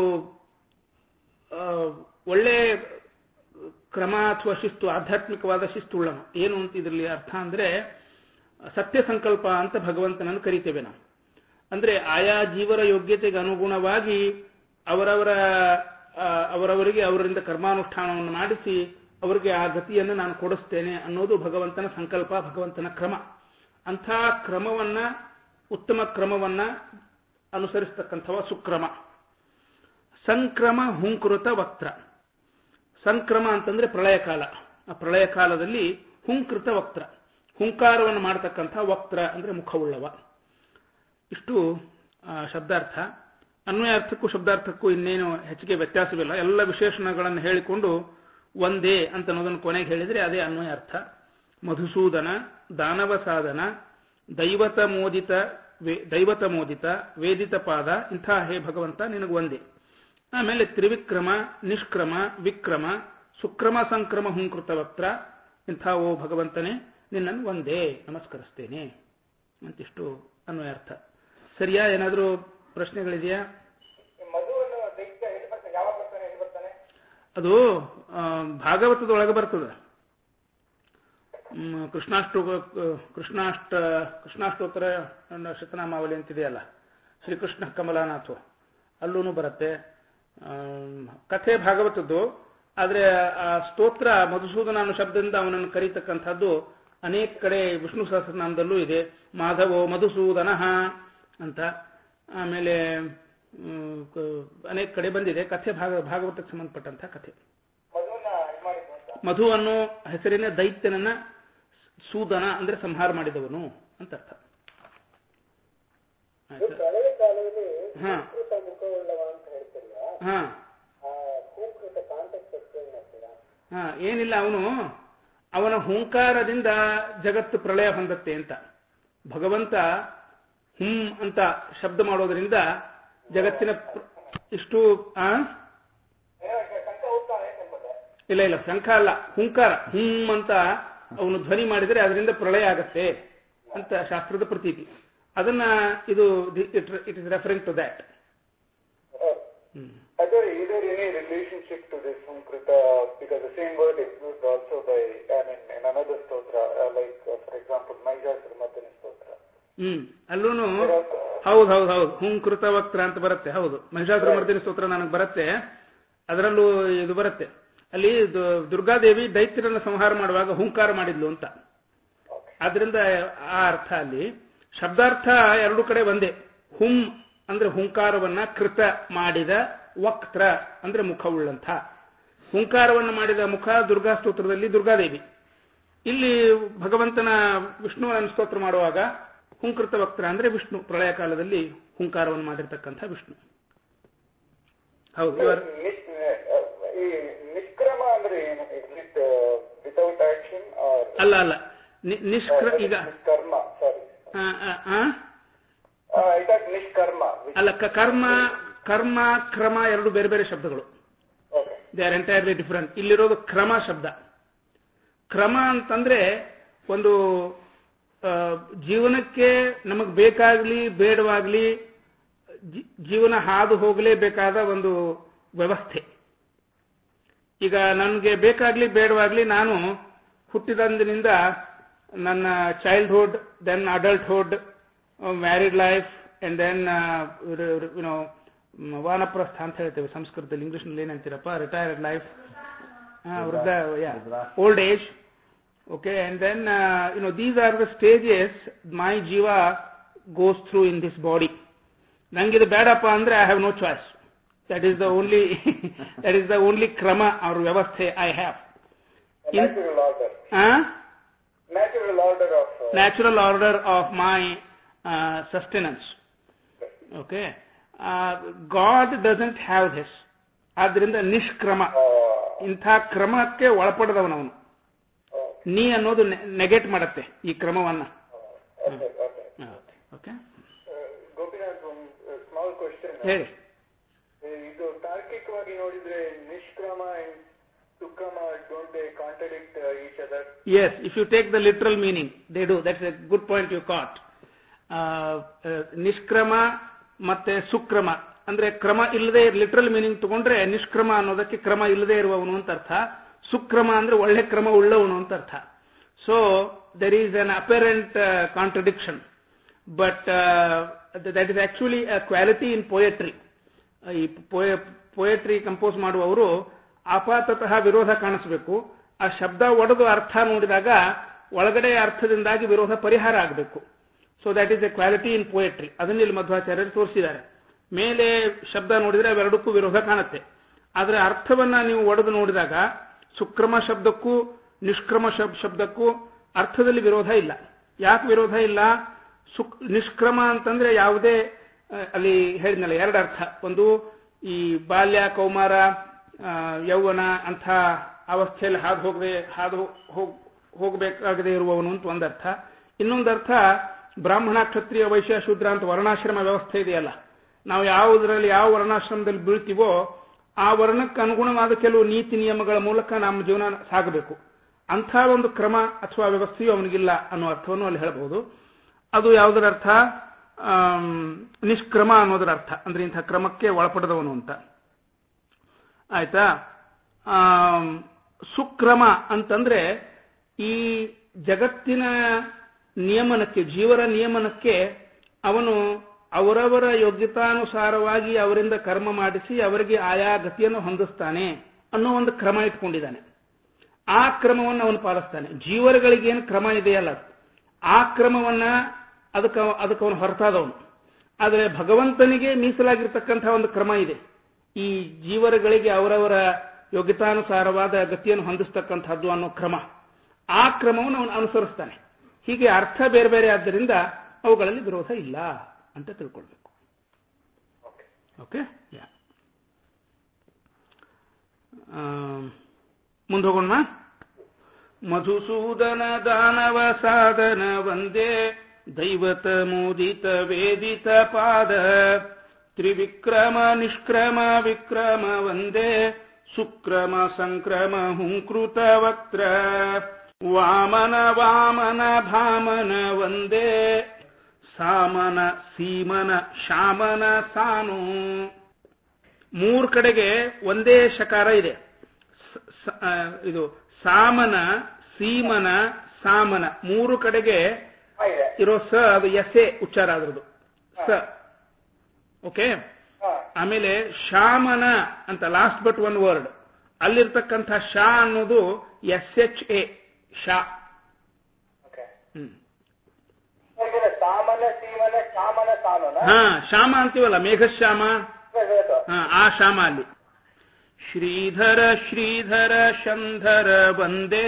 ಒಳ್ಳೆ ಕ್ರಮ ಅಥವಾ ಶಿಸ್ತು ಆಧ್ಯಾತ್ಮಿಕವಾದ ಶಿಸ್ತು ಉಳ್ಳವ ಏನು ಅಂತ ಇದರಲ್ಲಿ ಅರ್ಥ ಅಂದ್ರೆ ಸತ್ಯ ಸಂಕಲ್ಪ ಅಂತ ಭಗವಂತನನ್ನು ಕರಿತೇವೆ ನಾವು ಅಂದ್ರೆ ಆಯಾ ಜೀವರ ಯೋಗ್ಯತೆಗೆ ಅನುಗುಣವಾಗಿ ಅವರವರ ಅವರವರಿಗೆ ಅವರಿಂದ ಕರ್ಮಾನುಷ್ಠಾನವನ್ನು ಮಾಡಿಸಿ ಅವರಿಗೆ ಆ ಗತಿಯನ್ನು ನಾನು ಕೊಡಿಸ್ತೇನೆ ಅನ್ನೋದು ಭಗವಂತನ ಸಂಕಲ್ಪ ಭಗವಂತನ ಕ್ರಮ ಅಂಥ ಕ್ರಮವನ್ನ ಉತ್ತಮ ಕ್ರಮವನ್ನ ಅನುಸರಿಸತಕ್ಕಂಥವ ಸುಕ್ರಮ ಸಂಕ್ರಮ ಹುಂಕೃತ ವಕ್ತ್ರ ಸಂಕ್ರಮ ಅಂತಂದ್ರೆ ಪ್ರಳಯ ಕಾಲ ಆ ಪ್ರಳಯ ಕಾಲದಲ್ಲಿ ಹುಂಕೃತ ವಕ್ತ್ರ ಹುಂಕಾರವನ್ನು ಮಾಡತಕ್ಕಂಥ ವಕ್ತ್ರ ಅಂದ್ರೆ ಮುಖವುಳ್ಳವ ಇಷ್ಟು ಶಬ್ದಾರ್ಥ ಅನ್ವಯಾರ್ಥಕ್ಕೂ ಶಬ್ದಾರ್ಥಕ್ಕೂ ಇನ್ನೇನು ಹೆಚ್ಚಿಗೆ ವ್ಯತ್ಯಾಸವಿಲ್ಲ ಎಲ್ಲ ವಿಶೇಷಣಗಳನ್ನು ಹೇಳಿಕೊಂಡು ಒಂದೇ ಅಂತ ಅನ್ನೋದನ್ನು ಕೊನೆಗೆ ಹೇಳಿದರೆ ಅದೇ ಅನ್ವಯಾರ್ಥ ಮಧುಸೂದನ ದಾನವ ಸಾಧನ ದೈವತ ಮೋದಿತ ವೇ- ದೈವತ ಮೋದಿತ ವೇದಿತ ಪಾದ ಇಂಥ ಹೇ ಭಗವಂತ ನಿನಗೆ ಒಂದೇ ಆಮೇಲೆ ತ್ರಿವಿಕ್ರಮ ನಿಷ್ಕ್ರಮ ವಿಕ್ರಮ ಸುಕ್ರಮ ಸಂಕ್ರಮ ಹುಂಕೃತ ವಕ್ತ್ರ ಇಂಥ ಓ ಭಗವಂತನೇ ನಿನ್ನನ್ನು ಒಂದೇ ನಮಸ್ಕರಿಸ್ತೇನೆ ಅಂತಿಷ್ಟು ಅನ್ವಯಾರ್ಥ ಸರಿಯಾ ಏನಾದರೂ ಪ್ರಶ್ನೆಗಳಿದೆಯಾ
ಈ ಮಧುವನ್ನು ದೈತ್ಯ ಎಲ್ಲಿ ಬರ್ತಾನೆ ಯಾವಾಗ ಬರ್ತಾನೆ ಎಲ್ಲಿ ಬರ್ತಾನೆ
ಅದು ಆ, ಭಾಗವತದೊಳಗೆ ಬರ್ತದೆ ಹ್ಮ್, ಕೃಷ್ಣಾಷ್ಟು ಕೃಷ್ಣಾಷ್ಟ ಕೃಷ್ಣಾಷ್ಟೋತ್ತರ ಅನ್ನೋ ಶತನಾಮಾವಳಿ ಅಂತಿದೆಯಲ್ಲ ಶ್ರೀಕೃಷ್ಣ ಕಮಲಾನಾಥು ಅಲ್ಲೂ ಬರುತ್ತೆ ಆಮ್, ಕಥೆ ಭಾಗವತದ್ದು ಆದರೆ ಆ ಸ್ತೋತ್ರ ಮಧುಸೂದನ ಅನ್ನೋ ಶಬ್ದದಿಂದ ಅವನನ್ನು ಕರೀತಕ್ಕಂಥದ್ದು ಅನೇಕ ಕಡೆ ವಿಷ್ಣು ಸಹಸ್ರನಾಮದಲ್ಲೂ ಇದೆ ಮಾಧವೋ ಮಧುಸೂದನ ಅಂತ ಆಮೇಲೆ ಹ್ಮ್, ಕ- ಅನೇಕ ಕಡೆ ಬಂದಿದೆ ಕಥೆ ಭಾಗ ಭಾಗವತಕ್ಕೆ ಸಂಬಂಧಪಟ್ಟಂತಹ ಕಥೆ
ಮಧುವನ್ನ ಇದು ಮಾಡಿದ್ದು ಅಂತ
ಮಧು ಅನ್ನೋ ಹೆಸರಿನ ದೈತ್ಯನನ್ನ ಸೂದನ ಅಂದ್ರೆ ಸಂಹಾರ ಮಾಡಿದವನು ಅಂತ ಅರ್ಥ ಆಯ್ತಾ?
ಪ್ರಳಯ ಕಾಲದಲ್ಲಿ
ಹಾ
ಸಂಸ್ಕೃತ ಮುಖವುಳ್ಳವ ಅಂತ ಹೇಳ್ತಿಲ್ಲ
ಹಾ
ಆ ಸಂಸ್ಕೃತ ಕಾಂಟೆಕ್ಸ್ಟ್ ಎಕ್ಸ್ಪ್ಲೇನ್ ಮಾಡ್ತೀರಾ
ಹಾ ಏನಿಲ್ಲ ಅವನು ಅವನ ಹುಂಕಾರದಿಂದ ಜಗತ್ತು ಪ್ರಳಯ ಹೊಂದತ್ತೆ ಅಂತ ಭಗವಂತ ಹುಂ ಅಂತ ಶಬ್ದ ಮಾಡೋದ್ರಿಂದ ಜಗತ್ತಿನ ಪ್ರ- ಇಷ್ಟು ಆ
ಏನೋ ಈಗ ಶಂಕ ಹೋಗ್ತಾನೆ ಅನ್ಕೊಂಡೆ
ಇಲ್ಲ ಇಲ್ಲ ಶಂಖ ಅಲ್ಲ ಹುಂಕಾರ ಹುಂ ಅಂತ ಅವನು ಧ್ವನಿ ಮಾಡಿದರೆ ಅದರಿಂದ ಪ್ರಳಯ ಆಗತ್ತೆ ಅಂತ ಶಾಸ್ತ್ರದ ಪ್ರತೀತಿ ಅದನ್ನ ಇದು it is referring to that
Are there either any relationship to this Sankrita because the same word is used also by, I mean, in another stotra, uh, like, uh, for example, Mahishasuramadhini stotra.
ಹ್ಮ್ ಅಲ್ಲೂನು ಹೌದು ಹೌದು ಹೌದು ಹುಂಕೃತ ವಕ್ರ ಅಂತ ಬರುತ್ತೆ ಹೌದು ಮಹಿಷಾಸುರ ಮರ್ದಿನಿ ಸ್ತೋತ್ರ ನನಗೆ ಬರುತ್ತೆ ಅದರಲ್ಲೂ ಇದು ಬರುತ್ತೆ ಅಲ್ಲಿ ದು- ದುರ್ಗಾದೇವಿ ದೈತ್ಯರನ್ನ ಸಂಹಾರ ಮಾಡುವಾಗ ಹುಂಕಾರ ಮಾಡಿದ್ಲು ಅಂತ ಆದ್ರಿಂದ ಆ ಅರ್ಥ ಅಲ್ಲಿ ಶಬ್ದಾರ್ಥ ಎರಡು ಕಡೆ ಒಂದೇ ಹುಂ ಅಂದ್ರೆ ಹುಂಕಾರವನ್ನ ಕೃತ ಮಾಡಿದ ವಕ್ತ್ರ ಅಂದ್ರೆ ಮುಖವುಳ್ಳಂಥ ಹುಂಕಾರವನ್ನು ಮಾಡಿದ ಮುಖ ದುರ್ಗಾ ಸ್ತೋತ್ರದಲ್ಲಿ ದುರ್ಗಾದೇವಿ ಇಲ್ಲಿ ಭಗವಂತನ ವಿಷ್ಣುವನ್ನ ಸ್ತೋತ್ರ ಮಾಡುವಾಗ ಹುಂಕೃತ ವಕ್ರ ಅಂದ್ರೆ ವಿಷ್ಣು ಪ್ರಳಯ ಕಾಲದಲ್ಲಿ ಹುಂಕಾರವನ್ನು ಮಾಡಿರ್ತಕ್ಕಂಥ ವಿಷ್ಣು ಹೌದು ಇವರ
Nis- uh, ಈ ನಿಷ್ಕ್ರಮ ಅಂದ್ರೆ ಏನು is it without action or
ಅಲ್ಲ ಅಲ್ಲ ನಿ- ನಿಷ್ಕ್ರ ಈಗ
ನಿಷ್ಕರ್ಮ ಸಾರಿ
ಆ, ಆ, ಆ?
ಇಟ್ ನಿಷ್ಕರ್ಮ
ಅಲ್ಲ ಕ- ಕರ್ಮ ಕರ್ಮ ಕ್ರಮ ಎರಡು ಬೇರೆ ಬೇರೆ ಶಬ್ದಗಳು
okay
they are entirely different ಇಲ್ಲಿರೋದು ಕ್ರಮ ಶಬ್ದ ಕ್ರಮ ಅಂತಂದ್ರೆ ಒಂದು ಆ, ಜೀವನಕ್ಕೆ ನಮಗೆ ಬೇಕಾಗ್ಲಿ ಬೇಡವಾಗ್ಲಿ ಜಿ- ಜೀವನ ಹಾದು ಹೋಗಲೇಬೇಕಾದ ಒಂದು ವ್ಯವಸ್ಥೆ ಈಗ ನನಗೆ ಬೇಕಾಗ್ಲಿ ಬೇಡವಾಗ್ಲಿ ನಾನು ಹುಟ್ಟಿದಂದಿನಿಂದ ನನ್ನ childhood then adulthood married life and then you know ವಾನಪ್ರಸ್ಥ ಅಂತ ಹೇಳ್ತೇವೆ ಸಂಸ್ಕೃತದಲ್ಲಿ ಇಂಗ್ಲಿಷ್ನಲ್ಲಿ ಏನಂತೀರಪ್ಪ ರಿಟೈರ್ಡ್ ಲೈಫ್ ವೃದ್ಧ old age okay and then uh, you know these are the stages my jiva goes through in this body ನಂಗಿದು ಬೇಡಪ್ಪ ಅಂದ್ರೆ I have no choice that is the only that is the only ಕ್ರಮ ಅವ್ರ ವ್ಯವಸ್ಥೆ I have
natural order natural order of
natural order of my sustenance okay God doesn't have this ಆದ್ರಿಂದ ನಿಷ್ಕ್ರಮ ಇಂಥ ಕ್ರಮಕ್ಕೆ ಒಳಪಡದವನವನು ನೀ ಅನ್ನೋದು ನೆಗೆಟ್ ಮಾಡತ್ತೆ ಈ ಕ್ರಮವನ್ನ
ಓಕೆ ಓಕೆ
ಓಕೆ
ಗೋಪಿನಾಥ್ ಒಂದು ಸ್ಮಾಲ್ ಕ್ವಶನ್
ಹೇಳಿ
ಇದು ತಾರ್ಕಿಕವಾಗಿ ನೋಡಿದ್ರೆ ನಿಷ್ಕ್ರಮ ಅಂಡ್ ಸುಕ್ರಮ don't they contradict each other
Yes, if you take the literal meaning, they do. That's a good point you caught. Uh, uh, ನಿಷ್ಕ್ರಮ ಮತ್ತೆ ಸುಕ್ರಮ ಅಂದ್ರೆ ಕ್ರಮ ಇಲ್ಲದೆ ಲಿಟ್ರಲ್ ಮೀನಿಂಗ್ ತಗೊಂಡ್ರೆ ನಿಷ್ಕ್ರಮ ಅನ್ನೋದಕ್ಕೆ ಕ್ರಮ ಇಲ್ಲದೆ ಇರುವವನು ಅಂತ ಅರ್ಥ ಸುಕ್ರಮ ಅಂದ್ರೆ ಒಳ್ಳೆ ಕ್ರಮ ಉಳ್ಳವನು ಅಂತ ಅರ್ಥ so there is an apparent contradiction but that is actually a quality in poetry ಈ ಪೋಯಟ್ರಿ ಕಂಪೋಸ್ ಮಾಡುವವರು ಆಪಾತತಃ ವಿರೋಧ ಕಾಣಿಸಬೇಕು ಆ ಶಬ್ದ ಒಡೆದು ಅರ್ಥ ನೋಡಿದಾಗ ಒಳಗಡೆ ಅರ್ಥದಿಂದಾಗಿ ವಿರೋಧ ಪರಿಹಾರ ಆಗಬೇಕು so that is a quality in poetry ಅದನ್ನ ಇಲ್ಲಿ ಮಧ್ವಾಚಾರ್ಯರು ತೋರಿಸಿದ್ದಾರೆ ಮೇಲೆ ಶಬ್ದ ನೋಡಿದ್ರೆ ಅವೆರಡಕ್ಕೂ ವಿರೋಧ ಕಾಣುತ್ತೆ ಆದರೆ ಅರ್ಥವನ್ನ ನೀವು ಒಡೆದು ನೋಡಿದಾಗ ಸುಕ್ರಮ ಶಬ್ದಕ್ಕೂ ನಿಷ್ಕ್ರಮ ಶಬ್- ಶಬ್ದಕ್ಕೂ ಅರ್ಥದಲ್ಲಿ ವಿರೋಧ ಇಲ್ಲ ಯಾಕೆ ವಿರೋಧ ಇಲ್ಲ ಸುಕ್ ನಿಷ್ಕ್ರಮ ಅಂತಂದ್ರೆ ಯಾವುದೇ ಆ, ಅಲ್ಲಿ ಹೇಳಿದ್ನಲ್ಲ ಎರಡು ಅರ್ಥ ಒಂದು ಈ ಬಾಲ್ಯ ಕೌಮಾರ ಆ, ಯೌವನ ಅಂಥ ಅವಸ್ಥೆಯಲ್ಲಿ ಹಾದು ಹೋಗದೆ ಹಾದು ಹೋಗ್ ಹೋಗಬೇಕಾಗದೆ ಇರುವವನು ಅಂತ ಒಂದರ್ಥ ಇನ್ನೊಂದರ್ಥ ಬ್ರಾಹ್ಮಣ ಕ್ಷತ್ರಿಯ ವೈಶ್ಯ ಶೂದ್ರ ಅಂತ ವರ್ಣಾಶ್ರಮ ವ್ಯವಸ್ಥೆ ಇದೆಯಲ್ಲ ನಾವು ಯಾವುದರಲ್ಲಿ ಯಾವ ವರ್ಣಾಶ್ರಮದಲ್ಲಿ ಬೀಳ್ತೀವೋ ಆ ವರ್ಣಕ್ಕೆ ಅನುಗುಣವಾದ ಕೆಲವು ನೀತಿ ನಿಯಮಗಳ ಮೂಲಕ ನಮ್ಮ ಜೀವನ ಸಾಗಬೇಕು ಅಂಥ ಒಂದು ಕ್ರಮ ಅಥವಾ ವ್ಯವಸ್ಥೆಯು ಅವನಿಗಿಲ್ಲ ಅನ್ನೋ ಅರ್ಥವನ್ನು ಅಲ್ಲಿ ಹೇಳಬಹುದು ಅದು ಯಾವುದರ ಅರ್ಥ ಆಮ್, ನಿಷ್ಕ್ರಮ ಅನ್ನೋದರ ಅರ್ಥ ಅಂದ್ರೆ ಇಂಥ ಕ್ರಮಕ್ಕೆ ಒಳಪಡದವನು ಅಂತ ಆಯ್ತಾ ಆಮ್, ಸುಕ್ರಮ ಅಂತಂದ್ರೆ ಈ ಜಗತ್ತಿನ ನಿಯಮನಕ್ಕೆ ಜೀವರ ನಿಯಮನಕ್ಕೆ ಅವನು ಅವರವರ ಯೋಗ್ಯತಾನುಸಾರವಾಗಿ ಅವರಿಂದ ಕರ್ಮ ಮಾಡಿಸಿ ಅವರಿಗೆ ಆಯಾ ಗತಿಯನ್ನು ಹೊಂದಿಸ್ತಾನೆ ಅನ್ನೋ ಒಂದು ಕ್ರಮ ಇಟ್ಕೊಂಡಿದ್ದಾನೆ ಆ ಕ್ರಮವನ್ನು ಅವನು ಪಾಲಿಸ್ತಾನೆ ಜೀವರುಗಳಿಗೇನು ಕ್ರಮ ಇದೆಯಲ್ಲ ಆ ಕ್ರಮವನ್ನ ಅದಕ್ಕೆ ಅವ- ಅದಕ್ಕೆ ಅವನು ಹೊರತಾದವನು ಆದರೆ ಭಗವಂತನಿಗೆ ಮೀಸಲಾಗಿರ್ತಕ್ಕಂಥ ಒಂದು ಕ್ರಮ ಇದೆ ಈ ಜೀವರುಗಳಿಗೆ ಅವರವರ ಯೋಗ್ಯತಾನುಸಾರವಾದ ಗತಿಯನ್ನು ಹೊಂದಿಸ್ತಕ್ಕಂಥದ್ದು ಅನ್ನೋ ಕ್ರಮ ಆ ಕ್ರಮವನ್ನು ಅವನು ಅನುಸರಿಸ್ತಾನೆ ಹೀಗೆ ಅರ್ಥ ಬೇರೆ ಬೇರೆ ಆದ್ದರಿಂದ ಅವುಗಳಲ್ಲಿ ವಿರೋಧ ಇಲ್ಲ ಅಂತ ತಿಳ್ಕೊಳ್ಬೇಕು ಓಕೆ ಯಾ ಮುಂದೆ ಹೋಗೋಣ ಮಧುಸೂದನ ದಾನವ ಸಾಧನ ವಂದೇ ದೈವತ ಮೋದಿತ ವೇದಿತ ಪಾದ ತ್ರಿವಿಕ್ರಮ ನಿಷ್ಕ್ರಮ ವಿಕ್ರಮ ವಂದೇ ಸುಕ್ರಮ ಸಂಕ್ರಮ ಹುಂಕೃತ ವಕ್ರ ವಾಮನ ವಾಮನ ಭಾಮನ ವಂದೇ ಸಾಮನ ಸೀಮನ ಶಾಮನ ಸಾನು ಮೂರು ಕಡೆಗೆ ಒಂದೇ ಶಕಾರ ಇದೆ ಸ- ಸ- ಆ, ಇದು ಸಾಮನ ಸೀಮನ ಸಾಮನ ಮೂರು ಕಡೆಗೆ
ಹಾ ಇದೆ
ಇರೋ ಸ ಅದು ಎಸೆ ಉಚ್ಚಾರ ಅದ್ರದ್ದು ಸ ಓಕೆ
ಹಾ
ಆಮೇಲೆ ಶಾಮನ ಅಂತ ಲಾಸ್ಟ್ ಬಟ್ ಒನ್ ವರ್ಡ್ ಅಲ್ಲಿರ್ತಕ್ಕಂಥ ಶಾ ಅನ್ನೋದು ಎಸ್ ಎಚ್ ಎ ಶಾ
ಓಕೆ
ಹ್ಮ್
ಸರ್, ಸಾಮನ ಸೀಮನ ಶಾಮನ ಸಾಮನ
ಹಾ ಶ್ಯಾಮ ಅಂತೀವಲ್ಲ ಮೇಘಶ್ಯಾಮ
ಗೊತ್ತಾಯ್ತು.
ಹಾ, ಆ ಶ್ಯಾಮ ಅಲ್ಲಿ ಶ್ರೀಧರ ಶ್ರೀಧರ ಶಂಧರ ವಂದೇ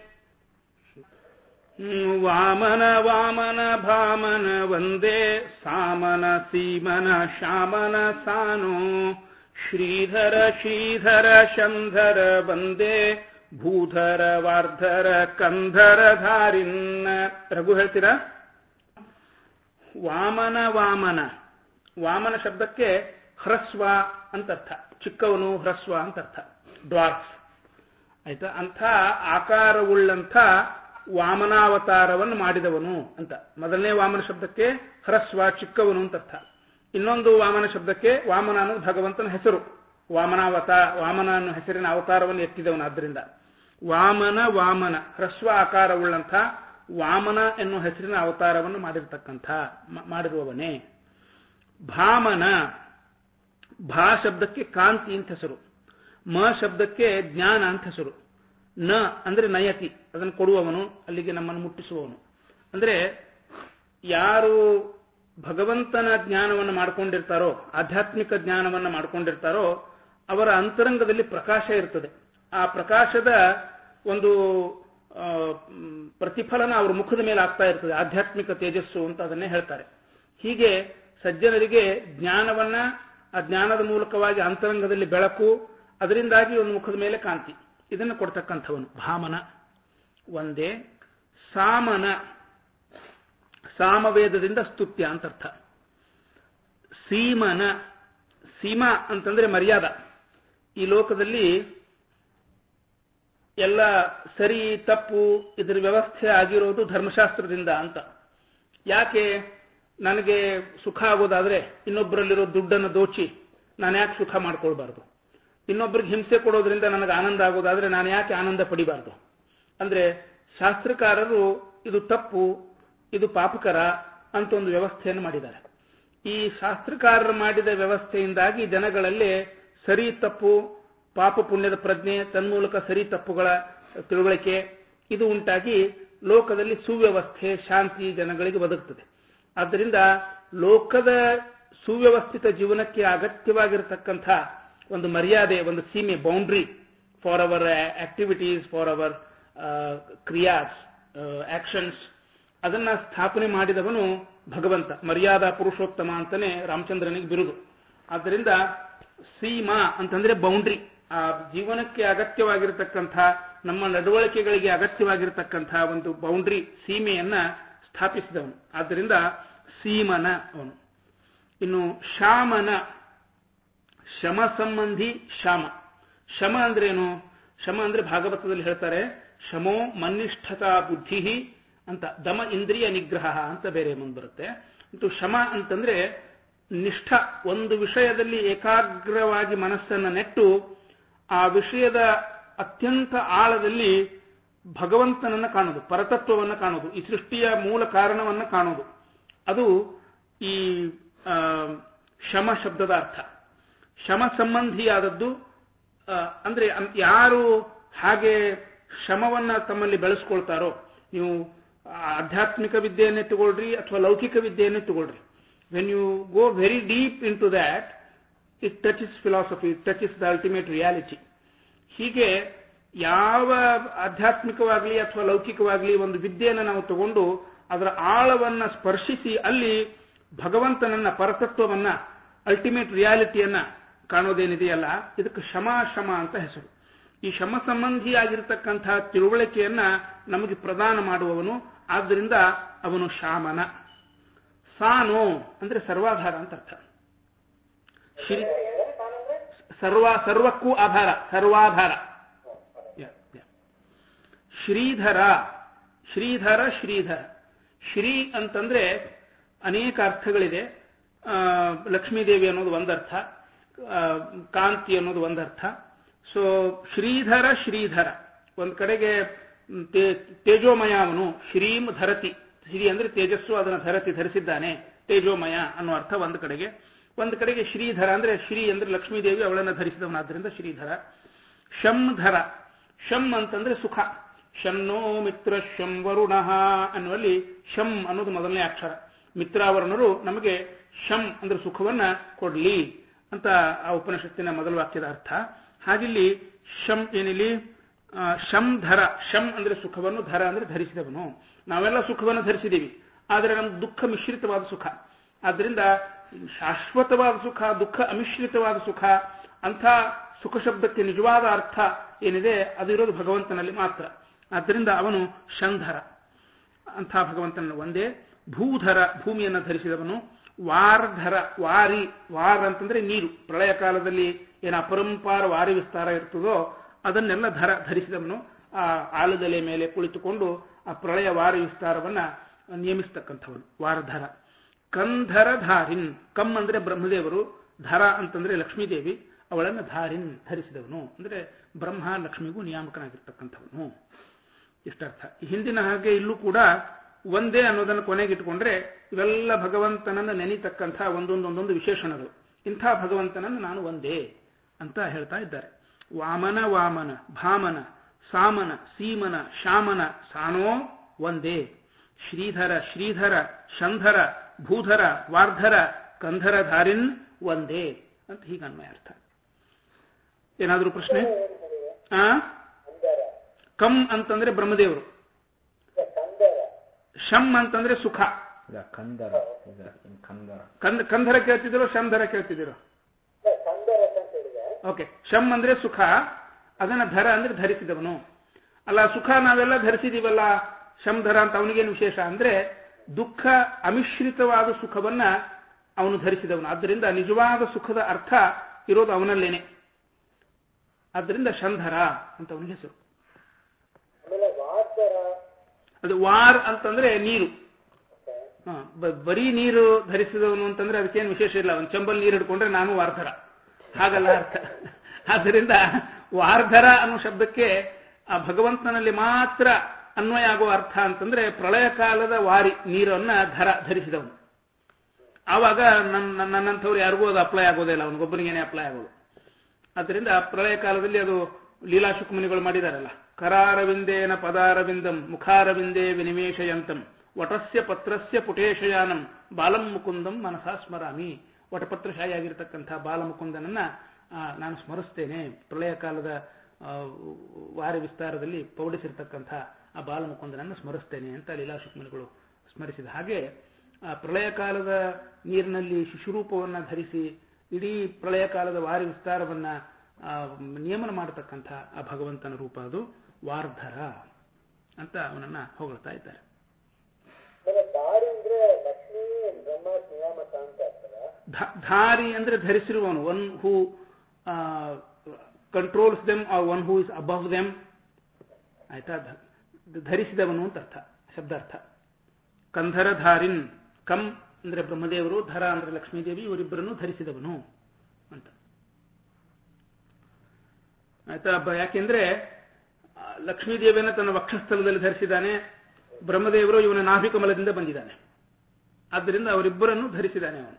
ಹ್ಮ್, ವಾಮನ ವಾಮನ ಭಾಮನ ವಂದೇ ಸಾಮನ ಸೀಮನ ಶ್ಯಾಮನ ಸಾನು ಶ್ರೀಧರ ಶ್ರೀಧರ ಶಂಧರ ವಂದೇ ಭೂಧರ ವಾರ್ಧರ ಕಂಧರ ಧಾರಿನ್ ರಘು ಹೇಳ್ತೀರಾ ವಾಮನ ವಾಮನ ವಾಮನ ಶಬ್ದಕ್ಕೆ ಹ್ರಸ್ವ ಅಂತ ಅರ್ಥ ಚಿಕ್ಕವನು ಹ್ರಸ್ವ ಅಂತ ಅರ್ಥ ಡ್ವಾರ್ಫ್ ಆಯ್ತಾ ಅಂಥ ಆಕಾರವುಳ್ಳಂಥ ವಾಮನಾವತಾರವನ್ನು ಮಾಡಿದವನು ಅಂತ ಮೊದಲನೇ ವಾಮನ ಶಬ್ದಕ್ಕೆ ಹ್ರಸ್ವ ಚಿಕ್ಕವನು ಅಂತ ಅರ್ಥ ಇನ್ನೊಂದು ವಾಮನ ಶಬ್ದಕ್ಕೆ ವಾಮನ ಅನ್ನೋದು ಭಗವಂತನ ಹೆಸರು ವಾಮನಾವತ ವಾಮನ ಅನ್ನೋ ಹೆಸರಿನ ಅವತಾರವನ್ನು ಎತ್ತಿದವನು ಆದ್ದರಿಂದ ವಾಮನ ವಾಮನ ಹ್ರಸ್ವ ಆಕಾರವುಳ್ಳಂಥ ವಾಮನ ಎನ್ನುವ ಹೆಸರಿನ ಅವತಾರವನ್ನು ಮಾಡಿರ್ತಕ್ಕಂಥ ಮ- ಮಾಡಿರುವವನೇ ಭಾಮನ ಭಾ ಶಬ್ದಕ್ಕೆ ಕಾಂತಿ ಅಂತ ಹೆಸರು ಮ ಶಬ್ದಕ್ಕೆ ಜ್ಞಾನ ಅಂತ ಹೆಸರು ನ ಅಂದ್ರೆ ನಯತಿ ಅದನ್ನು ಕೊಡುವವನು ಅಲ್ಲಿಗೆ ನಮ್ಮನ್ನು ಮುಟ್ಟಿಸುವವನು ಅಂದ್ರೆ ಯಾರು ಭಗವಂತನ ಜ್ಞಾನವನ್ನು ಮಾಡಿಕೊಂಡಿರ್ತಾರೋ ಆಧ್ಯಾತ್ಮಿಕ ಜ್ಞಾನವನ್ನು ಮಾಡಿಕೊಂಡಿರ್ತಾರೋ ಅವರ ಅಂತರಂಗದಲ್ಲಿ ಪ್ರಕಾಶ ಇರ್ತದೆ ಆ ಪ್ರಕಾಶದ ಒಂದು ಆ, ಮ್, ಪ್ರತಿಫಲನ ಅವ್ರ ಮುಖದ ಮೇಲೆ ಆಗ್ತಾ ಇರ್ತದೆ ಆಧ್ಯಾತ್ಮಿಕ ತೇಜಸ್ಸು ಅಂತ ಅದನ್ನೇ ಹೇಳ್ತಾರೆ ಹೀಗೆ ಸಜ್ಜನರಿಗೆ ಜ್ಞಾನವನ್ನ ಆ ಜ್ಞಾನದ ಮೂಲಕವಾಗಿ ಅಂತರಂಗದಲ್ಲಿ ಬೆಳಕು ಅದರಿಂದಾಗಿ ಒಂದು ಮುಖದ ಮೇಲೆ ಕಾಂತಿ ಇದನ್ನು ಕೊಡ್ತಕ್ಕಂಥವನು ಭಾಮನ ಒಂದೇ ಸಾಮನ ಸಾಮವೇದದಿಂದ ಸ್ತುತ್ಯ ಅಂತ ಅರ್ಥ ಸೀಮನ ಸೀಮಾ ಅಂತಂದ್ರೆ ಮರ್ಯಾದ ಈ ಲೋಕದಲ್ಲಿ ಎಲ್ಲ ಸರಿ ತಪ್ಪು ಇದರ ವ್ಯವಸ್ಥೆ ಆಗಿರೋದು ಧರ್ಮಶಾಸ್ತ್ರದಿಂದ ಅಂತ ಯಾಕೆ ನನಗೆ ಸುಖ ಆಗೋದಾದ್ರೆ ಇನ್ನೊಬ್ಬರಲ್ಲಿರೋ ದುಡ್ಡನ್ನು ದೋಚಿ ನಾನು ಯಾಕೆ ಸುಖ ಮಾಡ್ಕೊಳ್ಬಾರ್ದು ಇನ್ನೊಬ್ಬರಿಗೆ ಹಿಂಸೆ ಕೊಡೋದ್ರಿಂದ ನನಗೆ ಆನಂದ ಆಗೋದಾದ್ರೆ ನಾನು ಯಾಕೆ ಆನಂದ ಪಡಿಬಾರ್ದು ಅಂದ್ರೆ ಶಾಸ್ತ್ರಕಾರರು ಇದು ತಪ್ಪು ಇದು ಪಾಪಕರ ಅಂತ ಒಂದು ವ್ಯವಸ್ಥೆಯನ್ನು ಮಾಡಿದ್ದಾರೆ ಈ ಶಾಸ್ತ್ರಕಾರರು ಮಾಡಿದ ವ್ಯವಸ್ಥೆಯಿಂದಾಗಿ ಜನಗಳಲ್ಲಿ ಸರಿ ತಪ್ಪು ಪಾಪ ಪುಣ್ಯದ ಪ್ರಜ್ಞೆ ತನ್ಮೂಲಕ ಸರಿ ತಪ್ಪುಗಳ ತಿಳುವಳಿಕೆ ಇದು ಉಂಟಾಗಿ ಲೋಕದಲ್ಲಿ ಸುವ್ಯವಸ್ಥೆ ಶಾಂತಿ ಜನಗಳಿಗೆ ಒದಗುತ್ತದೆ ಆದ್ದರಿಂದ ಲೋಕದ ಸುವ್ಯವಸ್ಥಿತ ಜೀವನಕ್ಕೆ ಅಗತ್ಯವಾಗಿರತಕ್ಕಂಥ ಒಂದು ಮರ್ಯಾದೆ ಒಂದು ಸೀಮೆ boundary for our activities for our ಕ್ರಿಯಾಸ್ ಆಕ್ಷನ್ಸ್ ಅದನ್ನ ಸ್ಥಾಪನೆ ಮಾಡಿದವನು ಭಗವಂತ ಮರ್ಯಾದಾ ಪುರುಷೋತ್ತಮ ಅಂತಾನೆ ರಾಮಚಂದ್ರನಿಗೆ ಬಿರುದು ಆದ್ದರಿಂದ ಸೀಮಾ ಅಂತಂದ್ರೆ ಬೌಂಡ್ರಿ ಆ ಜೀವನಕ್ಕೆ ಅಗತ್ಯವಾಗಿರತಕ್ಕಂಥ ನಮ್ಮ ನಡವಳಿಕೆಗಳಿಗೆ ಅಗತ್ಯವಾಗಿರತಕ್ಕಂಥ ಒಂದು ಬೌಂಡ್ರಿ ಸೀಮೆಯನ್ನ ಸ್ಥಾಪಿಸಿದವನು ಆದ್ದರಿಂದ ಸೀಮನ ಅವನು ಇನ್ನು ಶಾಮನ ಶಮ ಸಂಬಂಧಿ ಶಾಮ ಶಮ ಅಂದ್ರೇನು ಶಮ ಅಂದ್ರೆ ಭಾಗವತದಲ್ಲಿ ಹೇಳ್ತಾರೆ ಶಮೋ ಮನ್ನಿಷ್ಠತಾ ಬುದ್ಧಿ ಅಂತ ದಮ ಇಂದ್ರಿಯ ನಿಗ್ರಹ ಅಂತ ಬೇರೆ ಮುಂದೆ ಬರುತ್ತೆ ಮತ್ತು ಶಮ ಅಂತಂದ್ರೆ ನಿಷ್ಠ ಒಂದು ವಿಷಯದಲ್ಲಿ ಏಕಾಗ್ರವಾಗಿ ಮನಸ್ಸನ್ನು ನೆಟ್ಟು ಆ ವಿಷಯದ ಅತ್ಯಂತ ಆಳದಲ್ಲಿ ಭಗವಂತನನ್ನ ಕಾಣೋದು ಪರತತ್ವವನ್ನು ಕಾಣೋದು ಈ ಸೃಷ್ಟಿಯ ಮೂಲ ಕಾರಣವನ್ನು ಕಾಣೋದು ಅದು ಈ ಆ, ಶಮ ಶಬ್ದದ ಅರ್ಥ ಶಮ ಸಂಬಂಧಿಯಾದದ್ದು ಆ, ಅಂದ್ರೆ ಅಂ- ಯಾರು ಹಾಗೆ ಶಮವನ್ನ ತಮ್ಮಲ್ಲಿ ಬೆಳೆಸ್ಕೊಳ್ತಾರೋ ನೀವು ಆಧ್ಯಾತ್ಮಿಕ ವಿದ್ಯೆಯನ್ನೇ ತಗೊಳ್ರಿ ಅಥವಾ ಲೌಕಿಕ ವಿದ್ಯೆಯನ್ನೇ ತಗೊಳ್ರಿ when you go very deep into that it touch philosophy it touch the ultimate reality ಹೀಗೆ ಯಾವ ಆಧ್ಯಾತ್ಮಿಕವಾಗಲಿ ಅಥವಾ ಲೌಕಿಕವಾಗಲಿ ಒಂದು ವಿದ್ಯೆಯನ್ನು ನಾವು ತಗೊಂಡು ಅದರ ಆಳವನ್ನ ಸ್ಪರ್ಶಿಸಿ ಅಲ್ಲಿ ಭಗವಂತನನ್ನ ಪರತತ್ವವನ್ನ ಅಲ್ಟಿಮೇಟ್ ರಿಯಾಲಿಟಿಯನ್ನ ಕಾಣೋದೇನಿದೆಯಲ್ಲ ಇದಕ್ಕೆ ಶಮ ಶಮ ಅಂತ ಹೆಸರು ಈ ಶಮ ಸಂಬಂಧಿಯಾಗಿರ್ತಕ್ಕಂತಹ ತಿಳುವಳಿಕೆಯನ್ನ ನಮಗೆ ಪ್ರದಾನ ಮಾಡುವವನು ಆದ್ದರಿಂದ ಅವನು ಶಾಮನ ಸಾನೋ ಅಂದ್ರೆ ಸರ್ವಾಧಾರ ಅಂತ ಅರ್ಥ ಶ್ರೀ ಸರ್ವ ಸರ್ವಕ್ಕೂ ಆಧಾರ ಸರ್ವಾಧಾರ ಯ- ಯ. ಶ್ರೀಧರ ಶ್ರೀಧರ ಶ್ರೀಧರ ಶ್ರೀ ಅಂತಂದ್ರೆ ಅನೇಕ ಅರ್ಥಗಳಿದೆ ಆ, ಲಕ್ಷ್ಮೀದೇವಿ ಅನ್ನೋದು ಒಂದರ್ಥ ಆ, ಕಾಂತಿ ಅನ್ನೋದು ಒಂದರ್ಥ ಸೊ ಶ್ರೀಧರ ಶ್ರೀಧರ ಒಂದ್ ಕಡೆಗೆ ಮ್, ತೇ- ತೇಜೋಮಯ ಅವನು ಶ್ರೀಂ ಧರತಿ ಶ್ರೀ ಅಂದ್ರೆ ತೇಜಸ್ಸು ಅದನ್ನು ಧರತಿ ಧರಿಸಿದ್ದಾನೆ ತೇಜೋಮಯ ಅನ್ನೋ ಅರ್ಥ ಒಂದು ಕಡೆಗೆ ಒಂದು ಕಡೆಗೆ ಶ್ರೀಧರ ಅಂದ್ರೆ ಶ್ರೀ ಅಂದ್ರೆ ಲಕ್ಷ್ಮೀದೇವಿ ಅವಳನ್ನು ಧರಿಸಿದವನಾದ್ರಿಂದ ಶ್ರೀಧರ ಶಂಧರ ಶಂ ಅಂತಂದ್ರೆ ಸುಖ ಶನ್ನೋ ಮಿತ್ರ ಶಂ ವರುಣ ಅನ್ನುವಲ್ಲಿ ಶಂ ಅನ್ನೋದು ಮೊದಲನೇ ಅಕ್ಷರ ಮಿತ್ರಾವರುಣರು ನಮಗೆ ಶಂ ಅಂದ್ರೆ ಸುಖವನ್ನ ಕೊಡ್ಲಿ ಅಂತ ಆ ಉಪನಿಷತ್ತಿನ ಮೊದಲ ವಾಕ್ಯದ ಅರ್ಥ ಹಾಗಿಲ್ಲಿ ಶಂ ಏನಿಲ್ಲಿ ಆ, ಶಂಧರ ಶಂ ಅಂದ್ರೆ ಸುಖವನ್ನು ಧರ ಅಂದ್ರೆ ಧರಿಸಿದವನು ನಾವೆಲ್ಲ ಸುಖವನ್ನು ಧರಿಸಿದ್ದೀವಿ ಆದರೆ ನಮ್ಗೆ ದುಃಖ ಮಿಶ್ರಿತವಾದ ಸುಖ ಆದ್ದರಿಂದ ಶಾಶ್ವತವಾದ ಸುಖ ದುಃಖ ಅಮಿಶ್ರಿತವಾದ ಸುಖ ಅಂಥ ಸುಖ ಶಬ್ದಕ್ಕೆ ನಿಜವಾದ ಅರ್ಥ ಏನಿದೆ ಅದು ಇರೋದು ಭಗವಂತನಲ್ಲಿ ಮಾತ್ರ ಆದ್ದರಿಂದ ಅವನು ಶಂಧರ ಅಂಥ ಭಗವಂತನ ಒಂದೇ ಭೂಧರ ಭೂಮಿಯನ್ನು ಧರಿಸಿದವನು ವಾರ್ಧರ ವಾರಿ ವಾರ್ ಅಂತಂದ್ರೆ ನೀರು ಪ್ರಳಯ ಕಾಲದಲ್ಲಿ ಏನು ಅಪರಂಪಾರ ವಾರಿ ವಿಸ್ತಾರ ಇರ್ತದೋ ಅದನ್ನೆಲ್ಲ ಧರ ಧರಿಸಿದವನು ಆ ಆಲದಲೆ ಮೇಲೆ ಕುಳಿತುಕೊಂಡು ಆ ಪ್ರಳಯ ವಾರಿ ವಿಸ್ತಾರವನ್ನ ನಿಯಮಿಸ್ತಕ್ಕಂಥವನು ವಾರಧರ ಕಂಧರ ಧಾರಿನ್ ಕಮ್ ಅಂದ್ರೆ ಬ್ರಹ್ಮದೇವರು ಧರ ಅಂತಂದ್ರೆ ಲಕ್ಷ್ಮೀದೇವಿ ಅವಳನ್ನು ಧಾರಿನ್ ಧರಿಸಿದವನು ಅಂದ್ರೆ ಬ್ರಹ್ಮ ಲಕ್ಷ್ಮಿಗೂ ನಿಯಾಮಕನಾಗಿರ್ತಕ್ಕಂಥವನು ಇಷ್ಟರ್ಥ ಈ ಹಿಂದಿನ ಹಾಗೆ ಇಲ್ಲೂ ಕೂಡ ಒಂದೇ ಅನ್ನೋದನ್ನು ಕೊನೆಗಿಟ್ಟುಕೊಂಡ್ರೆ ಇವೆಲ್ಲ ಭಗವಂತನನ್ನು ನೆನೀತಕ್ಕಂಥ ಒಂದೊಂದು ಒಂದೊಂದು ವಿಶೇಷಣಗಳು ಇಂಥ ಭಗವಂತನನ್ನು ನಾನು ಒಂದೇ ಅಂತ ಹೇಳ್ತಾ ಇದ್ದಾರೆ ವಾಮನ ವಾಮನ ಭಾಮನ ಸಾಮನ ಸೀಮನ ಶಾಮನ ಸಾನೋ ಒಂದೇ ಶ್ರೀಧರ ಶ್ರೀಧರ ಶಂಧರ ಭೂಧರ ವಾರ್ಧರ ಕಂಧರ ಧಾರಿನ್ ಒಂದೇ ಅಂತ ಹೀಗೆ ಅನ್ವಯ ಅರ್ಥ ಏನಾದರೂ ಪ್ರಶ್ನೆ ಆ ಕಮ್ ಅಂತಂದ್ರೆ ಬ್ರಹ್ಮದೇವರು ಶಂ ಅಂತಂದ್ರೆ ಸುಖ
ಇಲ್ಲ ಕಂದರ ಇಲ್ಲ ಕಂದರ
ಕಂದ ಕಂಧರ ಕೇಳ್ತಿದ್ದೀರೋ ಶಂಧರ ಕೇಳ್ತಿದ್ದೀರೋ ಓಕೆ ಶಂ ಅಂದ್ರೆ ಸುಖ ಅದನ್ನ ಧರ ಅಂದ್ರೆ ಧರಿಸಿದವನು ಅಲ್ಲ ಸುಖ ನಾವೆಲ್ಲ ಧರಿಸಿದೀವಲ್ಲ ಶಂಧರ ಅಂತ ಅವನಿಗೇನು ವಿಶೇಷ ಅಂದ್ರೆ ದುಃಖ ಅಮಿಶ್ರಿತವಾದ ಸುಖವನ್ನ ಅವನು ಧರಿಸಿದವನು ಆದ್ದರಿಂದ ನಿಜವಾದ ಸುಖದ ಅರ್ಥ ಇರೋದು ಅವನಲ್ಲೇನೆ ಆದ್ದರಿಂದ ಶಂಧರ ಅಂತ ಅವನಿಗೆ ಹೆಸರು ಅದು ವಾರ್ ಅಂತಂದ್ರೆ ನೀರು ಹ, ಬ- ಬರೀ ನೀರು ಧರಿಸಿದವನು ಅಂತಂದ್ರೆ ಅದಕ್ಕೇನು ವಿಶೇಷ ಇಲ್ಲ ಒಂದು ಚಂಬಲ್ ನೀರು ಹಿಡ್ಕೊಂಡ್ರೆ ನಾನು ವಾರ್ಧರ ಹಾಗಲ್ಲ ಅರ್ಥ ಆದ್ದರಿಂದ ವಾರ್ಧರ ಅನ್ನೋ ಶಬ್ದಕ್ಕೆ ಆ ಭಗವಂತನಲ್ಲಿ ಮಾತ್ರ ಅನ್ವಯ ಆಗುವ ಅರ್ಥ ಅಂತಂದ್ರೆ ಪ್ರಳಯ ಕಾಲದ ವಾರಿ ನೀರನ್ನ ಧರ ಧರಿಸಿದವನು ಆವಾಗ ನನ್ನ ನನ್ನಂಥವ್ರು ಯಾರಿಗೂ ಅದು ಅಪ್ಲೈ ಆಗೋದಿಲ್ಲ ಅವನಿಗೊಬ್ಬನಿಗೇನೆ ಅಪ್ಲೈ ಆಗೋದು ಆದ್ದರಿಂದ ಪ್ರಳಯ ಕಾಲದಲ್ಲಿ ಅದು ಲೀಲಾಶುಕುಮನಿಗಳು ಮಾಡಿದಾರಲ್ಲ ಕರಾರವಿಂದೇನ ಪದಾರವಿಂದಂ ಮುಖಾರವಿಂದೇ ವಿನಿಮೇಶಯಂತಂ ವಟಸ್ಯ ಪತ್ರಸ್ಯ ಪುಟೇಶಯಾನಂ ಬಾಲಂ ಮುಕುಂದಂ ಮನಸಾ ಸ್ಮರಾಮಿ ವಟಪತ್ರಶಾಹಿಯಾಗಿರ್ತಕ್ಕಂಥ ಬಾಲಮುಕುಂದನನ್ನ ಆ, ನಾನು ಸ್ಮರಿಸ್ತೇನೆ ಪ್ರಳಯ ಕಾಲದ ಆ, ವಾರ ವಿಸ್ತಾರದಲ್ಲಿ ಪೌಡಿಸಿರ್ತಕ್ಕಂಥ ಆ ಬಾಲಮುಕುಂದನನ್ನು ಸ್ಮರಿಸ್ತೇನೆ ಅಂತ ಲೀಲಾಶುಕುಮನಿಗಳು ಸ್ಮರಿಸಿದ ಹಾಗೆ ಆ ಪ್ರಳಯ ಕಾಲದ ನೀರಿನಲ್ಲಿ ಶಿಶುರೂಪವನ್ನು ಧರಿಸಿ ಇಡೀ ಪ್ರಳಯ ಕಾಲದ ವಾರಿ ವಿಸ್ತಾರವನ್ನ ಆ, ನಿಯಮನ ಮಾಡತಕ್ಕಂಥ ಆ ಭಗವಂತನ ರೂಪ ಅದು ವಾರ್ಧರ ಅಂತ ಅವನನ್ನ ಹೊಗಳ್ತಾ ಇದ್ದಾರೆ
ಆಮೇಲೆ ದಾರಿ ಅಂದ್ರೆ ಲಕ್ಷ್ಮೀ ಬ್ರಹ್ಮ ನಿಯಾಮಕ ಅಂತ ಆಗ್ತದ
ಧ- ಧಾರಿ ಅಂದ್ರೆ ಧರಿಸಿರುವವನು one who controls them or one who is above them ಆಯ್ತಾ ಧ- ಧರಿಸಿದವನು ಅಂತ ಅರ್ಥ ಶಬ್ದಾರ್ಥ ಕಂಧರಧಾರಿನ್ ಕಂ ಅಂದ್ರೆ ಬ್ರಹ್ಮದೇವರು ಧರ ಅಂದ್ರೆ ಲಕ್ಷ್ಮೀದೇವಿ ಇವರಿಬ್ಬರನ್ನು ಧರಿಸಿದವನು ಅಂತ ಆಯ್ತಾ ಬ- ಯಾಕೆಂದ್ರೆ ಆ, ಲಕ್ಷ್ಮೀದೇವಿಯನ್ನ ತನ್ನ ವಕ್ಷಸ್ಥಲದಲ್ಲಿ ಧರಿಸಿದ್ದಾನೆ ಬ್ರಹ್ಮದೇವರು ಇವನ ನಾಭಿಕಮಲದಿಂದ ಬಂದಿದ್ದಾನೆ ಆದ್ದರಿಂದ ಅವರಿಬ್ಬರನ್ನು ಧರಿಸಿದ್ದಾನೆ ಅವನು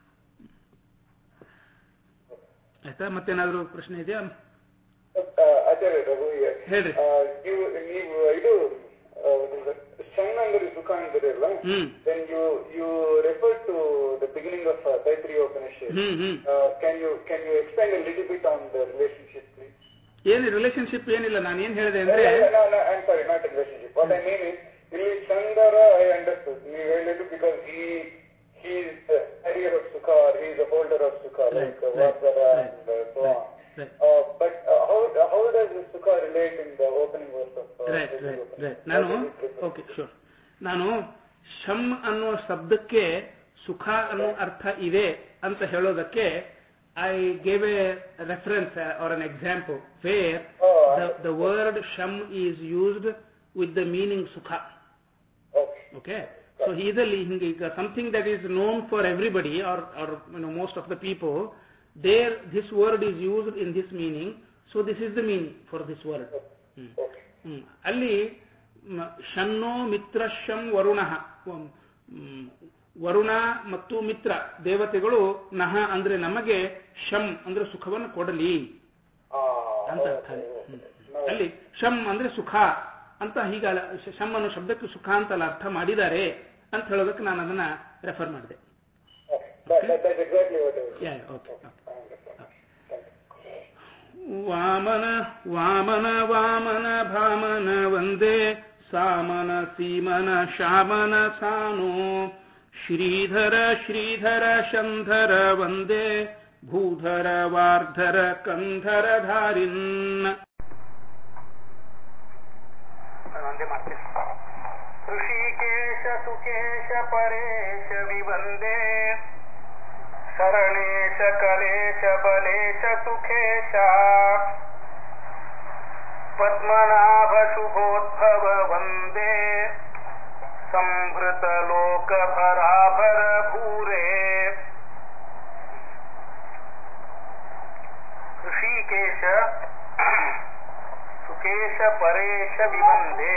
ಆಯ್ತಾ ಮತ್ತೇನಾದ್ರೂ ಪ್ರಶ್ನೆ ಇದೆಯಾ
ಆಚಾರ್ಯ ರಘು
ಹೇಳ್ರಿ.
ನೀವು ನೀವು ಇದು ಶನ್ ಅಂದ್ರೆ ಸುಖ ಅಂದಿರಲ್ಲ
hmm
then you you refer to the beginning of uh, Taittiriya Upanishad.
Hmm hmm
Uh, can you can you expand a little bit on the relationship, please?
ಏನು ರಿಲೇಶನ್ಶಿಪ್ ಏನಿಲ್ಲ ನಾನು ಏನ್ ಹೇಳಿದೆ
No,
ಅಂದ್ರೆ
no, no, no, I'm sorry, not relationship. What I mean is, ಇಲ್ಲಿ ಚಂದರ I understood. ನೀವು ಹೇಳಿದ್ದು because he he is the carrier of Sukha or he is the holder of Sukha,
Right,
like uh,
right,
Vardhara
right,
and uh, so
right,
on.
right.
Uh, but uh, how how does the Sukha relate in the opening verse of uh,
right
Taittiriya
right
Upanishad?
Right ನಾನು
How does it refer?
Okay sure ನಾನು ಶಮ್ ಅನ್ನೋ ಶಬ್ದಕ್ಕೆ ಸುಖ ಅನ್ನೋ ಅರ್ಥ ಇದೆ ಅಂತ ಹೇಳೋದಕ್ಕೆ I gave a reference or an example where
Oh,
the word ಶಮ್ is used with the meaning ಸುಖ
Okay.
Okay. So ಇದರಲ್ಲಿ ಹಿಂಗೆ ಈಗ something that is known for everybody or or most of the people there this word is used in this meaning so this is the meaning for this word
Okay.
ಅಲ್ಲಿ ಮ, ಶನ್ನೋ ಮಿತ್ರ ಶಂ ವರುಣ ವರುಣ ಮತ್ತು ಮಿತ್ರ ದೇವತೆಗಳು ನಹ ಅಂದ್ರೆ ನಮಗೆ ಶಂ ಅಂದ್ರೆ ಸುಖವನ್ನು ಕೊಡಲಿ
Ah,
ಅಂತ
okay,
ಅರ್ಥ
okay. Now,
ಅಲ್ಲಿ ಶಂ ಅಂದ್ರೆ ಸುಖ ಅಂತ ಹೀಗ ಶಮ್ ಅನ್ನೋ ಶಬ್ದಕ್ಕೆ ಸುಖ ಅಂತ ಅಲ್ಲ ಅರ್ಥ ಮಾಡಿದ್ದಾರೆ ಅಂತ ಹೇಳೋದಕ್ಕೆ ನಾನು ಅದನ್ನ ರೆಫರ್ ಮಾಡಿದೆ
okay. That, that, that's exactly what I was
yeah okay
I understand. Thank you.
ವಾಮನ ವಾಮನ ವಾಮನ ಭಾಮನ ವಂದೇ ಸಾಮನ ಸೀಮನ ಶಾಮನ ಸಾನು ಶ್ರೀಧರ ಶ್ರೀಧರ ಶಂಧರ ವಂದೇ ಭೂಧರ ವಾರ್ಧರ ಕಂಧರ ಧಾರಿನ್
ಒಂದೇ ಮಾಡ್ತೀನಿ ಋಷಿಕೇಶ ಸುಕೇಶ ಪರೇಶ ವಿವಂದೇ ಶರಣೇಶ ಕಲೇಶ ಬಲೇಶ ಸುಖೇಶ ಪದ್ಮನಾಭ ಶುಭೋದ್ಭವ ವಂದೇ ಸಂಭೃತ ಲೋಕ ಭರಾಭರ ಭೂರೇ ಋಷಿಕೇಶ ಸುಕೇಶ ಪರೇಶ ವಿವಂದೇ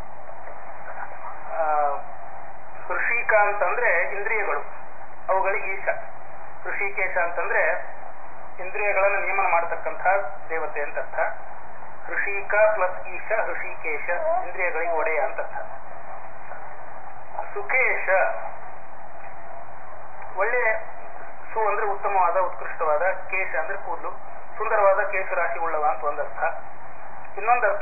ಆ, ಋಷಿಕ ಅಂತಂದ್ರೆ ಇಂದ್ರಿಯಗಳು ಅವುಗಳಿಗೆ ಈಶ ಋಷಿಕೇಶ ಅಂತಂದ್ರೆ ಇಂದ್ರಿಯಗಳನ್ನು ನಿಯಮನ ಮಾಡತಕ್ಕಂಥ ದೇವತೆ ಅಂತ ಅರ್ಥ ಋಷಿಕ ಪ್ಲಸ್ ಈಶ ಋಷಿಕೇಶ ಇಂದ್ರಿಯಗಳಿಗೆ ಒಡೆಯ ಅಂತ ಅರ್ಥ ಸುಕೇಶ ಒಳ್ಳೆ ಸು ಅಂದ್ರೆ ಉತ್ತಮವಾದ ಉತ್ಕೃಷ್ಟವಾದ ಕೇಶ ಅಂದ್ರೆ ಕೂದಲು ಸುಂದರವಾದ ಕೇಶ ರಾಶಿ ಉಳ್ಳವ ಅಂತ ಒಂದರ್ಥ ಇನ್ನೊಂದರ್ಥ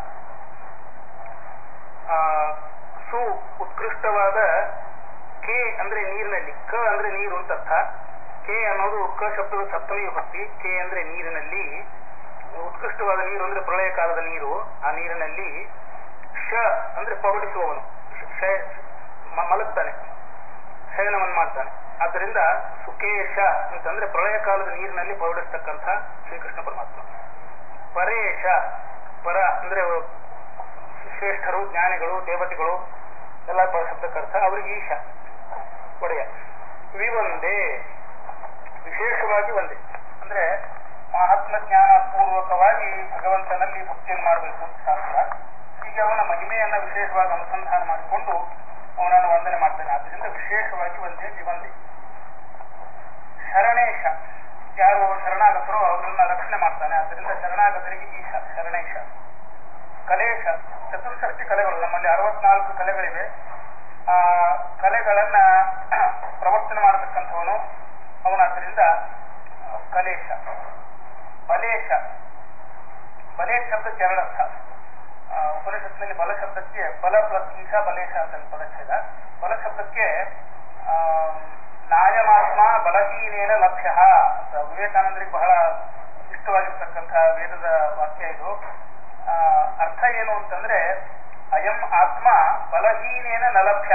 ಆ, ಸು ಉತ್ಕೃಷ್ಟವಾದ ಕೆ ಅಂದ್ರೆ ನೀರಿನಲ್ಲಿ ಕ ಅಂದ್ರೆ ನೀರು ಅಂತ ಅರ್ಥ ಕೆ ಅನ್ನೋದು ಕ ಶಬ್ದದ ಸಪ್ತಮಿ ವಿಭಕ್ತಿ ಕೆ ಅಂದ್ರೆ ನೀರಿನಲ್ಲಿ ಉತ್ಕೃಷ್ಟವಾದ ನೀರು ಅಂದ್ರೆ ಪ್ರಳಯ ಕಾಲದ ನೀರು ಆ ನೀರಿನಲ್ಲಿ ಶ ಅಂದ್ರೆ ಪವಡಿಸುವವನು ಶ- ಮ- ಮಲಗ್ತಾನೆ ಶಯನವನ್ನು ಮಾಡ್ತಾನೆ ಆದ್ದರಿಂದ ಸುಕೇಶ ಅಂತಂದ್ರೆ ಪ್ರಳಯ ಕಾಲದ ನೀರಿನಲ್ಲಿ ಪವಡಿಸ್ತಕ್ಕಂಥ ಶ್ರೀಕೃಷ್ಣ ಪರಮಾತ್ಮ ಪರೇಶ ಪರ ಅಂದ್ರೆ ಶ್ರೇಷ್ಠರು ಜ್ಞಾನಿಗಳು ದೇವತೆಗಳು ಎಲ್ಲ ಪರ ಶಬ್ದಕ್ಕರ್ಥ ಅವರಿಗೆ ಈಶ ಒಡೆಯ ವಿವಂದೇ ವಿಶೇಷವಾಗಿ ಒಂದೇ ಅಂದ್ರೆ ಮಹಾತ್ಮ ಜ್ಞಾನ ಪೂರ್ವಕವಾಗಿ ಭಗವಂತನಲ್ಲಿ ಭಕ್ತಿಯನ್ನು ಮಾಡಬೇಕು ಅಂತ ಶಾಸ್ತ್ರ ಹೀಗೆ ಅವನ ಮಹಿಮೆಯನ್ನ ವಿಶೇಷವಾಗಿ ಅನುಸಂಧಾನ ಮಾಡಿಕೊಂಡು ಅವನನ್ನು ವಂದನೆ ಮಾಡ್ತಾನೆ ಆದ್ದರಿಂದ ವಿಶೇಷವಾಗಿ ಒಂದೇ ವಿವಂದೇ ಶರಣೇಶ ಯಾರು ಶರಣಾಗತರೋ ಅವರನ್ನ ರಕ್ಷಣೆ ಮಾಡ್ತಾನೆ ಆದ್ದರಿಂದ ಶರಣಾಗತರಿಗೆ ಈಶ ಶರಣೇಶ ಕಲೇಶ ಚತುಷ್ಷಷ್ಟಿ ಕಲೆಗಳು ನಮ್ಮಲ್ಲಿ ಅರವತ್ನಾಲ್ಕು ಕಲೆಗಳಿವೆ ಆ ಕಲೆಗಳನ್ನ ಪ್ರವರ್ತನೆ ಮಾಡತಕ್ಕಂಥವನು ಅವನಾದ್ದರಿಂದ ಕಲೇಶ ಬಲೇಶ ಬಲೇ ಶಬ್ದಕ್ಕೆ ಎರಡರ್ಥ ಆ, ಉಪನಿಷತ್ನಲ್ಲಿ ಬಲ ಶಬ್ದಕ್ಕೆ ಬಲ ಪ್ಲಸ್ ಈಶಾ ಬಲೇಶ ಅಂತ ಪದಚ್ಛೇದ ಬಲ ಶಬ್ದಕ್ಕೆ ನಾಯಮಾತ್ಮ ಬಲಹೀನೇನ ಲಭ್ಯ ಅಂತ ವಿವೇಕಾನಂದರಿಗೆ ಬಹಳ ಇಷ್ಟವಾಗಿರ್ತಕ್ಕಂತಹ ವೇದದ ವಾಕ್ಯ ಇದು ಆ, ಅರ್ಥ ಏನು ಅಂತಂದ್ರೆ ಅಯಂ ಆತ್ಮ ಬಲಹೀನೇನ ನಲಭ್ಯ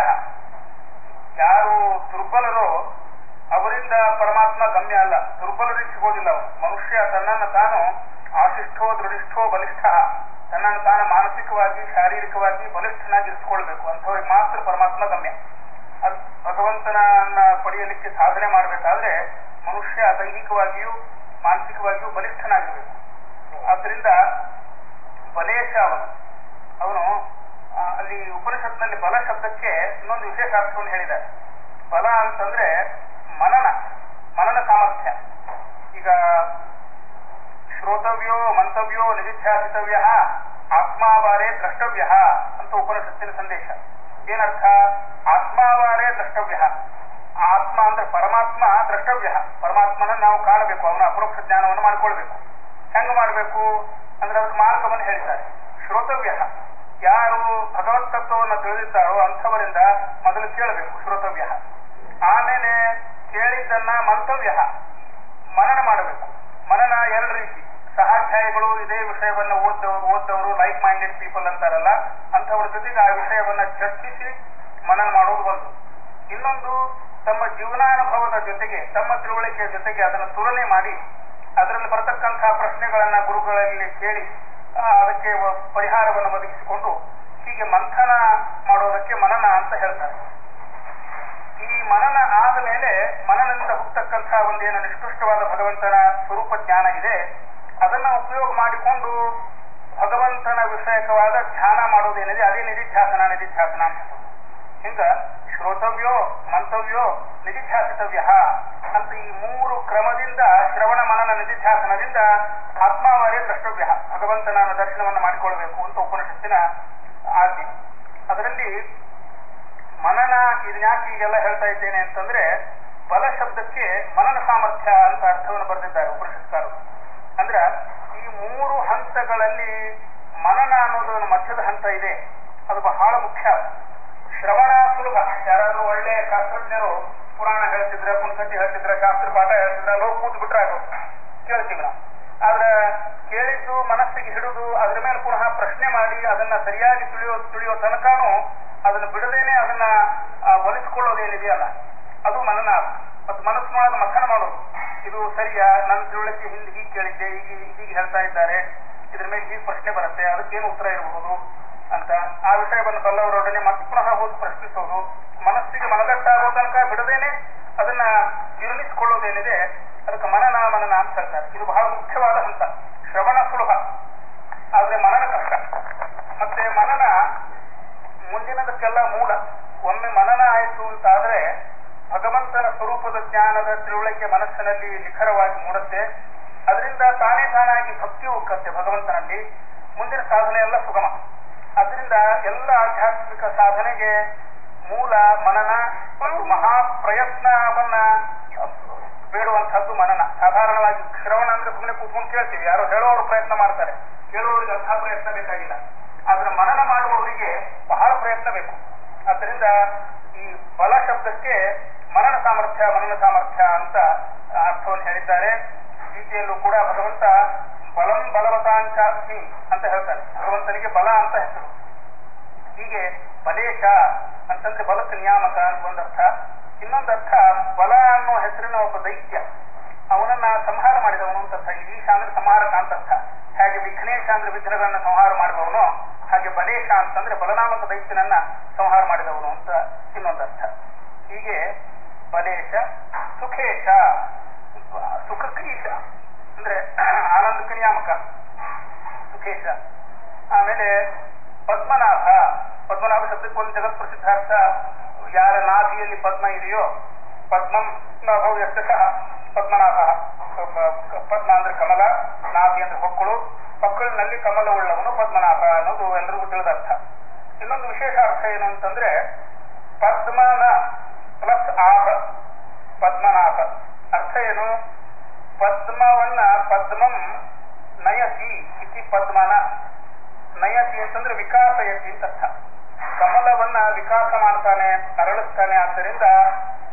ಯಾರು ದುರ್ಬಲರೋ ಅವರಿಂದ ಪರಮಾತ್ಮ ಗಮ್ಯ ಅಲ್ಲ ದುರ್ಬಲರಿಗೆ ಸಿಗೋದಿಲ್ಲ ಅವನು ಮನುಷ್ಯ ತನ್ನನ್ನು ತಾನು ಆಶಿಷ್ಠೋ ದೃಢಿಷ್ಠೋ ಬಲಿಷ್ಠ ತನ್ನನ್ನು ತಾನು ಮಾನಸಿಕವಾಗಿ ಶಾರೀರಿಕವಾಗಿ ಬಲಿಷ್ಠನಾಗಿ ಇರಿಸ್ಕೊಳ್ಬೇಕು ಅಂಥವ್ರಿಗೆ ಮಾತ್ರ ಪರಮಾತ್ಮ ಗಮ್ಯ ಅದ್ ಭಗವಂತನನ್ನ ಪಡೆಯಲಿಕ್ಕೆ ಸಾಧನೆ ಮಾಡಬೇಕಾದ್ರೆ ಮನುಷ್ಯ ದೈಹಿಕವಾಗಿಯೂ ಮಾನಸಿಕವಾಗಿಯೂ ಬಲಿಷ್ಠನಾಗಿರಬೇಕು ಆದ್ದರಿಂದ ಬಲೇಶ ಅವನು ಅವನು ಆ, ಅಲ್ಲಿ ಉಪನಿಷತ್ನಲ್ಲಿ ಬಲ ಶಬ್ದಕ್ಕೆ ಇನ್ನೊಂದು ವಿಶೇಷ ಅರ್ಥವನ್ನು ಹೇಳಿದ್ದಾರೆ ಬಲ ಅಂತಂದ್ರೆ ಮನನ ಮನನ ಸಾಮರ್ಥ್ಯ ಈಗ ಶ್ರೋತವ್ಯೋ ಮಂತವ್ಯೋ ನಿಧಿಧ್ಯಾಸಿತವ್ಯ ಆತ್ಮಾವಾರೇ ದ್ರಷ್ಟವ್ಯ ಅಂತ ಉಪನಿಷತ್ತಿನ ಸಂದೇಶ ಏನರ್ಥ ಆತ್ಮಾವಾರೇ ದ್ರಷ್ಟವ್ಯ ಆತ್ಮ ಅಂದ್ರೆ ಪರಮಾತ್ಮ ದ್ರಷ್ಟವ್ಯ ಪರಮಾತ್ಮನ ನಾವು ಕಾಣಬೇಕು ಅವನ ಅಪರೋಕ್ಷ ಜ್ಞಾನವನ್ನು ಮಾಡ್ಕೊಳ್ಬೇಕು ಹೆಂಗ್ ಮಾಡಬೇಕು ಅಂದ್ರೆ ಅದಕ್ಕೆ ಮಾರ್ಗವನ್ನು ಹೇಳ್ತಾರೆ ಶ್ರೋತವ್ಯ ಯಾರು ಭಗವತ್ ತತ್ವವನ್ನು ತಿಳಿದಿದ್ದಾರೋ ಅಂಥವರಿಂದ ಮೊದಲು ಕೇಳಬೇಕು ಶ್ರೋತವ್ಯ ಆಮೇಲೆ ಕೇಳಿದ್ದನ್ನ ಮಂತವ್ಯ ಮನನ ಮಾಡಬೇಕು ಮನನ ಎರಡು ರೀತಿ ಸಹಾಧ್ಯಾಯಿಗಳು ಇದೇ ವಿಷಯವನ್ನ ಓದ್ದವರು ಓದ್ದವರು ಲೈಕ್ ಮೈಂಡೆಡ್ ಪೀಪಲ್ ಅಂತಾರಲ್ಲ ಅಂಥವ್ರ ಜೊತೆಗೆ ಆ ವಿಷಯವನ್ನ ಚರ್ಚಿಸಿ ಮನನ ಮಾಡೋದು ಒಂದು ಇನ್ನೊಂದು ತಮ್ಮ ಜೀವನಾನುಭವದ ಜೊತೆಗೆ ತಮ್ಮ ತಿಳುವಳಿಕೆಯ ಜೊತೆಗೆ ಅದನ್ನು ತುಲನೆ ಮಾಡಿ ಅದರಲ್ಲಿ ಬರತಕ್ಕಂತಹ ಪ್ರಶ್ನೆಗಳನ್ನ ಗುರುಗಳಲ್ಲಿ ಕೇಳಿ ಆ, ಅದಕ್ಕೆ ವ- ಪರಿಹಾರವನ್ನು ಒದಗಿಸಿಕೊಂಡು ಹೀಗೆ ಮಂಥನ ಮಾಡೋದಕ್ಕೆ ಮನನ ಅಂತ ಹೇಳ್ತಾರೆ ಈ ಮನನ ಆದ ಮೇಲೆ ಮನನದಿಂದ ಹುಟ್ಟತಕ್ಕಂತಹ ಒಂದೇನು ನಿಷ್ಕೃಷ್ಟವಾದ ಭಗವಂತನ ಸ್ವರೂಪ ಜ್ಞಾನ ಇದೆ ಅದನ್ನ ಉಪಯೋಗ ಮಾಡಿಕೊಂಡು ಭಗವಂತನ ವಿಷಯಕವಾದ ಧ್ಯಾನ ಮಾಡೋದೇನಿದೆ ಅದೇ ನಿಧಿಧ್ಯಾಸನ ನಿಧಿಧ್ಯಾಸನ ಅಂತ ಹಿಂಗ ಶ್ರೋತವ್ಯೋ ಮಂತವ್ಯೋ ನಿಧಿಧ್ಯಾಸಿತವ್ಯ ಅಂತ ಈ ಮೂರು ಕ್ರಮದಿಂದ ಶ್ರವಣ ಮನನ ನಿಧಿಧ್ಯಾಸನದಿಂದ ಆತ್ಮಾವಾರೇ ದ್ರಷ್ಟವ್ಯ ಭಗವಂತನ ದರ್ಶನವನ್ನು ಮಾಡಿಕೊಳ್ಬೇಕು ಅಂತ ಉಪನಿಷತ್ತಿನ ಆಜ್ಞೆ ಅದರಲ್ಲಿ ಮನನ ಇದನ್ಯಾಕೆ ಈಗೆಲ್ಲ ಹೇಳ್ತಾ ಇದ್ದೇನೆ ಅಂತಂದ್ರೆ ಬಲ ಶಬ್ದಕ್ಕೆ ಮನನ ಸಾಮರ್ಥ್ಯ ಅಂತ ಅರ್ಥವನ್ನು ಬರೆದಿದ್ದಾರೆ ಉಪನಿಷತ್ಕಾರರು ಅಂದ್ರ ಈ ಮೂರು ಹಂತಗಳಲ್ಲಿ ಮನನ ಅನ್ನೋದು ಒಂದು ಮಧ್ಯದ ಹಂತ ಇದೆ ಅದು ಬಹಳ ಮುಖ್ಯ ಶ್ರವಣ ಸುಲಭ ಯಾರಾದ್ರೂ ಒಳ್ಳೆ ಶಾಸ್ತ್ರಜ್ಞರು ಪುರಾಣ ಹೇಳ್ತಿದ್ರ ಪುಣ್ಕತಿ ಹೇಳ್ತಿದ್ರ ಶಾಸ್ತ್ರ ಪಾಠ ಹೇಳ್ತಿದ್ರ ಲೋಕ ಕೂತ್ ಬಿಟ್ರೆ ಅದು ಕೇಳ್ತೀವಿ ನಾವು ಆದ್ರೆ ಕೇಳಿದ್ದು ಮನಸ್ಸಿಗೆ ಹಿಡಿದು ಅದ್ರ ಮೇಲೆ ಪುನಃ ಪ್ರಶ್ನೆ ಮಾಡಿ ಅದನ್ನ ಸರಿಯಾಗಿ ತಿಳಿಯೋ ತಿಳಿಯೋ ತನಕನೂ ಅದನ್ನ ಬಿಡದೇನೆ ಅದನ್ನ ಆ, ಒಲಿಸ್ಕೊಳ್ಳೋದೇನಿದೆಯಲ್ಲ ಅದು ಮನನ ಮತ್ತು ಮನಸ್ಸಿನೊಳಗೆ ಮಥನ ಮಾಡೋದು ಇದು ಸರಿಯಾ ನನ್ನ ತಿಳುವಳಿಕೆ ಹಿಂದೆ ಹೀಗೆ ಕೇಳಿದ್ದೆ ಈಗ ಹೀಗೆ ಹೇಳ್ತಾ ಇದ್ದಾರೆ ಇದ್ರ ಮೇಲೆ ಹೀಗೆ ಪ್ರಶ್ನೆ ಬರುತ್ತೆ ಅದಕ್ಕೇನು ಉತ್ತರ ಇರಬಹುದು ಅಂತ ಆ ವಿಷಯವನ್ನು ಬಲ್ಲವರೊಡನೆ ಮತ್ತೆ ಪುನಃ ಹೋಗಿ ಪ್ರಶ್ನಿಸೋದು ಮನಸ್ಸಿಗೆ ಮನದಟ್ಟಾಗೋ ತನಕ ಬಿಡದೇನೆ ಅದನ್ನ ಜೀರ್ಣಿಸಿಕೊಳ್ಳೋದೇನಿದೆ ಅದಕ್ಕೆ ಮನನ ಮನನ ಅಂತ ಹೇಳ್ತಾರೆ ಇದು ಬಹಳ ಮುಖ್ಯವಾದ ಹಂತ ಶ್ರವಣ ಸುಲಭ ಆದ್ರೆ ಮನನ ಕಷ್ಟ ಮತ್ತೆ ಮನನ ಮುಂದಿನದಕ್ಕೆಲ್ಲ ಮೂಲ ಒಮ್ಮೆ ಮನನ ಆಯಿತು ಅಂತಾದ್ರೆ ಭಗವಂತನ ಸ್ವರೂಪದ ಜ್ಞಾನದ ತಿಳುವಳಿಕೆ ಮನಸ್ಸಿನಲ್ಲಿ ನಿಖರವಾಗಿ ಮೂಡುತ್ತೆ ಅದರಿಂದ ತಾನೇ ತಾನಾಗಿ ಭಕ್ತಿ ಹೋಗುತ್ತೆ ಭಗವಂತನಲ್ಲಿ ಮುಂದಿನ ಸಾಧನೆ ಎಲ್ಲ ಸುಗಮ ಅದರಿಂದ ಎಲ್ಲ ಆಧ್ಯಾತ್ಮಿಕ ಸಾಧನೆಗೆ ಮೂಲ ಮನನ ಮತ್ತು ಮಹಾ ಪ್ರಯತ್ನವನ್ನ ಬೇಡುವಂತಹದ್ದು ಮನನ ಸಾಧಾರಣವಾಗಿ ಶ್ರವಣ ಅಂದ್ರೆ ಸುಮ್ಮನೆ ಕೂತ್ಕೊಂಡು ಕೇಳ್ತೀವಿ ಯಾರೋ ಹೇಳೋರು ಪ್ರಯತ್ನ ಮಾಡ್ತಾರೆ ಕೇಳುವವರಿಗೆ ಅಂತಹ ಪ್ರಯತ್ನ ಬೇಕಾಗಿಲ್ಲ ಆದ್ರೆ ಮನನ ಮಾಡುವವರಿಗೆ ಬಹಳ ಪ್ರಯತ್ನ ಬೇಕು ಆದ್ದರಿಂದ ಈ ಬಲ ಶಬ್ದಕ್ಕೆ ಮನನ ಸಾಮರ್ಥ್ಯ ಮನನ ಸಾಮರ್ಥ್ಯ ಅಂತ ಅರ್ಥವನ್ನು ಹೇಳಿದ್ದಾರೆ ಗೀತೆಯಲ್ಲೂ ಕೂಡ ಭಗವಂತ ಬಲಂ ಬಲವತಾಂಚ ಅಸ್ಮಿ ಅಂತ ಹೇಳ್ತಾರೆ ಭಗವಂತನಿಗೆ ಬಲ ಅಂತ ಹೆಸರು ಹೀಗೆ ಬಲೇಶ ಅಂತಂದ್ರೆ ಬಲಕ್ಕೆ ನಿಯಾಮಕ ಅಂತ ಒಂದರ್ಥ ಇನ್ನೊಂದರ್ಥ ಬಲ ಅನ್ನೋ ಹೆಸರಿನ ಒಬ್ಬ ದೈತ್ಯ ಅವನನ್ನ ಸಂಹಾರ ಮಾಡಿದವನು ಅಂತ ಅರ್ಥ ಇಲ್ಲಿ ಈಶ ಅಂದ್ರೆ ಸಂಹಾರಕ ಅಂತ ಅರ್ಥ ಹಾಗೆ ವಿಘ್ನೇಶ ಅಂದ್ರೆ ವಿಘ್ನಗಳನ್ನ ಸಂಹಾರ ಮಾಡಿದವನು ಹಾಗೆ ಬಲೇಶ ಅಂತಂದ್ರೆ ಬಲನಾಮಕ ದೈತ್ಯನನ್ನ ಸಂಹಾರ ಮಾಡಿದವನು ಅಂತ ಇನ್ನೊಂದರ್ಥ ಹೀಗೆ ಬಲೇಶ ಸುಖೇಶ ಸುಖಕ್ರೀಶ ಅಂದ್ರೆ ಆನಂದಕ್ಕೆ ನಿಯಾಮಕ ಸುಖೇಶ ಆಮೇಲೆ ಪದ್ಮನಾಭ ಪದ್ಮನಾಭ ಶಬ್ದಕ್ಕೆ ಒಂದು ಜಗತ್ ಪ್ರಸಿದ್ಧ ಅರ್ಥ ಯಾರ ನಾಭಿಯಲ್ಲಿ ಪದ್ಮ ಇದೆಯೋ ಪದ್ಮಂ ನಾಭವ ಯಶಃ ಪದ್ಮನಾಭ ಪದ್ಮ ಅಂದ್ರೆ ಕಮಲ ನಾಭಿ ಅಂದ್ರೆ ಹೊಕ್ಕಳು ಹೊಕ್ಕಳಿನಲ್ಲಿ ಕಮಲವುಳ್ಳವನು ಪದ್ಮನಾಭ ಅನ್ನೋದು ಎಲ್ರಿಗೂ ತಿಳಿದ ಅರ್ಥ ಇನ್ನೊಂದು ವಿಶೇಷ ಅರ್ಥ ಏನು ಅಂತಂದ್ರೆ ಪದ್ಮನ ಪ್ಲಸ್ ಆಭ ಪದ್ಮನಾಭ ಅರ್ಥ ಏನು ಪದ್ಮವನ್ನ ಪದ್ಮಂ ನಯಸಿ ಇತಿ ಪದ್ಮನ ನಯಸಿ ಅಂತಂದ್ರೆ ವಿಕಾಸಯತಿ ಅಂತ ಅರ್ಥ ಕಮಲವನ್ನ ವಿಕಾಸ ಮಾಡ್ತಾನೆ ಅರಳಿಸ್ತಾನೆ ಆದ್ದರಿಂದ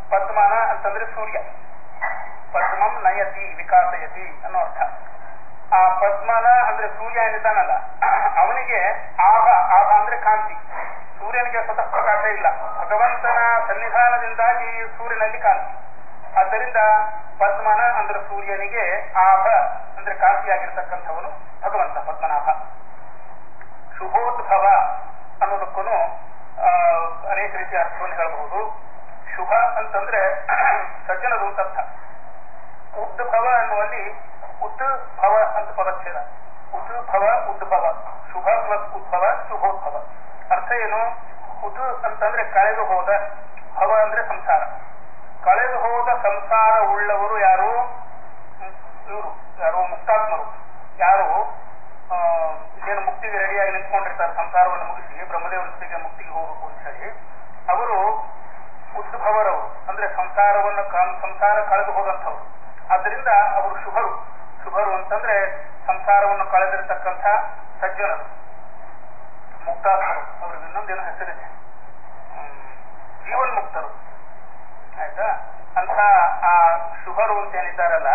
ಜನಯತಿ ವಿಕಾಸಯತಿ ಅನ್ನೋ ಅರ್ಥ ಆ ಪದ್ಮನ ಅಂದ್ರೆ ಸೂರ್ಯ ಏನಿದ್ದಾನಲ್ಲ ಅವನಿಗೆ ಆಭ ಆಭ ಅಂದ್ರೆ ಕಾಂತಿ ಸೂರ್ಯನಿಗೆ ಸ್ವತಃ ಪ್ರಕಾಶ ಇಲ್ಲ ಭಗವಂತನ ಸನ್ನಿಧಾನದಿಂದಾಗಿ ಸೂರ್ಯನಲ್ಲಿ ಕಾಂತಿ ಆದ್ದರಿಂದ ಪದ್ಮನ ಅಂದ್ರೆ ಸೂರ್ಯನಿಗೆ ಆಭ ಅಂದ್ರೆ ಕಾಂತಿಯಾಗಿರ್ತಕ್ಕಂಥವನು ಭಗವಂತ ಪದ್ಮನಾಭ ಶುಭೋದ್ಭವ ಅನ್ನೋದಕ್ಕೂ ಅನೇಕ ರೀತಿಯ ಅರ್ಥವನ್ನು ಹೇಳಬಹುದು ಶುಭ ಅಂತಂದ್ರೆ ಸಜ್ಜನರು ಅಂತ ಅರ್ಥ ಉದ್ಭವ ಅನ್ನುವಲ್ಲಿ ಉದ್ಭವ ಅಂತ ಪದಚ್ಛೇದ ಉದ್ಭವ ಉದ್ಭವ ಶುಭ ಪ್ಲಸ್ ಉದ್ಭವ ಶುಭೋದ್ಭವ ಅರ್ಥ ಏನು ಉದ್ ಅಂತಂದ್ರೆ ಕಳೆದು ಹೋದ ಭವ ಅಂದ್ರೆ ಸಂಸಾರ ಕಳೆದು ಹೋದ ಸಂಸಾರ ಉಳ್ಳವರು ಯಾರು ಇವರು ಯಾರು ಮುಕ್ತಾತ್ಮರು ಯಾರು ಆ, ಏನು ಮುಕ್ತಿಗೆ ರೆಡಿಯಾಗಿ ನಿಂತ್ಕೊಂಡಿರ್ತಾರೆ ಸಂಸಾರವನ್ನು ಮುಗಿಸಿ ಬ್ರಹ್ಮದೇವರ ಜೊತೆಗೆ ಮುಕ್ತಿಗೆ ಹೋಗಬೇಕು ಅಂತ ಹೇಳಿ ಅವರು ಉದ್ಭವರವರು ಅಂದ್ರೆ ಸಂಸಾರವನ್ನು ಕ- ಸಂಸಾರ ಕಳೆದು ಹೋದಂಥವ್ರು ಆದ್ದರಿಂದ ಅವರು ಶುಭರು ಶುಭರು ಅಂತಂದ್ರೆ ಸಂಸಾರವನ್ನು ಕಳೆದಿರತಕ್ಕಂಥ ಸಜ್ಜನರು ಮುಕ್ತಾತ್ಮರು ಅವ್ರಿಗೆ ಇನ್ನೊಂದೇನೋ ಹೆಸರಿದೆ ಹ್ಮ್, ಜೀವನ್ಮುಕ್ತರು ಆಯ್ತಾ ಅಂತ ಆ ಶುಭರು ಅಂತ ಏನಿದ್ದಾರಲ್ಲ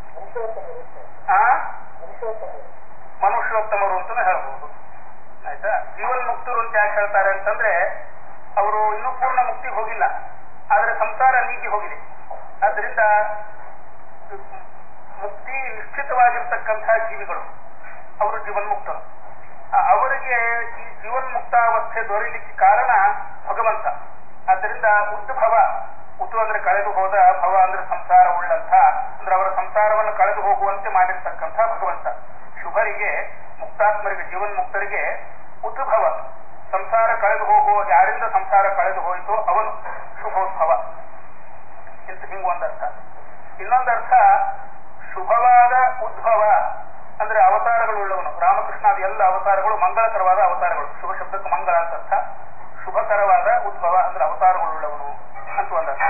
ಆ ಮನುಷ್ಯೋತ್ತಮರು ಅಂತಾನೆ ಹೇಳ್ಬೋದು ಆಯ್ತಾ ಜೀವನ್ಮುಕ್ತರು ಅಂತ ಯಾಕೆ ಹೇಳ್ತಾರೆ ಅಂತಂದ್ರೆ ಅವರು ಇನ್ನೂ ಪೂರ್ಣ ಮುಕ್ತಿಗೆ ಹೋಗಿಲ್ಲ ಆದ್ರೆ ಸಂಸಾರ ನೀಗಿ ಹೋಗಿದೆ ಆದ್ರಿಂದ ಮುಕ್ತಿ ನಿಶ್ಚಿತವಾಗಿರ್ತಕ್ಕಂತಹ ಜೀವಿಗಳು ಅವರು ಜೀವನ್ಮುಕ್ತರು ಆ, ಅವರಿಗೆ ಈ ಜೀವನ್ಮುಕ್ತಾವಸ್ಥೆ ದೊರೆಯಲಿಕ್ಕೆ ಕಾರಣ ಭಗವಂತ ಆದ್ದರಿಂದ ಉದ್ಭವ ಉತು ಅಂದ್ರೆ ಕಳೆದು ಹೋದ ಭವ ಅಂದ್ರೆ ಸಂಸಾರ ಉಳ್ಳಂತ ಅಂದ್ರೆ ಅವರ ಸಂಸಾರವನ್ನು ಕಳೆದು ಹೋಗುವಂತೆ ಮಾಡಿರ್ತಕ್ಕಂಥ ಭಗವಂತ ಶುಭರಿಗೆ ಮುಕ್ತಾತ್ಮರಿಗೆ ಜೀವನ್ಮುಕ್ತರಿಗೆ ಉದ್ಭವ ಸಂಸಾರ ಕಳೆದು ಹೋಗುವ ಯಾರಿಂದ ಸಂಸಾರ ಕಳೆದು ಹೋಯಿತೋ ಅವನು ಶುಭೋದ್ಭವ ಇಂತ ಹಿಂಗ ಒಂದರ್ಥ ಇನ್ನೊಂದರ್ಥ ಶುಭವಾದ ಉದ್ಭವ ಅಂದ್ರೆ ಅವತಾರಗಳುಳ್ಳವನು ರಾಮಕೃಷ್ಣಾದಿ ಎಲ್ಲ ಅವತಾರಗಳು ಮಂಗಳಕರವಾದ ಅವತಾರಗಳು ಶುಭ ಶಬ್ದಕ್ಕೆ ಮಂಗಳ ಅಂತ ಅರ್ಥ ಶುಭಕರವಾದ ಉದ್ಭವ ಅಂದ್ರೆ ಅವತಾರಗಳುಳ್ಳವನು ಅಂತ ಒಂದರ್ಥ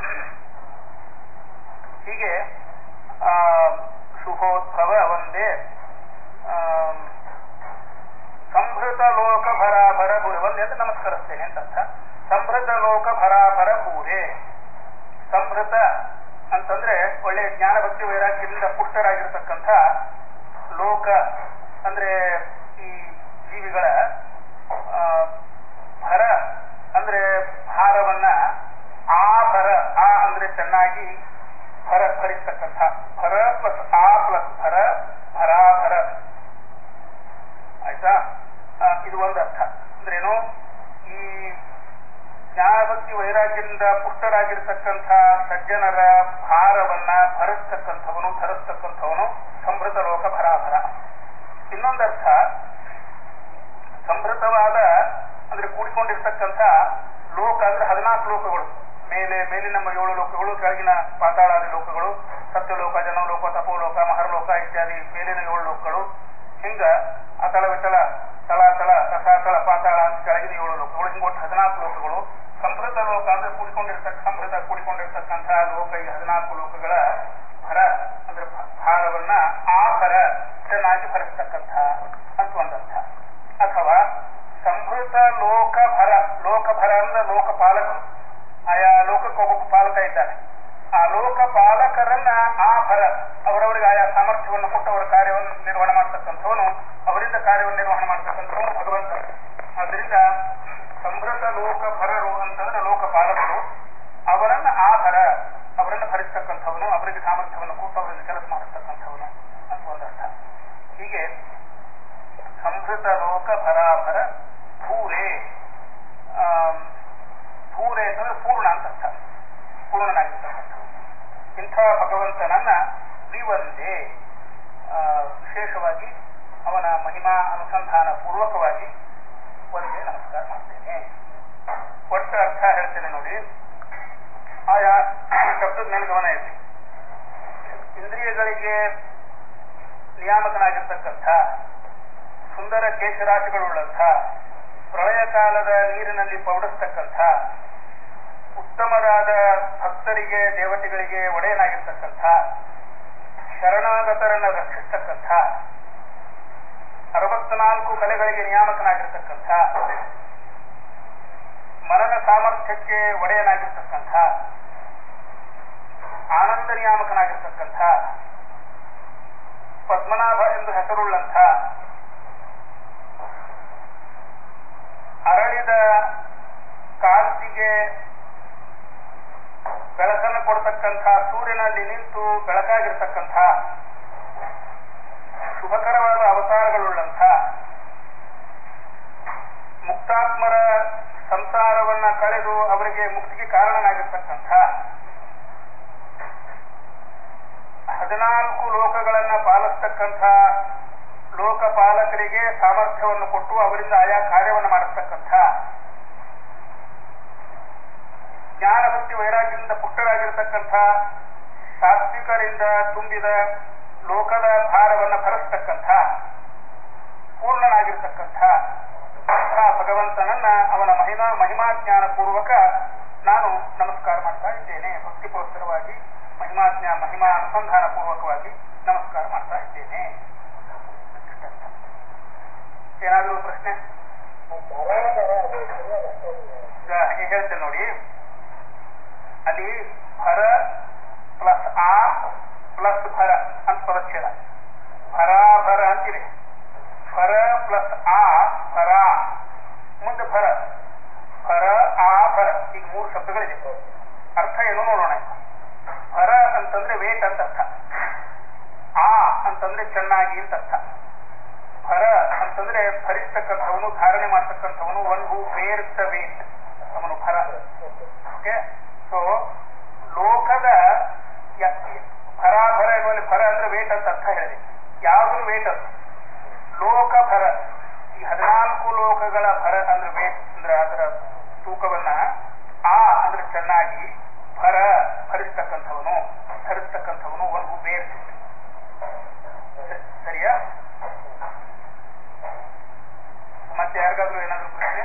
ಹೀಗೆ ಆ ಶುಭೋದ್ಭವ ಒಂದೇ ಆಮ್, ಸಂಭೃತ ಲೋಕ ಭರಾಭರ ಭೂರೆ ಒಂದೇ ಅಂತ ನಮಸ್ಕರಿಸ್ತೇನೆ ಅಂತ ಅರ್ಥ ಸಂಭೃತ ಲೋಕ ಭರಾಭರ ಭೂರೆ ಸಂಭೃತ ಅಂತಂದ್ರೆ ಒಳ್ಳೆ ಜ್ಞಾನ ಭಕ್ತಿ ವೈರಾಗ್ಯದಿಂದ ಪುಷ್ಟರಾಗಿರ್ತಕ್ಕಂಥ ಲೋಕ ಅಂದ್ರೆ ಈ ಜೀವಿಗಳ ಆ, ಭರ ಅಂದ್ರೆ ಭಾರವನ್ನ ಆ ಭರ ಆ ಅಂದ್ರೆ ಚೆನ್ನಾಗಿ ಭರ ಭರಿಸ್ತಕ್ಕಂಥ ಭರ ಪ್ಲಸ್ ಆ ಪ್ಲಸ್ ಭರ ಭರಾಭರ ಆಯ್ತಾ ಆ, ಇದು ಒಂದು ಅರ್ಥ ಅಂದ್ರೇನು ಈ ಜ್ಞಾನಭಕ್ತಿ ವೈರಾಗ್ಯದಿಂದ ಪುಷ್ಟರಾಗಿರ್ತಕ್ಕಂಥ ಸಜ್ಜನರ ಭಾರವನ್ನ ಭರಿಸ್ತಕ್ಕಂಥವನು ಧರಿಸ್ತಕ್ಕಂಥವನು ಸಂಭೃತ ಲೋಕ ಭರಾಭರ ಇನ್ನೊಂದರ್ಥ ಸಂಭೃತವಾದ ಅಂದ್ರೆ ಕೂಡಿಕೊಂಡಿರ್ತಕ್ಕಂಥ ಲೋಕ ಅಂದ್ರೆ ಹದಿನಾಲ್ಕು ಲೋಕಗಳು ಮೇಲೆ ಮೇಲಿನ ನಮ್ಮ ಏಳು ಲೋಕಗಳು ಕೆಳಗಿನ ಪಾತಾಳಾದಿ ಲೋಕಗಳು ಸತ್ಯಲೋಕ ಜನಲೋಕ ತಪೋಲೋಕ ಮಹರ್ಲೋಕ ಇತ್ಯಾದಿ ಮೇಲಿನ ಏಳು ಲೋಕಗಳು ಹಿಂಗ ಅತಳ ವಿತಳ ತಳಾತಳ ರಸಾತಳ ಪಾತಾಳ ಅಂತ ಕೆಳಗಿನ ಏಳು ಲೋಕಗಳು ಹಿಂಗ ಒಟ್ಟು ಹದಿನಾಲ್ಕು ಲೋಕಗಳು ಸಂಭೃತ ಲೋಕ ಅಂದ್ರೆ ಕೂಡಿಕೊಂಡಿರ್ತಕ್ಕ ಸಂಭೃತ ಕೂಡಿಕೊಂಡಿರ್ತಕ್ಕಂತಹ ಲೋಕ ಈ ಹದಿನಾಲ್ಕು ಲೋಕಗಳ ಭರ ಅಂದ್ರೆ ಭ- ಭಾರವನ್ನ ಆ ಭರ ಚೆನ್ನಾಗಿ ಭರಿಸ್ತಕ್ಕಂಥ ಅಂತ ಒಂದರ್ಥ ಅಥವಾ ಸಂಭೃತ ಲೋಕ ಭರ ಲೋಕ ಭರ ಅಂದ್ರೆ ಲೋಕ ಪಾಲಕರು ಆಯಾ ಲೋಕಕ್ಕೆ ಒಬ್ಬ ಪಾಲಕ ಇದ್ದಾನೆ ಆ ಲೋಕ ಪಾಲಕರನ್ನ ಆ ಭರ ಅವರವರಿಗೆ ಆಯಾ ಸಾಮರ್ಥ್ಯವನ್ನು ಕೊಟ್ಟು ಅವರ ಕಾರ್ಯವನ್ನು ನಿರ್ವಹಣೆ ಮಾಡ್ತಕ್ಕಂಥವನು ಅವರಿಂದ ಕಾರ್ಯವನ್ನು ನಿರ್ವಹಣೆ ಮಾಡ್ತಕ್ಕಂಥವನು ಭಗವಂತ ಆದ್ರಿಂದ ಸಂಭೃತ ಲೋಕ ಭರರು ಅಂತಂದ್ರೆ ಲೋಕ ಪಾಲಕರು ಅವರನ್ನ ಆ ಭರ ಅವರನ್ನ ಭರಿಸ್ತಕ್ಕಂಥವನು ಅವರಿಗೆ ಸಾಮರ್ಥ್ಯವನ್ನು ಕೊಟ್ಟು ಅವರಿಗೆ ಕೆಲಸ ಮಾಡಿಸ್ತಕ್ಕಂಥವನು ಅಂತ ಒಂದರ್ಥ ಹೀಗೆ ಸಂಭೃತ ಲೋಕ ಭರಾಭರ ಭೂರೆ ಆಮ್, ಭೂರೆ ಅಂತಂದ್ರೆ ಪೂರ್ಣ ಅಂತ ಅರ್ಥ ಪೂರ್ಣನಾಗಿರ್ತಕ್ಕಂಥದ್ದು ಇಂಥ ಭಗವಂತನನ್ನ ವಿವಂದೇ ಆ, ವಿಶೇಷವಾಗಿ ಅವನ ಮಹಿಮಾ ಅನುಸಂಧಾನ ಪೂರ್ವಕವಾಗಿ ಒಂದೇ ನಮಸ್ಕಾರ ಮಾಡ್ತೇನೆ ಒಟ್ಟು ಅರ್ಥ ಹೇಳ್ತೇನೆ ನೋಡಿ ಆಯಾ ಶಬ್ದದ ಮೇಲೆ ಗಮನ ಇರಲಿ ಇಂದ್ರಿಯಗಳಿಗೆ ನಿಯಾಮಕನಾಗಿರ್ತಕ್ಕಂಥ ಸುಂದರ ಕೇಶರಾಶಿಗಳುಳ್ಳಂಥ ಪ್ರಳಯ ಕಾಲದ ನೀರಿನಲ್ಲಿ ಪೌಡಿಸ್ತಕ್ಕಂಥ ಉತ್ತಮರಾದ ಭಕ್ತರಿಗೆ ದೇವತೆಗಳಿಗೆ ಒಡೆಯನಾಗಿರ್ತಕ್ಕಂಥ ಶರಣಾಗತರನ್ನು ರಕ್ಷಿಸ್ತಕ್ಕಂಥ ಅರವತ್ನಾಲ್ಕು ಕಲೆಗಳಿಗೆ ನಿಯಾಮಕನಾಗಿರ್ತಕ್ಕಂಥ ಮನನ ಸಾಮರ್ಥ್ಯಕ್ಕೆ ಒಡೆಯನಾಗಿರ್ತಕ್ಕಂಥ ಆನಂದ ನಿಯಾಮಕನಾಗಿರ್ತಕ್ಕಂಥ ಶುಭಕರವಾಗಿರ್ತಕ್ಕಂಥ ಶುಭಕರವಾದ ಅವತಾರಗಳುಳ್ಳಂಥ ಮುಕ್ತಾತ್ಮರ ಸಂಸಾರವನ್ನ ಕಳೆದು ಅವರಿಗೆ ಮುಕ್ತಿಗೆ ಕಾರಣನಾಗಿರ್ತಕ್ಕಂಥ ಹದಿನಾಲ್ಕು ಲೋಕಗಳನ್ನ ಪಾಲಿಸ್ತಕ್ಕಂಥ ಲೋಕಪಾಲಕರಿಗೆ ಸಾಮರ್ಥ್ಯವನ್ನು ಕೊಟ್ಟು ಅವರಿಂದ ಆಯಾ ಕಾರ್ಯವನ್ನು ಮಾಡಿಸ್ತಕ್ಕಂಥ ಜ್ಞಾನ ಭಕ್ತಿ ವೈರಾಗ್ಯದಿಂದ ಪುಷ್ಟರಾಗಿರ್ತಕ್ಕಂಥ ಸಾತ್ವಿಕರಿಂದ ತುಂಬಿದ ಲೋಕದ ಭಾರವನ್ನು ಭರಿಸ್ತಕ್ಕಂಥ ಪೂರ್ಣನಾಗಿರ್ತಕ್ಕಂಥ ಅಂಥ ಭಗವಂತನನ್ನ ಅವನ ಮಹಿಮಾ ಮಹಿಮಾ ಜ್ಞಾನ ಪೂರ್ವಕ ನಾನು ನಮಸ್ಕಾರ ಮಾಡ್ತಾ ಇದ್ದೇನೆ ಭಕ್ತಿಪುರಸ್ಸರವಾಗಿ ಮಹಿಮಾ ಜ್ಞಾನ ಮಹಿಮಾ ಅನುಸಂಧಾನ ಪೂರ್ವಕವಾಗಿ ನಮಸ್ಕಾರ ಮಾಡ್ತಾ ಇದ್ದೇನೆ ಏನಾದರೂ ಪ್ರಶ್ನೆ ಈಗ ಹಾಗೆ ಹೇಳ್ತೇನೆ ನೋಡಿ ಅಲ್ಲಿ ಭರ ಪ್ಲಸ್ ಆ ಪ್ಲಸ್ ಭರ ಅಂತ ಪದಚ್ಛೇದ ಭರಾಭರ ಅಂತಿದೆ ಭರ ಪ್ಲಸ್ ಆ ಭರ ಮುಂದೆ ಭರ ಭರ ಆ ಭರ ಈಗ ಮೂರು ಶಬ್ದಗಳಿದೆ ಅರ್ಥ ಏನು ನೋಡೋಣ ಭರ ಅಂತಂದ್ರೆ ವೇಟ್ ಅಂತ ಅರ್ಥ ಆ ಅಂತಂದ್ರೆ ಚೆನ್ನಾಗಿ ಅಂತ ಅರ್ಥ ಭರ ಅಂತಂದ್ರೆ ಭರಿಸ್ತಕ್ಕಂಥವನು ಧಾರಣೆ ಮಾಡ್ತಕ್ಕಂಥವನು one who bears the weight ಅವನು ಭರ ಓಕೆ ಸೊ ಲೋಕದ ಯ- ಭರಾಭರ ಎನ್ನುವಲ್ಲಿ ಭರ ಅಂದ್ರೆ ವೇಟ್ ಅಂತ ಅರ್ಥ ಹೇಳಿದೆ ಯಾವುದು ವೇಟ್ ಅದು ಲೋಕ ಭರ ಈ ಹದಿನಾಲ್ಕು ಲೋಕಗಳ ಭರ ಅಂದ್ರೆ ವೇಟ್ ಅಂದ್ರೆ ಅದರ ತೂಕವನ್ನ ಆ ಅಂದ್ರೆ ಚೆನ್ನಾಗಿ ಭರ ಭರಿಸ್ತಕ್ಕಂಥವನು ಧರಿಸ್ತಕ್ಕಂಥವನು ಒಂದು ಬೇರ್ ಸರಿಯಾ ಮತ್ತೆ ಯಾರಿಗಾದ್ರೂ ಏನಾದ್ರು ಪ್ರಶ್ನೆ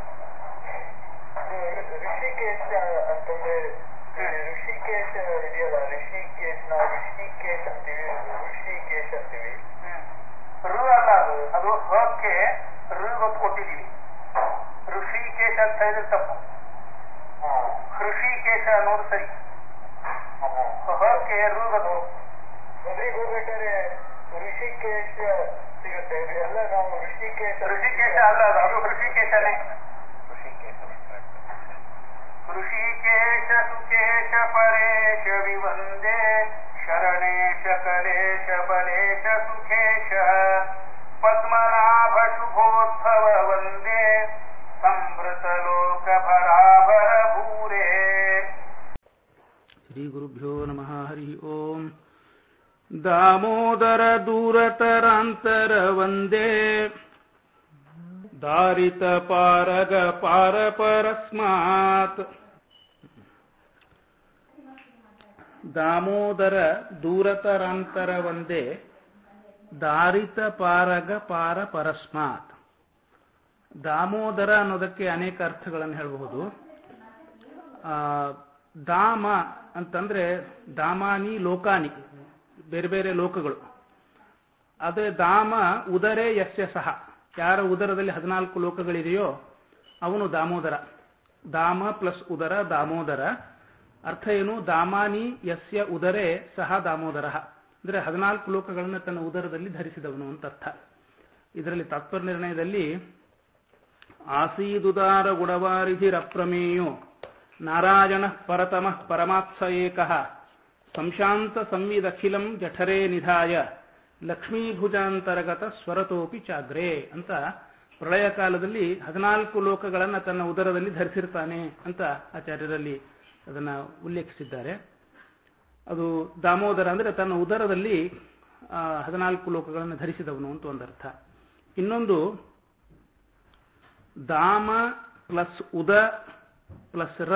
ಋಷಿಕೇಶ ಅಂತಂದ್ರೆ ಋಷಿಕೇಶ ಇದೆಯಲ್ಲ ಋಷಿಕೇಶ್ ನಾವು ಋಷಿಕೇಶ್ ಅಂತೀವಿ ಋಷಿಕೇಶ್ ಅಂತೀವಿ
ಹ್ಮ್. ಋ ಅಲ್ಲ ಅದು ಅದು ಹಕ್ಕೆ ಋ ಗೊತ್ತು ಕೊಟ್ಟಿದ್ದೀವಿ ಋಷಿಕೇಶ ಅಂತ ಹೇಳಿದ್ರೆ ತಪ್ಪು
ಹಾ
ಹೃಷಿಕೇಶ ಅನ್ನೋದು ಸರಿ
ಹಾ
ಹಕ್ಕೆ ಋ ಗೊತ್ತು
ಮದುವೆಗೆ ಹೋಗ್ಬೇಕಾದ್ರೆ ಋಷಿಕೇಶ ಸಿಗುತ್ತೆ ಇದು ಎಲ್ಲ ನಾವು ಋಷಿಕೇಶ
ಋಷಿಕೇಶ ಅಲ್ಲ ಅದು ಅದು ಹೃಷಿಕೇಶನೇ
ಋಷಿಕೇಶ
ಋಷಿಕೇಶ ಸುಕೇಶ ಪರೇಶ ವಿವಂದೇ ಶರಣೇಶ ಕಲೇಶ ಬಲೇಶ ಸುಖೇಶ ಪದ್ಮನಾಭ ಶುಭೋದ್ಭವ ವಂದೇ ಸಂಭೃತ ಲೋಕ ಭರಾಭರ ಭೂರೇ
ಶ್ರೀ ಗುರುಭ್ಯೋ ನಮಃ ಹರಿ ಓಂ ದಾಮೋದರ ದೂರತರಾಂತರ ವಂದೇ ದಾರಿತ ಪಾರಗ ಪಾರ ಪರಸ್ಮಾತ್ ದಾಮೋದರ ದೂರತರಾಂತರ ವಂದೇ ದಾರಿತ ಪಾರಗ ಪಾರ ಪರಸ್ಮಾತ್ ದಾಮೋದರ ಅನ್ನೋದಕ್ಕೆ ಅನೇಕ ಅರ್ಥಗಳನ್ನು ಹೇಳಬಹುದು ಆ, ದಾಮ ಅಂತಂದ್ರೆ ದಾಮಾನಿ ಲೋಕಾನಿ ಬೇರೆ ಬೇರೆ ಲೋಕಗಳು ಅದೇ ದಾಮ ಉದರೇ ಯಸ್ಯ ಸಹ ಯಾರ ಉದರದಲ್ಲಿ ಹದಿನಾಲ್ಕು ಲೋಕಗಳಿದೆಯೋ ಅವನು ದಾಮೋದರ ದಾಮ ಪ್ಲಸ್ ಉದರ ದಾಮೋದರ ಅರ್ಥ ಏನು ದಾಮಾನಿ ಯಸ್ಯ ಉದರೇ ಸಹ ದಾಮೋದರ ಅಂದ್ರೆ ಹದಿನಾಲ್ಕು ಲೋಕಗಳನ್ನು ತನ್ನ ಉದರದಲ್ಲಿ ಧರಿಸಿದವನು ಅಂತ ಅರ್ಥ ಇದರಲ್ಲಿ ತಾತ್ಪರ್ಯ ನಿರ್ಣಯದಲ್ಲಿ ಆಸೀದುದಾರ ಗುಣವಾರಿಧಿರಪ್ರಮೇಯೋ ನಾರಾಯಣ ಪರತಮ ಪರಮಾತ್ಸ ಏಕಃ ಸಂಶಾಂತ ಸಂವಿದಖಿಲಂ ಜಠರೇ ನಿಧಾಯ ಲಕ್ಷ್ಮೀಭುಜಾಂತರ್ಗತ ಸ್ವರತೋಪಿ ಚಾಗ್ರೆ ಅಂತ ಪ್ರಳಯ ಕಾಲದಲ್ಲಿ ಹದಿನಾಲ್ಕು ಲೋಕಗಳನ್ನು ತನ್ನ ಉದರದಲ್ಲಿ ಧರಿಸಿರ್ತಾನೆ ಅಂತ ಆಚಾರ್ಯರಲ್ಲಿ ಅದನ್ನ ಉಲ್ಲೇಖಿಸಿದ್ದಾರೆ ಅದು ದಾಮೋದರ ಅಂದ್ರೆ ತನ್ನ ಉದರದಲ್ಲಿ ಆ, ಹದಿನಾಲ್ಕು ಲೋಕಗಳನ್ನು ಧರಿಸಿದವನು ಅಂತ ಒಂದರ್ಥ ಇನ್ನೊಂದು ದಾಮ ಪ್ಲಸ್ ಉದ ಪ್ಲಸ್ ರ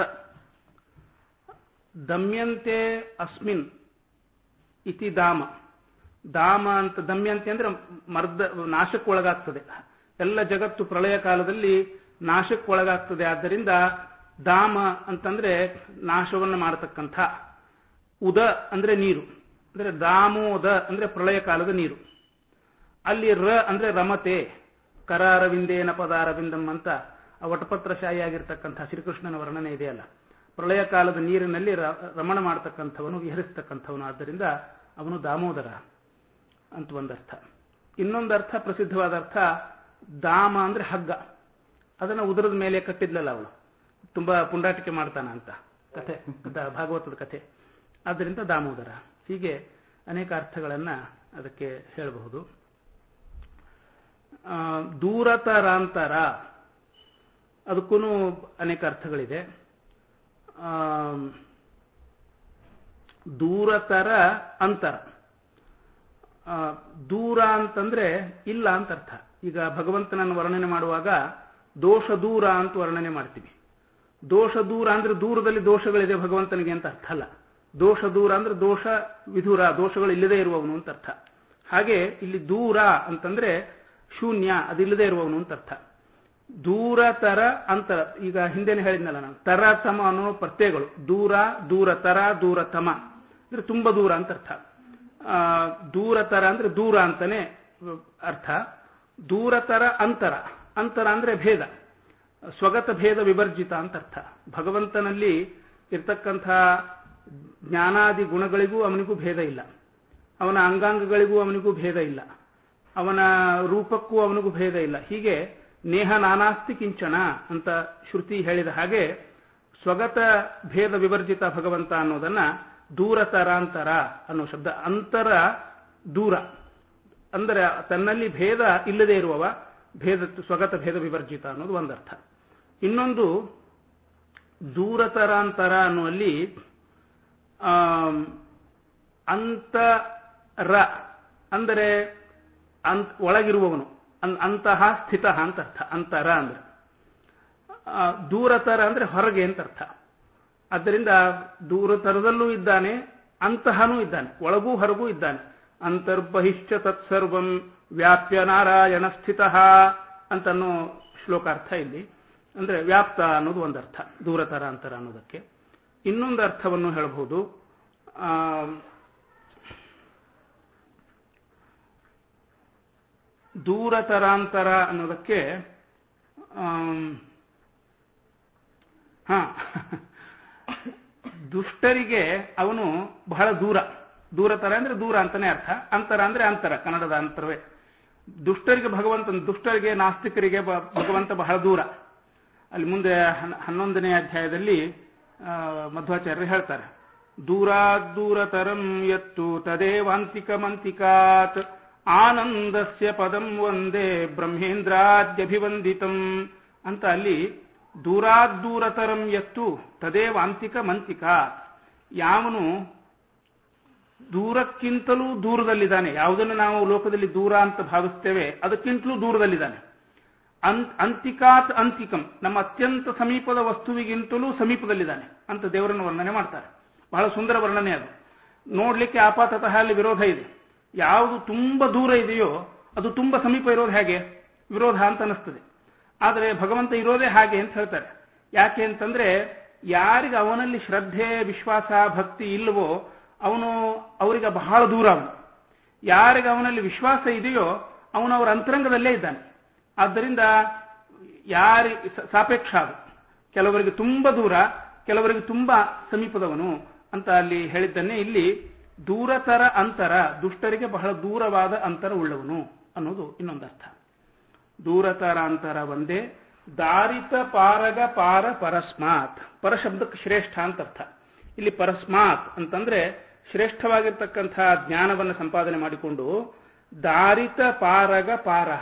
ದಮ್ಯಂತೆ ಅಸ್ಮಿನ್ ಇತಿ ದಾಮ ದಾಮ ಅಂತ ದಮ್ಯಂತೆ ಅಂದ್ರೆ ಮರ್ದ ನಾಶಕ್ಕೊಳಗಾಗ್ತದೆ ಎಲ್ಲ ಜಗತ್ತು ಪ್ರಳಯ ಕಾಲದಲ್ಲಿ ನಾಶಕ್ಕೊಳಗಾಗ್ತದೆ ಆದ್ದರಿಂದ ದಾಮ ಅಂತಂದ್ರೆ ನಾಶವನ್ನು ಮಾಡತಕ್ಕಂಥ ಉದ ಅಂದ್ರೆ ನೀರು ಅಂದ್ರೆ ದಾಮೋದ ಅಂದ್ರೆ ಪ್ರಳಯ ಕಾಲದ ನೀರು ಅಲ್ಲಿ ರ ಅಂದ್ರೆ ರಮತೆ ಕರಾರವಿಂದೇನ ಪದಾರವಿಂದಂ ಅಂತ ಆ ವಟಪತ್ರಶಾಹಿ ಆಗಿರ್ತಕ್ಕಂಥ ಶ್ರೀಕೃಷ್ಣನ ವರ್ಣನೆ ಇದೆಯಲ್ಲ ಪ್ರಳಯ ಕಾಲದ ನೀರಿನಲ್ಲಿ ರ- ರಮಣ ಮಾಡತಕ್ಕಂಥವನು ವಿಹರಿಸ್ತಕ್ಕಂಥವನು ಆದ್ದರಿಂದ ಅವನು ದಾಮೋದರ ಅಂತ ಒಂದರ್ಥ ಇನ್ನೊಂದು ಅರ್ಥ ಪ್ರಸಿದ್ಧವಾದ ಅರ್ಥ ದಾಮ ಅಂದ್ರೆ ಹಗ್ಗ ಅದನ್ನ ಉದರದ ಮೇಲೆ ಕಟ್ಟಿದ್ಲಲ್ಲ ಅವಳು ತುಂಬಾ ಪುಂಡಾಟಿಕೆ ಮಾಡ್ತಾನ ಅಂತ ಕಥೆ ದ- ಭಾಗವತದ ಕಥೆ ಆದ್ದರಿಂದ ದಾಮೋದರ ಹೀಗೆ ಅನೇಕ ಅರ್ಥಗಳನ್ನು ಅದಕ್ಕೆ ಹೇಳಬಹುದು ಆ, ದೂರತರಾಂತರ ಅದಕ್ಕೂ ಅನೇಕ ಅರ್ಥಗಳಿದೆ ಆ, ದೂರತರ ಅಂತರ ಆ, ದೂರ ಅಂತಂದ್ರೆ ಇಲ್ಲ ಅಂತ ಅರ್ಥ ಈಗ ಭಗವಂತನನ್ನು ವರ್ಣನೆ ಮಾಡುವಾಗ ದೋಷ ದೂರ ಅಂತ ವರ್ಣನೆ ಮಾಡ್ತೀವಿ ದೋಷ ದೂರ ಅಂದ್ರೆ ದೂರದಲ್ಲಿ ದೋಷಗಳಿದೆ ಭಗವಂತನಿಗೆ ಅಂತ ಅರ್ಥ ಅಲ್ಲ ದೋಷ ದೂರ ಅಂದ್ರೆ ದೋಷ ವಿಧುರ ದೋಷಗಳು ಇಲ್ಲದೆ ಇರುವವನು ಅಂತ ಅರ್ಥ ಹಾಗೆ ಇಲ್ಲಿ ದೂರ ಅಂತಂದ್ರೆ ಶೂನ್ಯ ಅದಿಲ್ಲದೆ ಇರುವವನು ಅಂತ ಅರ್ಥ ದೂರ ತರ ಅಂತರ ಈಗ ಹಿಂದೆನೆ ಹೇಳಿದ್ನಲ್ಲ ನಾನು ತರ ತಮ ಅನ್ನೋ ಪ್ರತ್ಯಯಗಳು ದೂರ ದೂರ ತರ ದೂರ ತಮ ಅಂದ್ರೆ ತುಂಬಾ ದೂರ ಅಂತ ಅರ್ಥ ಆ, ದೂರ ತರ ಅಂದ್ರೆ ದೂರ ಅಂತಾನೆ ಅರ್ಥ ದೂರತರ ಅಂತರ ಅಂತರ ಅಂದ್ರೆ ಭೇದ ಸ್ವಗತ ಭೇದ ವಿವರ್ಜಿತ ಅಂತ ಅರ್ಥ ಭಗವಂತನಲ್ಲಿ ಇರ್ತಕ್ಕಂಥ ಜ್ಞಾನಾದಿ ಗುಣಗಳಿಗೂ ಅವನಿಗೂ ಭೇದ ಇಲ್ಲ ಅವನ ಅಂಗಾಂಗಗಳಿಗೂ ಅವನಿಗೂ ಭೇದ ಇಲ್ಲ ಅವನ ರೂಪಕ್ಕೂ ಅವನಿಗೂ ಭೇದ ಇಲ್ಲ ಹೀಗೆ ನೇಹ ನಾನಾಸ್ತಿ ಕಿಂಚನ ಅಂತ ಶ್ರುತಿ ಹೇಳಿದ ಹಾಗೆ ಸ್ವಗತ ಭೇದ ವಿವರ್ಜಿತ ಭಗವಂತ ಅನ್ನೋದನ್ನ ದೂರತರಾಂತರ ಅನ್ನೋ ಶಬ್ದ ಅಂತರ ದೂರ ಅಂದರೆ ತನ್ನಲ್ಲಿ ಭೇದ ಇಲ್ಲದೆ ಇರುವವ ಭೇದ ಸ್ವಗತ ಭೇದ ವಿವರ್ಜಿತ ಅನ್ನೋದು ಒಂದರ್ಥ ಇನ್ನೊಂದು ದೂರತರಾಂತರ ಅನ್ನುವಲ್ಲಿ ಆಮ್, ಅಂತರ ಅಂದರೆ ಅಂತ್ ಒಳಗಿರುವವನು ಅನ್- ಅಂತಹ ಸ್ಥಿತ ಅಂತ ಅರ್ಥ ಅಂತರ ಅಂದ್ರೆ ಆ, ದೂರತರ ಅಂದ್ರೆ ಹೊರಗೆ ಅಂತ ಅರ್ಥ ಆದ್ದರಿಂದ ದೂರತರದಲ್ಲೂ ಇದ್ದಾನೆ ಅಂತಹನೂ ಇದ್ದಾನೆ ಒಳಗೂ ಹೊರಗೂ ಇದ್ದಾನೆ ಅಂತರ್ಬಹಿಶ್ಚ ತತ್ಸರ್ವಂ ವ್ಯಾಪ್ಯ ನಾರಾಯಣ ಸ್ಥಿತ ಅಂತನ್ನೋ ಶ್ಲೋಕಾರ್ಥ ಇಲ್ಲಿ ಅಂದ್ರೆ ವ್ಯಾಪ್ತ ಅನ್ನೋದು ಒಂದು ಅರ್ಥ ದೂರತರ ಅಂತರ ಅನ್ನೋದಕ್ಕೆ ಇನ್ನೊಂದು ಅರ್ಥವನ್ನು ಹೇಳಬಹುದು ಆ, ದೂರತರಾಂತರ ಅನ್ನೋದಕ್ಕೆ ಆಮ್, ಹಾ ದುಷ್ಟರಿಗೆ ಅವನು ಬಹಳ ದೂರ ದೂರತರ ಅಂದ್ರೆ ದೂರ ಅಂತಾನೆ ಅರ್ಥ ಅಂತರ ಅಂದ್ರೆ ಅಂತರ ಕನ್ನಡದ ಅಂತರವೇ ದುಷ್ಟರಿಗೆ ಭಗವಂತ ದುಷ್ಟರಿಗೆ ನಾಸ್ತಿಕರಿಗೆ ಬ- ಭಗವಂತ ಬಹಳ ದೂರ ಅಲ್ಲಿ ಮುಂದೆ ಹನ್- ಹನ್ನೊಂದನೇ ಅಧ್ಯಾಯದಲ್ಲಿ ಆ, ಮಧ್ವಾಚಾರ್ಯರು ಹೇಳ್ತಾರೆ ದೂರಾದ್ದೂರತರಂ ಯತ್ತು ತದೇವಾಂತಿಕಮಂತಿಕಾತ್ ಆನಂದಸ್ಯ ಪದಂ ಒಂದೇ ಬ್ರಹ್ಮೇಂದ್ರಾದ್ಯಭಿವಂದಿತಂ ಅಂತ ಅಲ್ಲಿ ದೂರಾದ್ದೂರತರಂ ಯತ್ತು ತದೇವ ಅಂತಿಕ ಮಂತಿಕ ಯಾವನು ದೂರಕ್ಕಿಂತಲೂ ದೂರದಲ್ಲಿದ್ದಾನೆ ಯಾವುದನ್ನು ನಾವು ಲೋಕದಲ್ಲಿ ದೂರ ಅಂತ ಭಾವಿಸ್ತೇವೆ ಅದಕ್ಕಿಂತಲೂ ದೂರದಲ್ಲಿದ್ದಾನೆ ಅನ್- ಅಂತಿಕಾತ್ ಅಂತಿಕಂ ನಮ್ಮ ಅತ್ಯಂತ ಸಮೀಪದ ವಸ್ತುವಿಗಿಂತಲೂ ಸಮೀಪದಲ್ಲಿದ್ದಾನೆ ಅಂತ ದೇವರನ್ನು ವರ್ಣನೆ ಮಾಡ್ತಾರೆ ಬಹಳ ಸುಂದರ ವರ್ಣನೆ ಅದು ನೋಡ್ಲಿಕ್ಕೆ ಆಪಾತತಃ ಅಲ್ಲಿ ವಿರೋಧ ಇದೆ ಯಾವುದು ತುಂಬಾ ದೂರ ಇದೆಯೋ ಅದು ತುಂಬಾ ಸಮೀಪ ಇರೋದು ಹೇಗೆ ವಿರೋಧ ಅಂತ ಅನಿಸ್ತದೆ ಆದರೆ ಭಗವಂತ ಇರೋದೇ ಹಾಗೆ ಅಂತ ಹೇಳ್ತಾರೆ ಯಾಕೆ ಅಂತಂದ್ರೆ ಯಾರಿಗೆ ಅವನಲ್ಲಿ ಶ್ರದ್ಧೆ ವಿಶ್ವಾಸ ಭಕ್ತಿ ಇಲ್ಲವೋ ಅವನು ಅವರಿಗೆ ಬಹಳ ದೂರ ಅವನು ಯಾರಿಗೆ ಅವನಲ್ಲಿ ವಿಶ್ವಾಸ ಇದೆಯೋ ಅವನು ಅವರ ಅಂತರಂಗದಲ್ಲೇ ಇದ್ದಾನೆ ಆದ್ದರಿಂದ ಯಾರಿ ಸ- ಸಾಪೇಕ್ಷ ಅದು ಕೆಲವರಿಗೆ ತುಂಬಾ ದೂರ ಕೆಲವರಿಗೆ ತುಂಬಾ ಸಮೀಪದವನು ಅಂತ ಅಲ್ಲಿ ಹೇಳಿದ್ದನ್ನೇ ಇಲ್ಲಿ ದೂರತರ ಅಂತರ ದುಷ್ಟರಿಗೆ ಬಹಳ ದೂರವಾದ ಅಂತರ ಉಳ್ಳವನು ಅನ್ನೋದು ಇನ್ನೊಂದರ್ಥ ದೂರತರ ಅಂತರ ಒಂದೇ ದಾರಿತ ಪಾರಗ ಪಾರ ಪರಸ್ಮಾತ್ ಪರಶಬ್ದಕ್ಕೆ ಶ್ರೇಷ್ಠ ಅಂತ ಅರ್ಥ ಇಲ್ಲಿ ಪರಸ್ಮಾತ್ ಅಂತಂದ್ರೆ ಶ್ರೇಷ್ಠವಾಗಿರ್ತಕ್ಕಂಥ ಜ್ಞಾನವನ್ನು ಸಂಪಾದನೆ ಮಾಡಿಕೊಂಡು ದಾರಿತ ಪಾರಗ ಪಾರಹ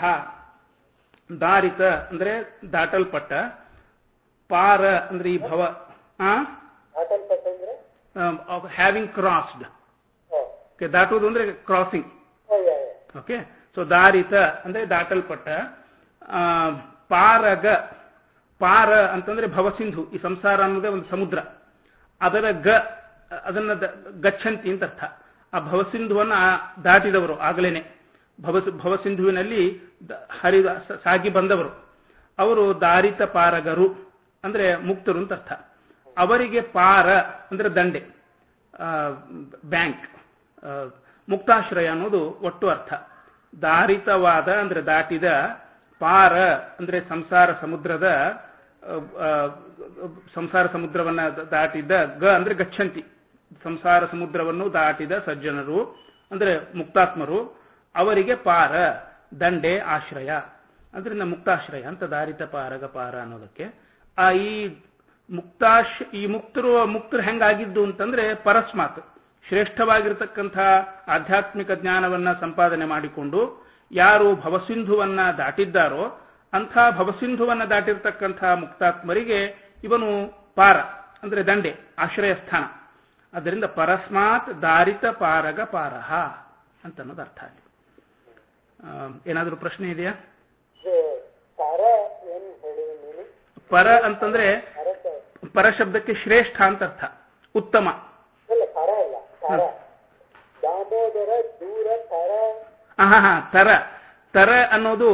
ದಾರಿತ ಅಂದ್ರೆ ದಾಟಲ್ಪಟ್ಟ ಪಾರ ಅಂದ್ರೆ ಈ ಭವ
ಆಟಲ್ಪಟ್ಟಂದ್ರೆ
ಹ್ಯಾವಿಂಗ್ ಕ್ರಾಸ್ಡ್
ಹಾ
ಓಕೆ ದಾಟುವುದು ಅಂದ್ರೆ ಕ್ರಾಸಿಂಗ್
ಹಾ, ಯಾ, ಯಾ.
ಓಕೆ ಸೊ ದಾರಿತ ಅಂದ್ರೆ ದಾಟಲ್ಪಟ್ಟ ಆ, ಪಾರಗ ಪಾರ ಅಂತಂದ್ರೆ ಭವಸಿಂಧು ಈ ಸಂಸಾರ ಅನ್ನೋದೇ ಒಂದು ಸಮುದ್ರ ಅದರ ಗ ಅದನ್ನ ದ- ಗಚ್ಚಂತಿ ಅಂತ ಅರ್ಥ ಆ ಭವಸಿಂಧುವನ್ನ ಆ- ದಾಟಿದವರು ಆಗಲೇನೆ ಭವ ಭವಸಿಂಧುವಿನಲ್ಲಿ ದ- ಹರಿದ ಸ- ಸಾಗಿ ಬಂದವರು ಅವರು ದಾರಿತ ಪಾರಗರು ಅಂದ್ರೆ ಮುಕ್ತರು ಅಂತ ಅರ್ಥ ಅವರಿಗೆ ಪಾರ ಅಂದ್ರೆ ದಂಡೆ ಆ, ಬ್ಯಾಂಕ್ ಆ, ಮುಕ್ತಾಶ್ರಯ ಅನ್ನೋದು ಒಟ್ಟು ಅರ್ಥ ದಾರಿತವಾದ ಅಂದ್ರೆ ದಾಟಿದ ಪಾರ ಅಂದ್ರೆ ಸಂಸಾರ ಸಮುದ್ರದ ಆ, ಆ, ಸಂಸಾರ ಸಮುದ್ರವನ್ನ ದ- ದಾಟಿದ ಗ ಅಂದ್ರೆ ಗಚ್ಚಂತಿ ಸಂಸಾರ ಸಮುದ್ರವನ್ನು ದಾಟಿದ ಸಜ್ಜನರು ಅಂದ್ರೆ ಮುಕ್ತಾತ್ಮರು ಅವರಿಗೆ ಪಾರ ದಂಡೆ ಆಶ್ರಯ ಅದರಿಂದ ಮುಕ್ತಾಶ್ರಯ ಅಂತ ದಾರಿತ ಪಾರಗ ಪಾರ ಅನ್ನೋದಕ್ಕೆ ಆ ಈ ಮುಕ್ತಾಶ್ ಈ ಮುಕ್ತರು ಮುಕ್ತರು ಹೆಂಗಾಗಿದ್ದು ಅಂತಂದ್ರೆ ಪರಸ್ಮಾತ್ ಶ್ರೇಷ್ಠವಾಗಿರತಕ್ಕಂಥ ಆಧ್ಯಾತ್ಮಿಕ ಜ್ಞಾನವನ್ನ ಸಂಪಾದನೆ ಮಾಡಿಕೊಂಡು ಯಾರು ಭವಸಿಂಧುವನ್ನ ದಾಟಿದ್ದಾರೋ ಅಂಥ ಭವಸಿಂಧುವನ್ನ ದಾಟಿರ್ತಕ್ಕಂಥ ಮುಕ್ತಾತ್ಮರಿಗೆ ಇವನು ಪಾರ ಅಂದ್ರೆ ದಂಡೆ ಆಶ್ರಯ ಸ್ಥಾನ ಅದರಿಂದ ಪರಸ್ಮಾತ್ ದಾರಿತ ಪಾರಗ ಪಾರಹ ಅಂತ ಅನ್ನೋದು ಅರ್ಥ ಅಲ್ಲಿ ಆ, ಏನಾದರೂ ಪ್ರಶ್ನೆ ಇದೆಯಾ
ಇದು ತಾರ ಏನ್ ಹೇಳಿ ನೀನು
ಪರ ಅಂತಂದ್ರೆ
ಭಾರತ
ಪರ ಶಬ್ದಕ್ಕೆ ಶ್ರೇಷ್ಠ ಅಂತ ಅರ್ಥ ಉತ್ತಮ
ಅಲ್ಲ ತಾರ ಅಲ್ಲ ತಾರ ದಾಮೋದರ ದೂರ ತಾರ
ಹಾ ಹಾ ತರ ತರ ಅನ್ನೋದು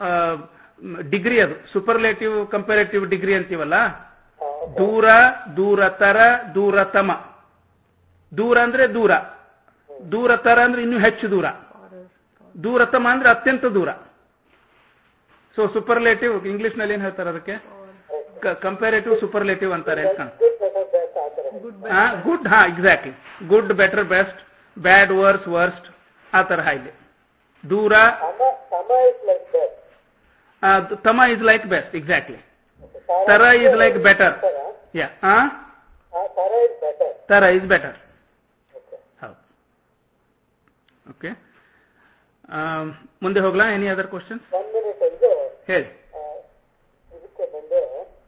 ಡಿಗ್ರಿ ಅದು ಸೂಪರ್ಲೇಟಿವ್ ಕಂಪೇರೇಟಿವ್ ಡಿಗ್ರಿ ಅಂತೀವಲ್ಲ
ಆ,
ದೂರ ದೂರತರ ದೂರತಮ ದೂರ ಅಂದ್ರೆ ದೂರ ದೂರತರ ಅಂದ್ರೆ ಇನ್ನೂ ಹೆಚ್ಚು ದೂರ ದೂರತಮ ಅಂದ್ರೆ ಅತ್ಯಂತ ದೂರ ಸೊ ಸೂಪರ್ಲೇಟಿವ್ ಇಂಗ್ಲಿಷ್ ನಲ್ಲಿ ಏನ್ ಹೇಳ್ತಾರೆ ಅದಕ್ಕೆ ಕಂಪೇರೇಟಿವ್ ಸೂಪರ್ಲೇಟಿವ್ ಅಂತಾರೆ ಅಂತ ಕಾಣುತ್ತೆ.
good, better, best ಆ ಥರ.
ಹಾ ಗುಡ್ ಹಾ exactly good better best bad worse worst ಆ ತರಹ ಇದೆ ದೂರ
ಸಮ ಸಮ ಇಸ್ ಲೈಕ್ ದಟ್
ಆ, ತಮ ಇಸ್ ಲೈಕ್ ಬೆಸ್ಟ್ ಎಕ್ಸಾಕ್ಟ್ಲಿ ತರ ಇಸ್ ಲೈಕ್ ಬೆಟರ್ ಯಾ
ತರ ಇಸ್ ಬೆಟರ್
ತರ ಇಸ್ ಬೆಟರ್ ಹೌದು ಓಕೆ ಮುಂದೆ ಹೋಗ್ಲಾ any other questions
one minute ಇದು
ಹೇಳಿ
ಆ, ಇದಕ್ಕೆ ಬಂದು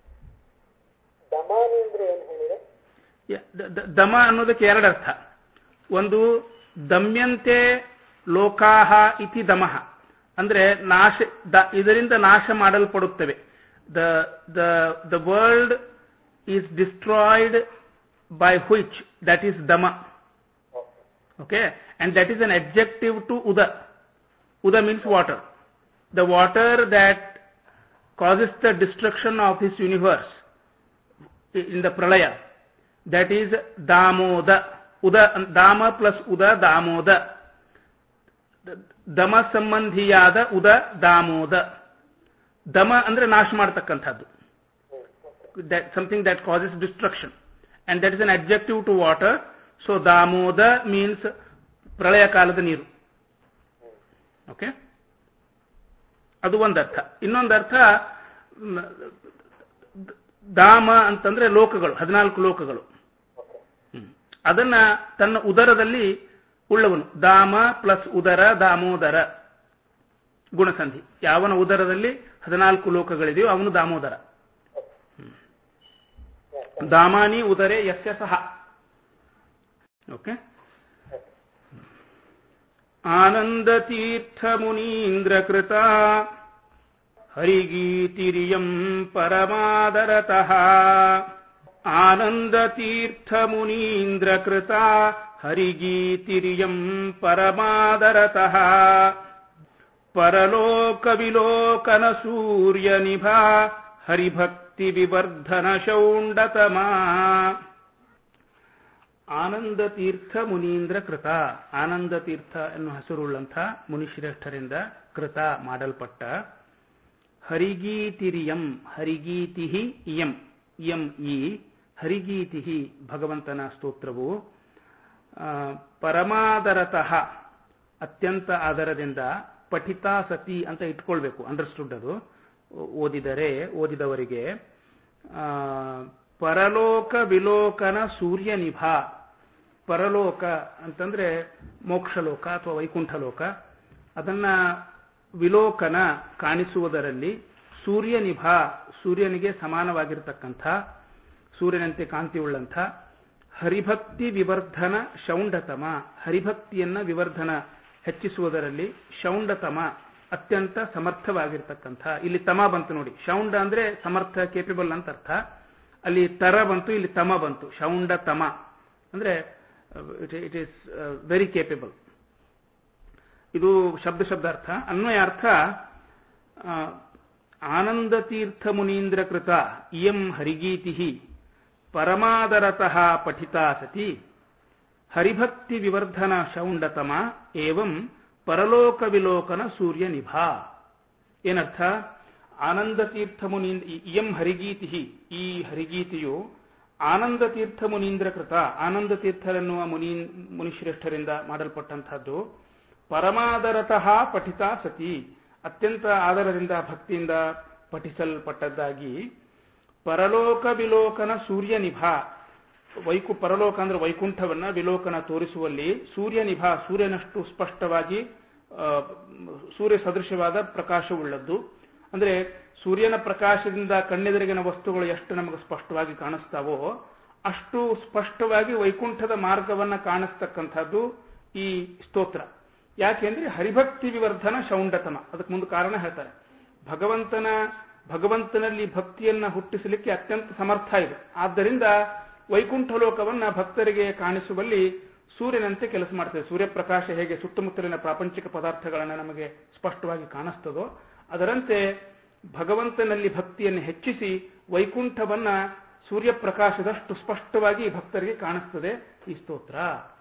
ದಮಾನಿ ಅಂದ್ರೆ ಏನ್ ಹೇಳಿದ್ರೆ
ಯ- ದ- ದ- ದಮ ಅನ್ನೋದಕ್ಕೆ ಎರಡು ಅರ್ಥ ಒಂದು ದಮ್ಯಂತೆ ಲೋಕಾಹ ಇತಿ ದಮಃ ಅಂದ್ರೆ ನಾಶ ದ- ಇದರಿಂದ ನಾಶ ಮಾಡಲ್ಪಡುತ್ತವೆ the the the world is destroyed by which that is ದಮ okay and that is an objective to ಉದ ಉದ means water the water that causes the destruction of this universe in the pralaya that is damoda uda ದಾಮ plus ಉದ ದಾಮೋದ ದಮ ಸಂಬಂಧಿಯಾದ ಉದ ದಾಮೋದ ದಮ ಅಂದ್ರೆ ನಾಶ ಮಾಡತಕ್ಕಂಥದ್ದು something that causes destruction and that is an objective to water so ದಾಮೋದ ಮೀನ್ಸ್ ಪ್ರಳಯ ಕಾಲದ ನೀರು ಓಕೆ ಅದು ಒಂದರ್ಥ ಇನ್ನೊಂದರ್ಥ ಮ್, ದಾಮ ಅಂತಂದ್ರೆ ಲೋಕಗಳು ಹದಿನಾಲ್ಕು ಲೋಕಗಳು ಹ್ಮ್. ಅದನ್ನ ತನ್ನ ಉದರದಲ್ಲಿ ಉಳ್ಳವನು ದಾಮ ಪ್ಲಸ್ ಉದರ ದಾಮೋದರ ಗುಣಸಂಧಿ ಯಾವನ ಉದರದಲ್ಲಿ ಹದಿನಾಲ್ಕು ಲೋಕಗಳಿದೆಯೋ ಅವನು ದಾಮೋದರ ಹ್ಮ್. ದಾಮಾನಿ ಉದರೆ ಯಸ್ಯ ಸಹ ಓಕೆ ಆನಂದ ತೀರ್ಥ ಮುನೀಂದ್ರ ಕೃತ ಹರಿಗೀತಿರಿಯಂ ಪರಮಾದರತಃ ಆನಂದ ತೀರ್ಥ ಮುನೀಂದ್ರ ಕೃತ ಹರಿಗೀತಿರಿಯಂ ಪರಮಾದರತಃ ಪರಲೋಕ ವಿಲೋಕನ ಸೂರ್ಯ ನಿಭಾ ಹರಿಭಕ್ತಿ ವಿವರ್ಧನ ಶೌಂಡತಮಾ ಆನಂದ ತೀರ್ಥ ಮುನೀಂದ್ರ ಕೃತ ಆನಂದ ತೀರ್ಥ ಎನ್ನುವ ಹೆಸರುಳ್ಳಂಥ ಮುನಿಶ್ರೇಷ್ಠರಿಂದ ಕೃತ ಮಾಡಲ್ಪಟ್ಟ ಹರಿಗೀತಿರಿಯಂ ಹರಿಗೀತಿ ಇಯಂ ಇಯಂ ಈ ಹರಿಗೀತಿ ಭಗವಂತನ ಸ್ತೋತ್ರವು ಆ, ಪರಮಾದರತಃ ಅತ್ಯಂತ ಆದರದಿಂದ ಪಠಿತಾ ಸತಿ ಅಂತ ಇಟ್ಕೊಳ್ಬೇಕು ಅಂಡರ್ಸ್ಟುಡ್ ಅದು ಓದಿದರೆ ಓದಿದವರಿಗೆ ಆ, ಪರಲೋಕ ವಿಲೋಕನ ಸೂರ್ಯ ನಿಭಾ ಪರಲೋಕ ಅಂತಂದ್ರೆ ಮೋಕ್ಷಲೋಕ ಅಥವಾ ವೈಕುಂಠಲೋಕ ಅದನ್ನ ವಿಲೋಕನ ಕಾಣಿಸುವುದರಲ್ಲಿ ಸೂರ್ಯ ನಿಭಾ ಸೂರ್ಯನಿಗೆ ಸಮಾನವಾಗಿರತಕ್ಕಂಥ ಸೂರ್ಯನಂತೆ ಕಾಂತಿಯುಳ್ಳಂಥ ಹರಿಭಕ್ತಿ ವಿವರ್ಧನ ಶೌಂಡತಮ ಹರಿಭಕ್ತಿಯನ್ನ ವಿವರ್ಧನ ಹೆಚ್ಚಿಸುವುದರಲ್ಲಿ ಶೌಂಡತಮ ಅತ್ಯಂತ ಸಮರ್ಥವಾಗಿರ್ತಕ್ಕಂಥ ಇಲ್ಲಿ ತಮ ಬಂತು ನೋಡಿ ಶೌಂಡ ಅಂದ್ರೆ ಸಮರ್ಥ ಕೇಪಬಲ್ ಅಂತ ಅರ್ಥ ಅಲ್ಲಿ ತರ ಬಂತು ಇಲ್ಲಿ ತಮ ಬಂತು ಶೌಂಡ ತಮ ಅಂದ್ರೆ ಇಟ್ ಈಸ್ ವೆರಿ ಕೇಪಬಲ್ ಇದು ಶಬ್ದ ಶಬ್ದಾರ್ಥ ಅನ್ವಯಾರ್ಥ ಆ, ಆನಂದ ತೀರ್ಥ ಮುನೀಂದ್ರ ಕೃತ ಇಯಂ ಹರಿಗೀತಿ ಪರಮಾದರತಃ ಪಠಿತಾ ಸತಿ ಹರಿಭಕ್ತಿ ವಿವರ್ಧನ ಶೌಂಡತಮ ಏವಂ ಪರಲೋಕ ವಿಲೋಕನ ಸೂರ್ಯ ನಿಭಾ ಏನರ್ಥ ಆನಂದ ತೀರ್ಥ ಮುನೀಂದ್ರ ಇಯಂ ಹರಿಗೀತಿ ಈ ಹರಿಗೀತಿಯು ಆನಂದ ತೀರ್ಥ ಮುನೀಂದ್ರ ಕೃತ ಆನಂದ ತೀರ್ಥರೆನ್ನುವ ಮುನಿ ಮುನಿಶ್ರೇಷ್ಠರಿಂದ ಮಾಡಲ್ಪಟ್ಟಂತಹದ್ದು ಪರಮಾದರತಃ ಪಠಿತಾ ಸತಿ ಅತ್ಯಂತ ಆದರದಿಂದ ಭಕ್ತಿಯಿಂದ ಪಠಿಸಲ್ಪಟ್ಟದ್ದಾಗಿ ಪರಲೋಕ ವಿಲೋಕನ ಸೂರ್ಯ ನಿಭಾ ವೈಕು ಪರಲೋಕ ಅಂದ್ರೆ ವೈಕುಂಠವನ್ನ ವಿಲೋಕನ ತೋರಿಸುವಲ್ಲಿ ಸೂರ್ಯನಿಭಾ ಸೂರ್ಯನಷ್ಟು ಸ್ಪಷ್ಟವಾಗಿ ಆ, ಸೂರ್ಯ ಸದೃಶವಾದ ಪ್ರಕಾಶವುಳ್ಳದ್ದು ಅಂದ್ರೆ ಸೂರ್ಯನ ಪ್ರಕಾಶದಿಂದ ಕಣ್ಣೆದುರಿಗಿನ ವಸ್ತುಗಳು ಎಷ್ಟು ನಮಗೆ ಸ್ಪಷ್ಟವಾಗಿ ಕಾಣಿಸ್ತಾವೋ ಅಷ್ಟು ಸ್ಪಷ್ಟವಾಗಿ ವೈಕುಂಠದ ಮಾರ್ಗವನ್ನ ಕಾಣಿಸ್ತಕ್ಕಂಥದ್ದು ಈ ಸ್ತೋತ್ರ ಯಾಕೆಂದ್ರೆ ಹರಿಭಕ್ತಿ ವಿವರ್ಧನ ಶೌಂಡತಮ ಅದಕ್ಕೆ ಮುಂದೆ ಕಾರಣ ಹೇಳ್ತಾರೆ ಭಗವಂತನ ಭಗವಂತನಲ್ಲಿ ಭಕ್ತಿಯನ್ನ ಹುಟ್ಟಿಸಲಿಕ್ಕೆ ಅತ್ಯಂತ ಸಮರ್ಥ ಇದೆ ಆದ್ದರಿಂದ ವೈಕುಂಠ ಲೋಕವನ್ನ ಭಕ್ತರಿಗೆ ಕಾಣಿಸುವಲ್ಲಿ ಸೂರ್ಯನಂತೆ ಕೆಲಸ ಮಾಡ್ತದೆ ಸೂರ್ಯಪ್ರಕಾಶ ಹೇಗೆ ಸುತ್ತಮುತ್ತಲಿನ ಪ್ರಾಪಂಚಿಕ ಪದಾರ್ಥಗಳನ್ನು ನಮಗೆ ಸ್ಪಷ್ಟವಾಗಿ ಕಾಣಿಸ್ತದೋ ಅದರಂತೆ ಭಗವಂತನಲ್ಲಿ ಭಕ್ತಿಯನ್ನು ಹೆಚ್ಚಿಸಿ ವೈಕುಂಠವನ್ನ ಸೂರ್ಯಪ್ರಕಾಶದಷ್ಟು ಸ್ಪಷ್ಟವಾಗಿ ಭಕ್ತರಿಗೆ ಕಾಣಿಸ್ತದೆ ಈ ಸ್ತೋತ್ರ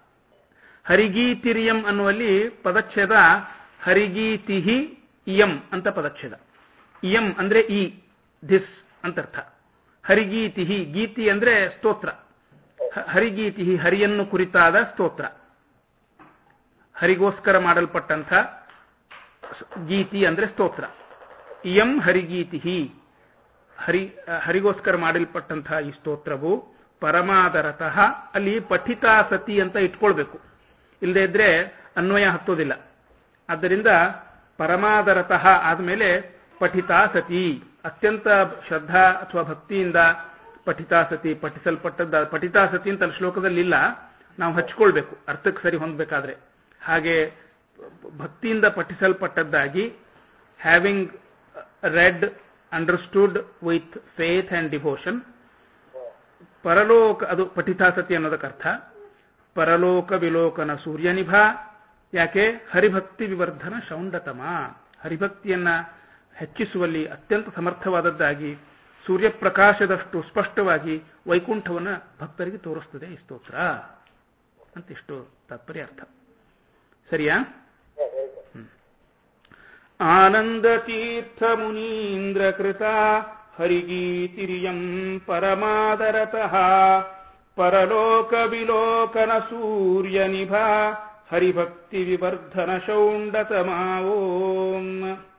ಹರಿಗೀತಿರಿಯಂ ಅನ್ನುವಲ್ಲಿ ಪದಚ್ಛೇದ ಹರಿಗೀತಿಹಿ ಇಯಂ ಅಂತ ಪದಚ್ಛೇದ ಇಯಂ ಅಂದ್ರೆ ಈ ದಿಸ್ ಅಂತರ್ಥ ಹರಿಗೀತಿಹಿ ಗೀತಿ ಅಂದ್ರೆ ಸ್ತೋತ್ರ ಹ- ಹರಿಗೀತಿಹಿ ಹರಿಯನ್ನು ಕುರಿತಾದ ಸ್ತೋತ್ರ ಹರಿಗೋಸ್ಕರ ಮಾಡಲ್ಪಟ್ಟಂಥ ಸ್- ಗೀತಿ ಅಂದ್ರೆ ಸ್ತೋತ್ರ ಇಯಂ ಹರಿಗೀತಿಹಿ ಹರಿ ಹರಿಗೋಸ್ಕರ ಮಾಡಲ್ಪಟ್ಟಂತಹ ಈ ಸ್ತೋತ್ರವು ಪರಮಾದರತಃ ಅಲ್ಲಿ ಪಠಿತಾ ಸತಿ ಅಂತ ಇಟ್ಕೊಳ್ಬೇಕು ಇಲ್ಲದೆ ಇದ್ರೆ ಅನ್ವಯ ಹತ್ತೋದಿಲ್ಲ ಆದ್ದರಿಂದ ಪರಮಾದರತಃ ಆದಮೇಲೆ ಪಠಿತಾ ಸತಿ ಅತ್ಯಂತ ಶ್ರದ್ಧಾ ಅಥವಾ ಭಕ್ತಿಯಿಂದ ಪಠಿತಾ ಸತಿ ಪಠಿಸಲ್ಪಟ್ಟದ್ದ ಪಠಿತಾ ಸತಿ ಅಂತ ಅಲ್ಲಿ ಶ್ಲೋಕದಲ್ಲಿ ಇಲ್ಲ ನಾವು ಹಚ್ಕೊಳ್ಬೇಕು ಅರ್ಥಕ್ಕೆ ಸರಿ ಹೊಂದಬೇಕಾದ್ರೆ ಹಾಗೆ ಭಕ್ತಿಯಿಂದ ಪಠಿಸಲ್ಪಟ್ಟದ್ದಾಗಿ having read understood with faith and devotion ಪರಲೋಕ ಅದು ಪಠಿತಾಸತಿ ಅನ್ನೋದಕ್ಕೆ ಅರ್ಥ ಪರಲೋಕ ವಿಲೋಕನ ಸೂರ್ಯನಿಭ ಯಾಕೆ ಹರಿಭಕ್ತಿ ವಿವರ್ಧನ ಶೌಂಡತಮ ಹರಿಭಕ್ತಿಯನ್ನ ಹೆಚ್ಚಿಸುವಲ್ಲಿ ಅತ್ಯಂತ ಸಮರ್ಥವಾದದ್ದಾಗಿ ಸೂರ್ಯಪ್ರಕಾಶದಷ್ಟು ಸ್ಪಷ್ಟವಾಗಿ ವೈಕುಂಠವನ್ನ ಭಕ್ತರಿಗೆ ತೋರಿಸ್ತದೆ ಈ ಸ್ತೋತ್ರ ಅಂತ ಇಷ್ಟು ತಾತ್ಪರ್ಯ ಅರ್ಥ ಸರಿಯಾ आनन्दतीर्थमुनीन्द्रकृता हरिगीतिरियम् परमादरतः परलोकविलोकनसूर्यनिभा हरिभक्तिविवर्धनशौण्डतमा ओम्